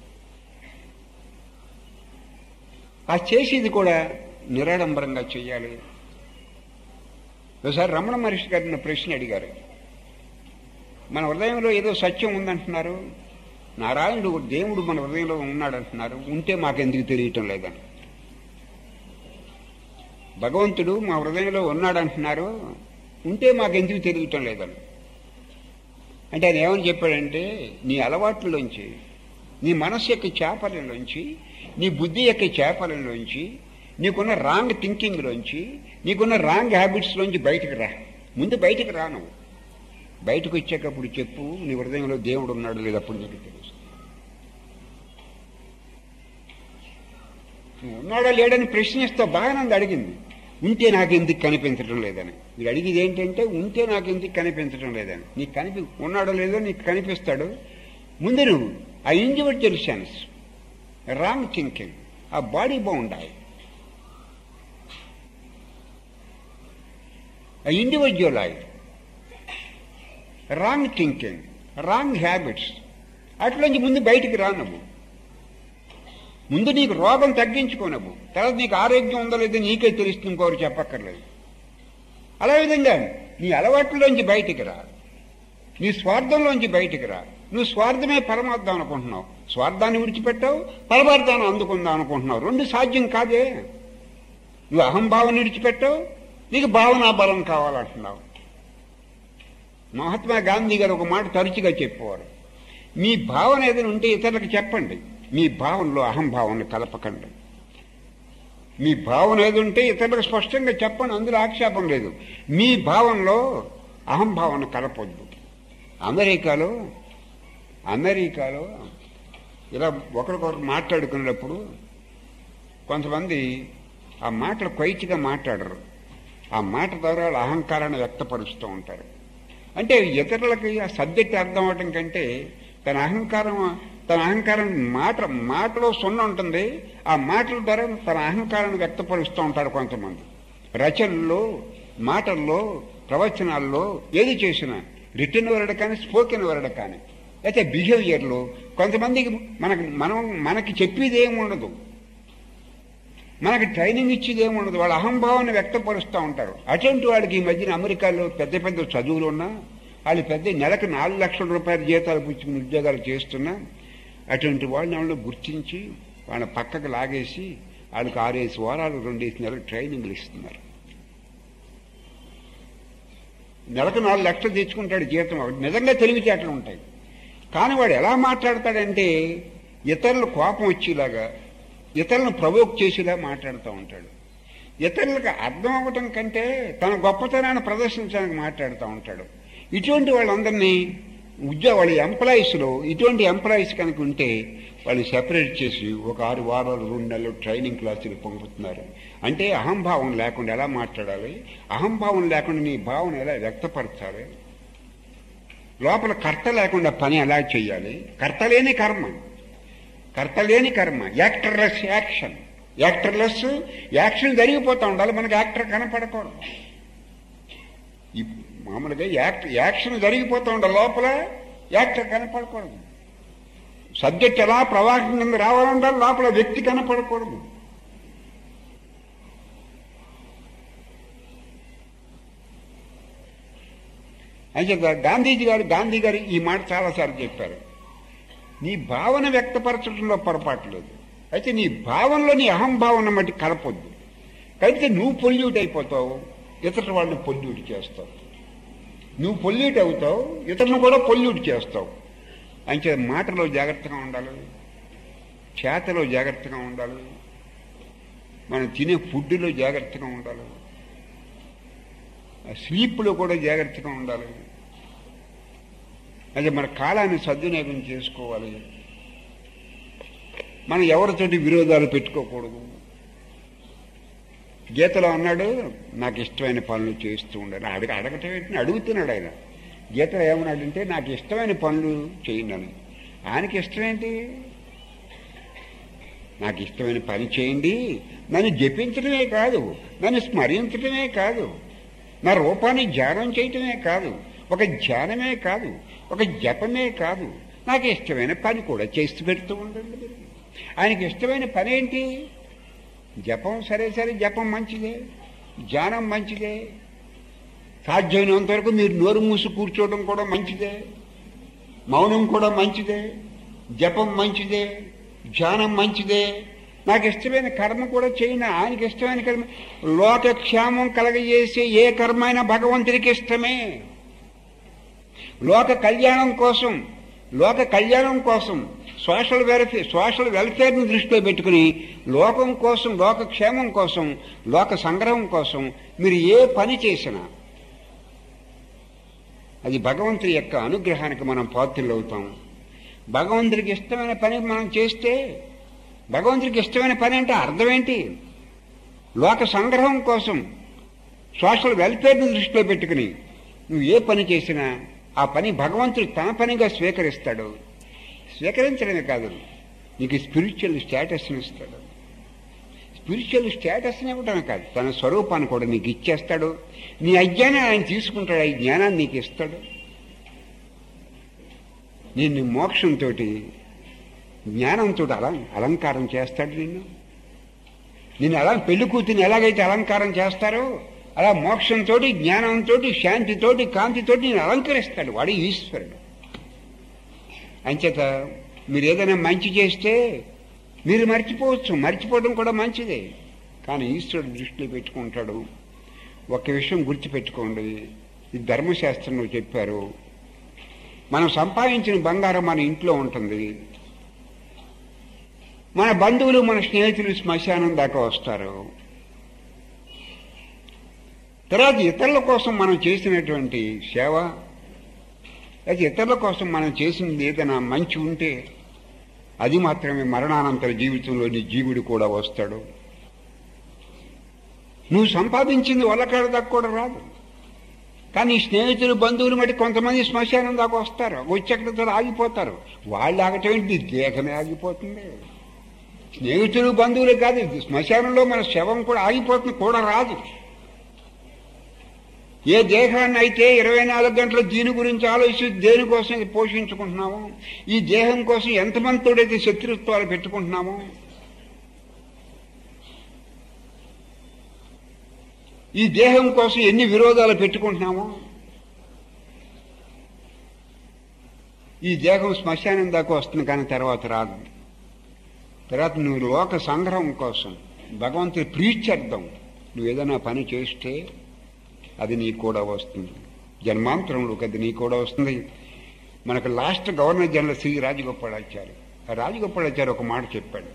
ఆ చేసేది కూడా నిరాడంబరంగా చేయాలి ఒకసారి రమణ మహర్షి గారిని ప్రశ్న అడిగారు మన హృదయంలో ఏదో సత్యం ఉందంటున్నారు నారాయణుడు దేవుడు మన హృదయంలో ఉన్నాడంటున్నారు ఉంటే మాకెందుకు తెలియటం లేదని భగవంతుడు మా హృదయంలో ఉన్నాడంటున్నారు ఉంటే మాకెందుకు తెలియటం లేదని అంటే ఆయన ఏమని చెప్పాడంటే నీ అలవాట్లలోంచి నీ మనస్సు యొక్క చేపలలోంచి నీ బుద్ధి యొక్క చేపలలోంచి నీకున్న రాంగ్ థింకింగ్లోంచి నీకున్న రాంగ్ హ్యాబిట్స్లోంచి బయటకు రా ముందు బయటకు రా నువ్వు బయటకు వచ్చేటప్పుడు చెప్పు నీ హృదయంలో దేవుడు ఉన్నాడు లేదు అప్పుడు నీకు తెలుసు నువ్వు ఉన్నాడా లేడని ప్రశ్నిస్తావు బాగా నన్ను అడిగింది ఉంటే నాకు ఎందుకు కనిపించడం లేదని మీరు అడిగేది ఏంటంటే ఉంటే నాకు ఎందుకు కనిపించడం లేదని నీకు కనిపి ఉన్నాడో లేదో నీకు కనిపిస్తాడు ముందు నువ్వు ఆ ఇండివిజువల్ సెన్స్ రాంగ్ థింకింగ్ ఆ బాడీ బాగుండాలి ఆ individual I wrong thinking wrong habits అట్లోంచి ముందు బయటికి రా నువ్వు ముందు నీకు రోగం తగ్గించుకోనవు తర్వాత నీకు ఆరోగ్యం ఉందో లేదో నీకే తెలుస్తుంది ఇంకోరు చెప్పక్కర్లేదు అలా విధంగా నీ అలవాట్లోంచి బయటికి రా నీ స్వార్థంలోంచి బయటికి రా నువ్వు స్వార్థమే పరమార్థం అనుకుంటున్నావు స్వార్థాన్ని విడిచిపెట్టావు పరమార్థాన్ని అందుకుందాం అనుకుంటున్నావు రెండు సాధ్యం కాదే నువ్వు అహంభావం విడిచిపెట్టావు నీకు భావనా బలం కావాలంటున్నావు మహాత్మా గాంధీ గారు ఒక మాట తరచుగా చెప్పేవారు మీ భావన ఏదైనా ఉంటే ఇతరులకు చెప్పండి మీ భావనలో అహంభావాన్ని కలపకండి మీ భావన ఏది ఉంటే ఇతరులకు స్పష్టంగా చెప్పండి అందులో ఆక్షేపం లేదు మీ భావనలో అహంభావాన్ని కలపొద్దు అమెరికాలో అమెరికాలో ఇలా ఒకరికొకరు మాట్లాడుకునేటప్పుడు కొంతమంది ఆ మాటలు కొయిచిగా మాట్లాడరు ఆ మాట ద్వారా వాళ్ళ అహంకారాన్ని వ్యక్తపరుస్తూ ఉంటారు అంటే ఇతరులకి ఆ సబ్జెక్ట్ అర్థం అవటం కంటే తన అహంకారం తన అహంకారం మాట మాటలో సున్న ఉంటుంది ఆ మాటల ద్వారా తన అహంకారాన్ని వ్యక్తపరుస్తూ ఉంటారు కొంతమంది రచనల్లో మాటల్లో ప్రవచనాల్లో ఏది చేసినా రిటర్న్ వర్డ్ కానీ స్పోకెన్ వర్డ్ కానీ అయితే బిహేవియర్లో కొంతమందికి మనకు మనం మనకి చెప్పేది ఏమి ఉండదు మనకి ట్రైనింగ్ ఇచ్చేది ఏమి ఉండదు వాళ్ళ అహంభావాన్ని వ్యక్తపరుస్తూ ఉంటారు అటువంటి వాళ్ళకి ఈ మధ్యన అమెరికాలో పెద్ద పెద్ద చదువులు ఉన్నా వాళ్ళు పెద్ద నెలకు నాలుగు లక్షల రూపాయల జీతాలు పుచ్చుకుని ఉద్యోగాలు చేస్తున్నా అటువంటి వాళ్ళని వాళ్ళు గుర్తించి వాళ్ళ పక్కకు లాగేసి వాళ్ళకి ఆరేసి వారాలు రెండేసి నెలలు ట్రైనింగ్లు ఇస్తున్నారు నెలకు నాలుగు లక్షలు తెచ్చుకుంటాడు జీతం వాడు నిజంగా తెలివితేటలు ఉంటాయి కానీ వాడు ఎలా మాట్లాడతాడంటే ఇతరులు కోపం వచ్చేలాగా ఇతరులను ప్రవోక్ చేసేలా మాట్లాడుతూ ఉంటాడు ఇతరులకు అర్థం అవ్వటం కంటే తన గొప్పతనాన్ని ప్రదర్శించడానికి మాట్లాడుతూ ఉంటాడు ఇటువంటి వాళ్ళందరినీ ఉద్యోగ వాళ్ళ ఎంప్లాయీస్లో ఇటువంటి ఎంప్లాయీస్ కనుక ఉంటే వాళ్ళని సెపరేట్ చేసి ఒక ఆరు వారాలు రెండు నెలలు ట్రైనింగ్ క్లాసులు పంపుతున్నారు అంటే అహంభావం లేకుండా ఎలా మాట్లాడాలి అహంభావం లేకుండా నీ భావన ఎలా వ్యక్తపరచాలి లోపల కర్త లేకుండా పని ఎలా చేయాలి కర్త లేని కర్మ కర్త లేని కర్మ యాక్టర్లెస్ యాక్షన్ యాక్టర్లెస్ యాక్షన్ జరిగిపోతూ ఉండాలి మనకి యాక్టర్ కనపడకూడదు ఈ మామూలుగా యాక్ట్ యాక్షన్ జరిగిపోతూ ఉండాలి లోపల యాక్టర్ కనపడకూడదు సబ్జెక్ట్ ఎలా ప్రవాహం కింద రావాలంటారు లోపల వ్యక్తి కనపడకూడదు అయితే గాంధీజీ గారు గాంధీ గారు ఈ మాట చాలాసార్లు చెప్పారు నీ భావన వ్యక్తపరచడంలో పొరపాటు లేదు అయితే నీ భావనలో నీ అహంభావన మట్టి కలపొద్దు కలిపితే నువ్వు పొల్యూట్ అయిపోతావు ఇతర వాళ్ళని పొల్యూట్ చేస్తావు నువ్వు పొల్యూట్ అవుతావు ఇతరులను కూడా పొల్యూట్ చేస్తావు అంటే మాటలో జాగ్రత్తగా ఉండాలి చేతలో జాగ్రత్తగా ఉండాలి మనం తినే ఫుడ్లో జాగ్రత్తగా ఉండాలి స్లీప్లో కూడా జాగ్రత్తగా ఉండాలి అదే మన కాలాన్ని సద్వినియోగం చేసుకోవాలి మనం ఎవరితోటి విరోధాలు పెట్టుకోకూడదు గీతలో అన్నాడు నాకు ఇష్టమైన పనులు చేస్తూ ఉండాలి అడగ అడగటం ఏంటి అడుగుతున్నాడు ఆయన గీతలో ఏమన్నాడంటే నాకు ఇష్టమైన పనులు చేయండి అని ఆయనకి ఇష్టం ఏంటి నాకు ఇష్టమైన పని చేయండి నన్ను జపించడమే కాదు నన్ను స్మరించడమే కాదు నా రూపాన్ని ధ్యానం చేయటమే కాదు ఒక ధ్యానమే కాదు ఒక జపమే కాదు నాకు ఇష్టమైన పని కూడా చేస్తూ పెడుతూ ఉండండి మీరు ఆయనకి ఇష్టమైన పని ఏంటి జపం సరే సరే జపం మంచిదే ధ్యానం మంచిదే సాధ్యమైనంత వరకు మీరు నోరు మూసి కూర్చోవడం కూడా మంచిదే మౌనం కూడా మంచిదే జపం మంచిదే ధ్యానం మంచిదే నాకు ఇష్టమైన కర్మ కూడా చేయను ఆయనకి ఇష్టమైన కర్మ లోకక్షేమం కలగజేసే ఏ కర్మ అయినా భగవంతుడికి ఇష్టమే లోక కళ్యాణం కోసం లోక కళ్యాణం కోసం సోషల్ వెల్ఫేర్ సోషల్ వెల్ఫేర్ని దృష్టిలో పెట్టుకుని లోకం కోసం లోక క్షేమం కోసం లోక సంగ్రహం కోసం మీరు ఏ పని చేసినా అది భగవంతుడి యొక్క అనుగ్రహానికి మనం పాత్రలు అవుతాం భగవంతుడికి ఇష్టమైన పని మనం చేస్తే భగవంతుడికి ఇష్టమైన పని అంటే అర్థం ఏంటి లోక సంగ్రహం కోసం సోషల్ వెల్ఫేర్ని దృష్టిలో పెట్టుకుని నువ్వు ఏ పని చేసినా ఆ పని భగవంతుడు తన పనిగా స్వీకరిస్తాడు స్వీకరించడమే కాదు నీకు స్పిరిచువల్ స్టేటస్ని ఇస్తాడు స్పిరిచువల్ స్టేటస్ని ఇవ్వడమే కాదు తన స్వరూపాన్ని కూడా నీకు ఇచ్చేస్తాడు నీ అజ్ఞానం ఆయన తీసుకుంటాడు ఈ జ్ఞానాన్ని నీకు ఇస్తాడు నిన్ను మోక్షంతో జ్ఞానంతో అలా అలంకారం చేస్తాడు నిన్ను నిన్ను అలా పెళ్లి కూతుని ఎలాగైతే అలంకారం చేస్తారో అలా మోక్షంతో జ్ఞానంతో శాంతితోటి కాంతితోటి నేను అలంకరిస్తాడు వాడు ఈశ్వరుడు అంచేత మీరు ఏదైనా మంచి చేస్తే మీరు మర్చిపోవచ్చు మర్చిపోవడం కూడా మంచిదే కానీ ఈశ్వరుడు దృష్టిలో పెట్టుకుంటాడు ఒక విషయం గుర్తుపెట్టుకోండి ఇది ధర్మశాస్త్రంలో చెప్పారు మనం సంపాదించిన బంగారం మన ఇంట్లో ఉంటుంది మన బంధువులు మన స్నేహితులు శ్మశానం దాకా వస్తారు తర్వాత ఇతరుల కోసం మనం చేసినటువంటి సేవ అయితే ఇతరుల కోసం మనం చేసింది ఏదైనా మంచి ఉంటే అది మాత్రమే మరణానంతర జీవితంలోని జీవుడు కూడా వస్తాడు నువ్వు సంపాదించింది వాళ్ళకాడ దాకా కూడా రాదు కానీ స్నేహితులు బంధువులు మట్టి కొంతమంది శ్మశానం దాకా వస్తారు వచ్చేక్కడ ఆగిపోతారు వాళ్ళు ఆగటం ఏంటి దేహమే ఆగిపోతుంది స్నేహితులు బంధువులు కాదు శ్మశానంలో మన శవం కూడా ఆగిపోతుంది కూడా రాదు ఏ దేహాన్ని అయితే ఇరవై నాలుగు గంటలు దీని గురించి ఆలోచించి దేనికోసం ఇది పోషించుకుంటున్నాము ఈ దేహం కోసం ఎంతమంది తోడైతే శత్రుత్వాలు పెట్టుకుంటున్నాము ఈ దేహం కోసం ఎన్ని విరోధాలు పెట్టుకుంటున్నాము ఈ దేహం శ్మశానం దాకా వస్తుంది కానీ తర్వాత రాదు తర్వాత నువ్వు లోక సంగ్రహం కోసం భగవంతుడి ప్రీత్యర్థం నువ్వు ఏదైనా పని చేస్తే అది నీకు కూడా వస్తుంది జన్మాంతరంలోకి అది నీకు కూడా వస్తుంది మనకు last governor general Shri Rajagopalachari ఆ రాజగోపాలాచారి ఒక మాట చెప్పాడు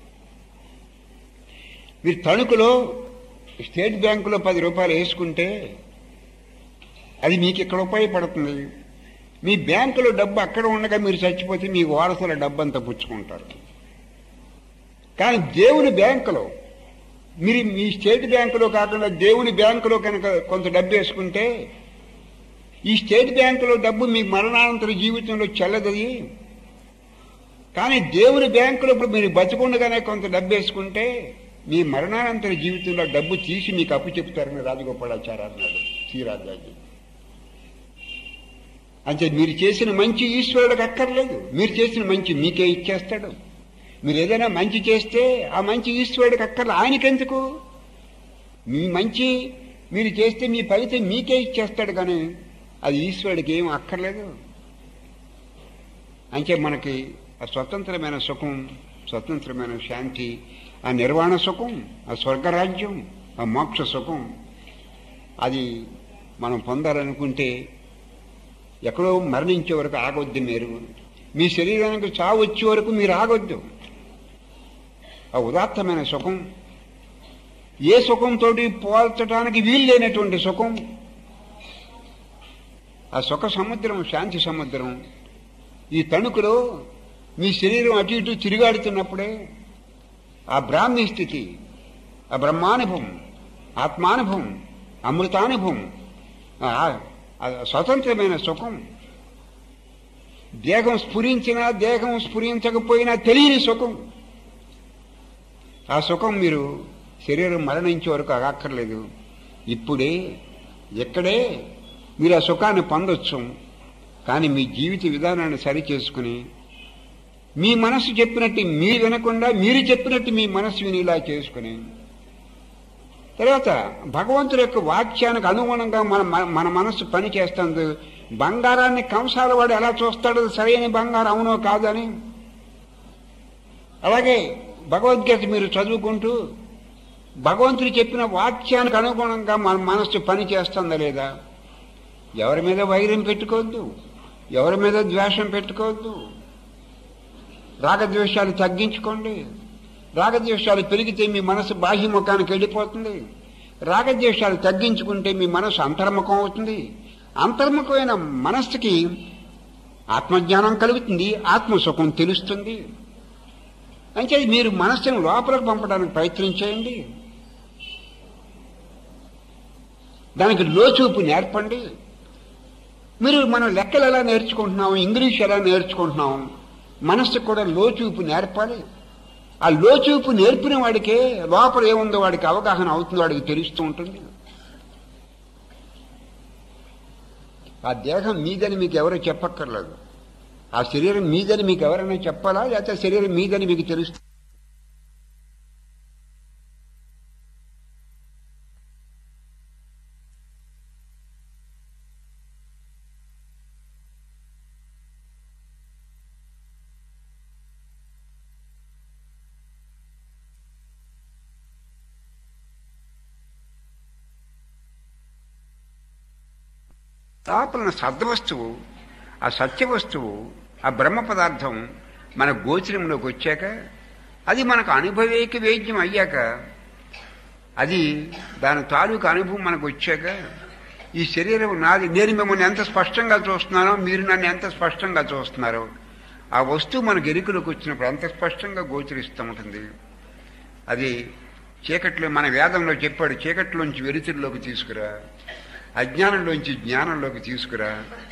మీరు తణుకులో స్టేట్ బ్యాంకులో పది రూపాయలు వేసుకుంటే అది మీకు ఇక్కడ ఉపయోగపడుతుంది మీ బ్యాంకులో డబ్బు అక్కడ ఉండగా మీరు చచ్చిపోతే మీ వారసుల డబ్బు అంతా పుచ్చుకుంటారు కానీ దేవుని బ్యాంకులో మీరు మీ స్టేట్ బ్యాంకులో కాకుండా దేవుని బ్యాంకులో కనుక కొంత డబ్బు వేసుకుంటే ఈ స్టేట్ బ్యాంకులో డబ్బు మీ మరణానంతర జీవితంలో చెల్లదది కానీ దేవుని బ్యాంకులో ఇప్పుడు మీరు బతికుండగానే కొంత డబ్బు వేసుకుంటే మీ మరణానంతర జీవితంలో డబ్బు తీసి మీకు అప్పు చెప్తారని రాజగోపాలాచార్య అన్నాడు శ్రీరాజాజీ అంటే మీరు చేసిన మంచి ఈశ్వరుడికి అక్కర్లేదు మీరు చేసిన మంచి మీకే ఇచ్చేస్తాడు మీరు ఏదైనా మంచి చేస్తే ఆ మంచి ఈశ్వరుడికి అక్కర్లేదు ఆయనకెందుకు మీ మంచి మీరు చేస్తే మీ ఫలితం మీకే ఇచ్చేస్తాడు కానీ అది ఈశ్వరుడికి ఏం అక్కర్లేదు అంటే మనకి ఆ స్వతంత్రమైన సుఖం స్వతంత్రమైన శాంతి ఆ నిర్వాణ సుఖం ఆ స్వర్గరాజ్యం ఆ మోక్ష సుఖం అది మనం పొందాలనుకుంటే ఎక్కడో మరణించే వరకు ఆగొద్దు మీరు మీ శరీరానికి చావు వచ్చే వరకు మీరు ఆగొద్దు ఆ ఉదాత్తమైన సుఖం ఏ సుఖంతో పోల్చడానికి వీలు లేనటువంటి సుఖం ఆ సుఖ సముద్రం శాంతి సముద్రం ఈ తణుకులో మీ శరీరం అటు ఇటు తిరిగాడుతున్నప్పుడే ఆ బ్రాహ్మీ స్థితి ఆ బ్రహ్మానుభవం ఆత్మానుభవం అమృతానుభవం ఆ- ఆ స్వతంత్రమైన సుఖం దేహం స్ఫురించినా దేహం స్ఫురించకపోయినా తెలియని సుఖం ఆ సుఖం మీరు శరీరం మరణించే వరకు అక్కర్లేదు ఇప్పుడే ఎక్కడే మీరు ఆ సుఖాన్ని పొందొచ్చు కానీ మీ జీవిత విధానాన్ని సరిచేసుకుని మీ మనసు చెప్పినట్టు మీరు వినకుండా మీరు చెప్పినట్టు మీ మనసు వినేలా చేసుకుని తర్వాత భగవంతుడి యొక్క వాక్యానికి అనుగుణంగా మన మన- మన మనస్సు పని చేస్తుంది బంగారాన్ని కంసాల వాడు ఎలా చూస్తాడో సరైన బంగారం అవునో కాదని అలాగే భగవద్గీత మీరు చదువుకుంటూ భగవంతుడు చెప్పిన వాక్యానికి అనుగుణంగా మన మనస్సు పని చేస్తుందా లేదా ఎవరి మీద వైరం పెట్టుకోవద్దు ఎవరి మీద ద్వేషం పెట్టుకోవద్దు రాగద్వేషాలు తగ్గించుకోండి రాగద్వేషాలు పెరిగితే మీ మనసు బాహ్యముఖానికి వెళ్ళిపోతుంది రాగద్వేషాలు తగ్గించుకుంటే మీ మనసు అంతర్ముఖం అవుతుంది అంతర్ముఖమైన మనస్సుకి ఆత్మజ్ఞానం కలుగుతుంది ఆత్మసుఖం తెలుస్తుంది అంటే మీరు మనస్సును లోపలికి పంపడానికి ప్రయత్నం చేయండి దానికి లోచూపు నేర్పండి మీరు మనం లెక్కలు ఎలా నేర్చుకుంటున్నాం ఇంగ్లీష్ ఎలా నేర్చుకుంటున్నాం మనస్సుకు కూడా లోచూపు నేర్పాలి ఆ లోచూపు నేర్పిన వాడికే లోపల ఏముందో వాడికి అవగాహన అవుతుందో వాడికి తెలుస్తూ ఉంటుంది ఆ దేహం మీదని మీకు ఎవరో చెప్పక్కర్లేదు ఆ శరీరం మీదని మీకు ఎవరైనా చెప్పాలా లేకపోతే శరీరం మీదని మీకు తెలుస్తుంది లోపల సద్వస్తువు ఆ సత్య వస్తువు ఆ బ్రహ్మ పదార్థం మన గోచరంలోకి వచ్చాక అది మనకు అనుభవేకి వేద్యం అయ్యాక అది దాని తాలూకు అనుభవం మనకు వచ్చాక ఈ శరీరం నాది నేను మిమ్మల్ని ఎంత స్పష్టంగా చూస్తున్నానో మీరు నన్ను ఎంత స్పష్టంగా చూస్తున్నారో ఆ వస్తువు మనకు ఎరుకలోకి వచ్చినప్పుడు అంత స్పష్టంగా గోచరిస్తూ ఉంటుంది అది చీకట్లో మన వేదంలో చెప్పాడు చీకట్లోంచి వెలుతురులోకి తీసుకురా అజ్ఞానంలోంచి జ్ఞానంలోకి తీసుకురా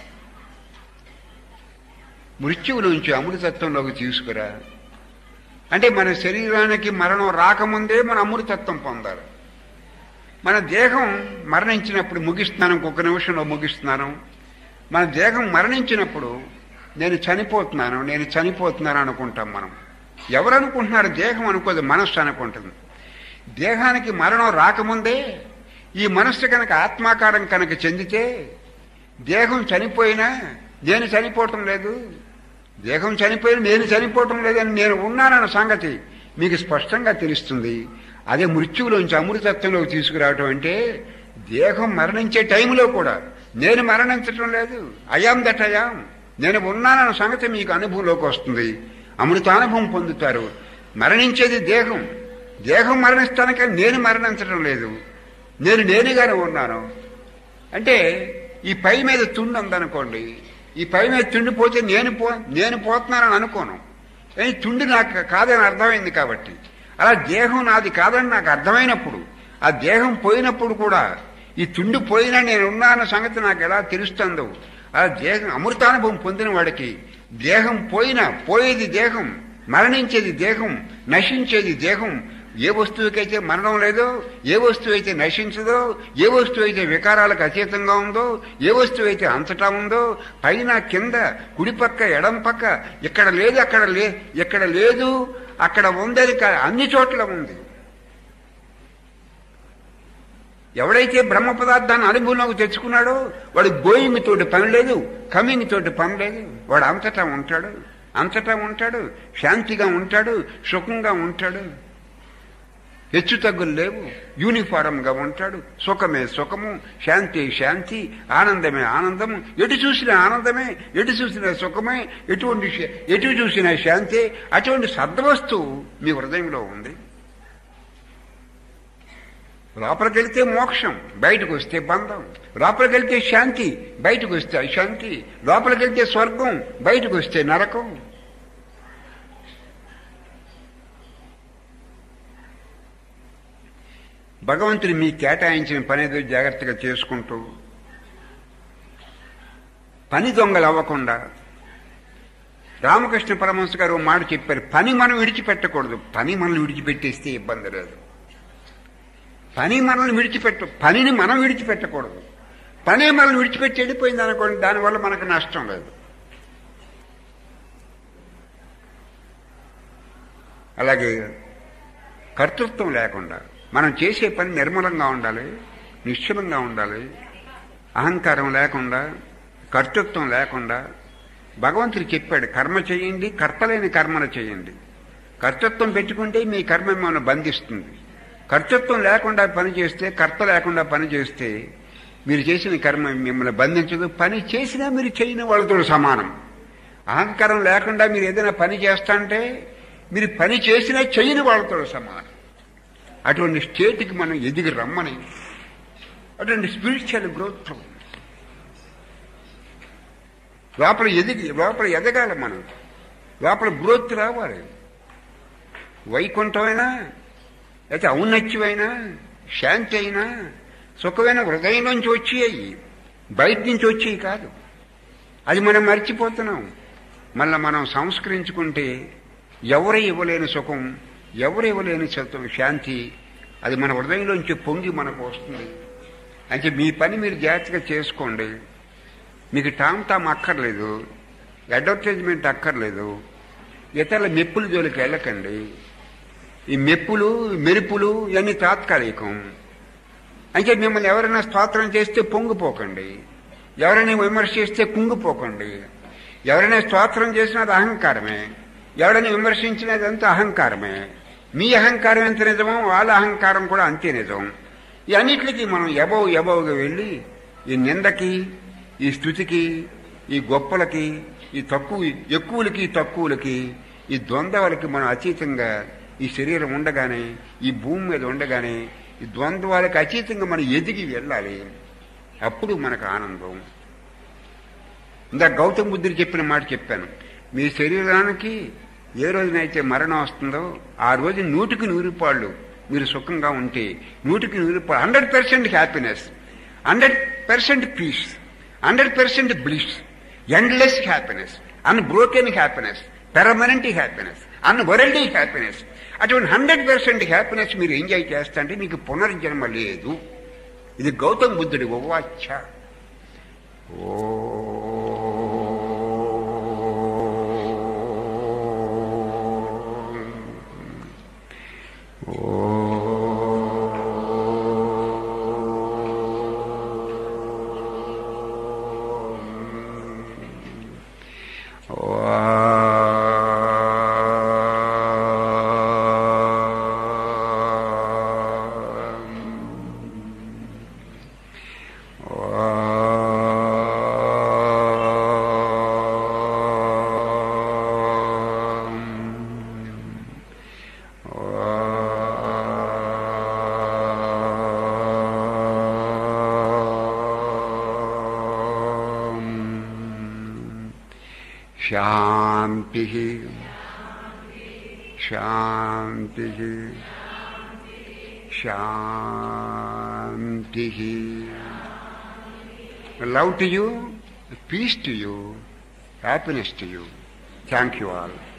మృత్యువులోంచి అమృతత్వంలోకి తీసుకురా అంటే మన శరీరానికి మరణం రాకముందే మన అమృతత్వం పొందాలి మన దేహం మరణించినప్పుడు ముగిస్తున్నాను ఇంకొక నిమిషంలో ముగిస్తున్నాను మన దేహం మరణించినప్పుడు నేను చనిపోతున్నాను నేను చనిపోతున్నాను అనుకుంటాం మనం ఎవరు అనుకుంటున్నారు దేహం అనుకోదు మనస్సు అనుకుంటుంది దేహానికి మరణం రాకముందే ఈ మనస్సు కనుక ఆత్మాకారం కనుక చెందితే దేహం చనిపోయినా నేను చనిపోవటం లేదు దేహం చనిపోయినా నేను చనిపోవటం లేదని నేను ఉన్నానన్న సంగతి మీకు స్పష్టంగా తెలుస్తుంది అదే మృత్యువులోంచి అమృతత్వంలోకి తీసుకురావటం అంటే దేహం మరణించే టైంలో కూడా నేను మరణించటం లేదు అయాం దట్ అయాం నేను ఉన్నానన్న సంగతి మీకు అనుభవంలోకి వస్తుంది అమృతానుభవం పొందుతారు మరణించేది దేహం దేహం మరణిస్తానిక నేను మరణించడం లేదు నేను నేనుగానే ఉన్నాను అంటే ఈ పై మీద తుండి ఉందనుకోండి ఈ పై మీద తుండి పోతే నేను పో నేను పోతున్నానని అనుకోను కానీ తుండి నాకు కాదని అర్థమైంది కాబట్టి అలా దేహం నాది కాదని నాకు అర్థమైనప్పుడు ఆ దేహం పోయినప్పుడు కూడా ఈ తుండి పోయినా నేను ఉన్నాన్న సంగతి నాకు ఎలా తెలుస్తుందో ఆ దేహం అమృతానుభవం పొందిన వాడికి దేహం పోయినా పోయేది దేహం మరణించేది దేహం నశించేది దేహం ఏ వస్తువుకైతే మరణం లేదో ఏ వస్తువు అయితే నశించదో ఏ వస్తువు అయితే వికారాలకు అతీతంగా ఉందో ఏ వస్తువు అయితే అంతటా ఉందో పైన కింద కుడి పక్క ఎడం పక్క ఇక్కడ లేదు అక్కడ లే ఇక్కడ లేదు అక్కడ ఉందని కా- అన్ని చోట్ల ఉంది ఎవడైతే బ్రహ్మ పదార్థాన్ని అనుభవంలోకి తెచ్చుకున్నాడో వాడు గోయింగ్ తోటి పని లేదు కమింగ్ తోటి పని లేదు వాడు అంతటా ఉంటాడు అంతటా ఉంటాడు శాంతిగా ఉంటాడు సుఖంగా ఉంటాడు హెచ్చు తగ్గులు లేవు యూనిఫారంగా ఉంటాడు సుఖమే సుఖము శాంతి శాంతి ఆనందమే ఆనందము ఎటు చూసిన ఆనందమే ఎటు చూసిన సుఖమే ఎటువంటి శ- ఎటు చూసిన శాంతి అటువంటి సద్వస్తువు మీ హృదయంలో ఉంది లోపలికి వెళ్తే మోక్షం బయటకు వస్తే బంధం లోపలికి వెళ్తే శాంతి బయటకు వస్తే అశాంతి లోపలికి వెళ్తే స్వర్గం బయటకు వస్తే నరకం భగవంతుడు మీ కేటాయించిన పని ఏదో జాగ్రత్తగా చేసుకుంటూ పని దొంగలు అవ్వకుండా రామకృష్ణ పరమహంస గారు ఓ మాట చెప్పారు పని మనం విడిచిపెట్టకూడదు పని మనం విడిచిపెట్టేస్తే ఇబ్బంది లేదు పని మనల్ని విడిచిపెట్టు పనిని మనం విడిచిపెట్టకూడదు పని మనల్ని విడిచిపెట్టి వెళ్ళిపోయింది అనుకోండి దానివల్ల మనకు నష్టం లేదు అలాగే కర్తృత్వం లేకుండా మనం చేసే పని నిర్మలంగా ఉండాలి నిశ్చలంగా ఉండాలి అహంకారం లేకుండా కర్తృత్వం లేకుండా భగవంతుడు చెప్పాడు కర్మ చేయండి కర్తలేని కర్మను చేయండి కర్తృత్వం పెట్టుకుంటే మీ కర్మ మిమ్మల్ని బంధిస్తుంది కర్తృత్వం లేకుండా పని చేస్తే కర్త లేకుండా పని చేస్తే మీరు చేసిన కర్మ మిమ్మల్ని బంధించదు పని చేసినా మీరు చేయని వాళ్ళతో సమానం అహంకారం లేకుండా మీరు ఏదైనా పని చేస్తా అంటే మీరు పని చేసినా చేయని వాళ్ళతో సమానం అటువంటి స్టేట్కి మనం ఎదిగి రమ్మని అటువంటి స్పిరిచువల్ గ్రోత్ లోపల ఎదిగి లోపల ఎదగాలి మనం లోపల గ్రోత్ రావాలి వైకుంఠమైనా లేకపోతే ఔన్నత్యమైనా శాంతి అయినా సుఖమైన హృదయం నుంచి వచ్చేయి బయట నుంచి వచ్చేవి కాదు అది మనం మర్చిపోతున్నాం మళ్ళీ మనం సంస్కరించుకుంటే ఎవరు ఇవ్వలేని సుఖం ఎవరు ఇవ్వలేని సత్వం శాంతి అది మన హృదయంలోంచి పొంగి మనకు వస్తుంది అంటే మీ పని మీరు జాగ్రత్తగా చేసుకోండి మీకు టామ్ టామ్ అక్కర్లేదు అడ్వర్టైజ్మెంట్ అక్కర్లేదు ఇతరుల మెప్పుల జోలికి వెళ్ళకండి ఈ మెప్పులు మెరుపులు ఇవన్నీ తాత్కాలికం అంటే మిమ్మల్ని ఎవరైనా స్తోత్రం చేస్తే పొంగిపోకండి ఎవరైనా విమర్శ చేస్తే కుంగిపోకండి ఎవరైనా స్తోత్రం చేసినా అది అహంకారమే ఎవరైనా విమర్శించినది అంతా అహంకారమే మీ అహంకారం ఎంత నిజమో వాళ్ళ అహంకారం కూడా అంతే నిజం ఈ అన్నిటికీ మనం ఎబవ్ ఎబవ్గా వెళ్ళి ఈ నిందకి ఈ స్థుతికి ఈ గొప్పలకి ఈ తక్కువ ఎక్కువలకి తక్కువలకి ఈ ద్వంద్వాలకి మనం అతీతంగా ఈ శరీరం ఉండగానే ఈ భూమి మీద ఉండగానే ఈ ద్వంద్వాలకు అతీతంగా మనం ఎదిగి వెళ్ళాలి అప్పుడు మనకు ఆనందం ఇందా గౌతమ బుద్ధుడు చెప్పిన మాట చెప్పాను మీ శరీరానికి ఏ రోజునైతే మరణం వస్తుందో ఆ రోజు నూటికి నూరు పాళ్ళు మీరు సుఖంగా ఉంటే నూటికి నూరు పాళ్ళు hundred percent happiness hundred percent peace hundred percent bliss endless happiness unbroken happiness permanent happiness unworld happiness అటువంటి హండ్రెడ్ పర్సెంట్ హ్యాపీనెస్ మీరు ఎంజాయ్ చేస్తా అంటే మీకు పునర్జన్మ లేదు ఇది గౌతమ్ బుద్ధుడి ఉవాచ ఓ శాంతి శాంతి శాంతి love to you peace to you happiness to you thank you all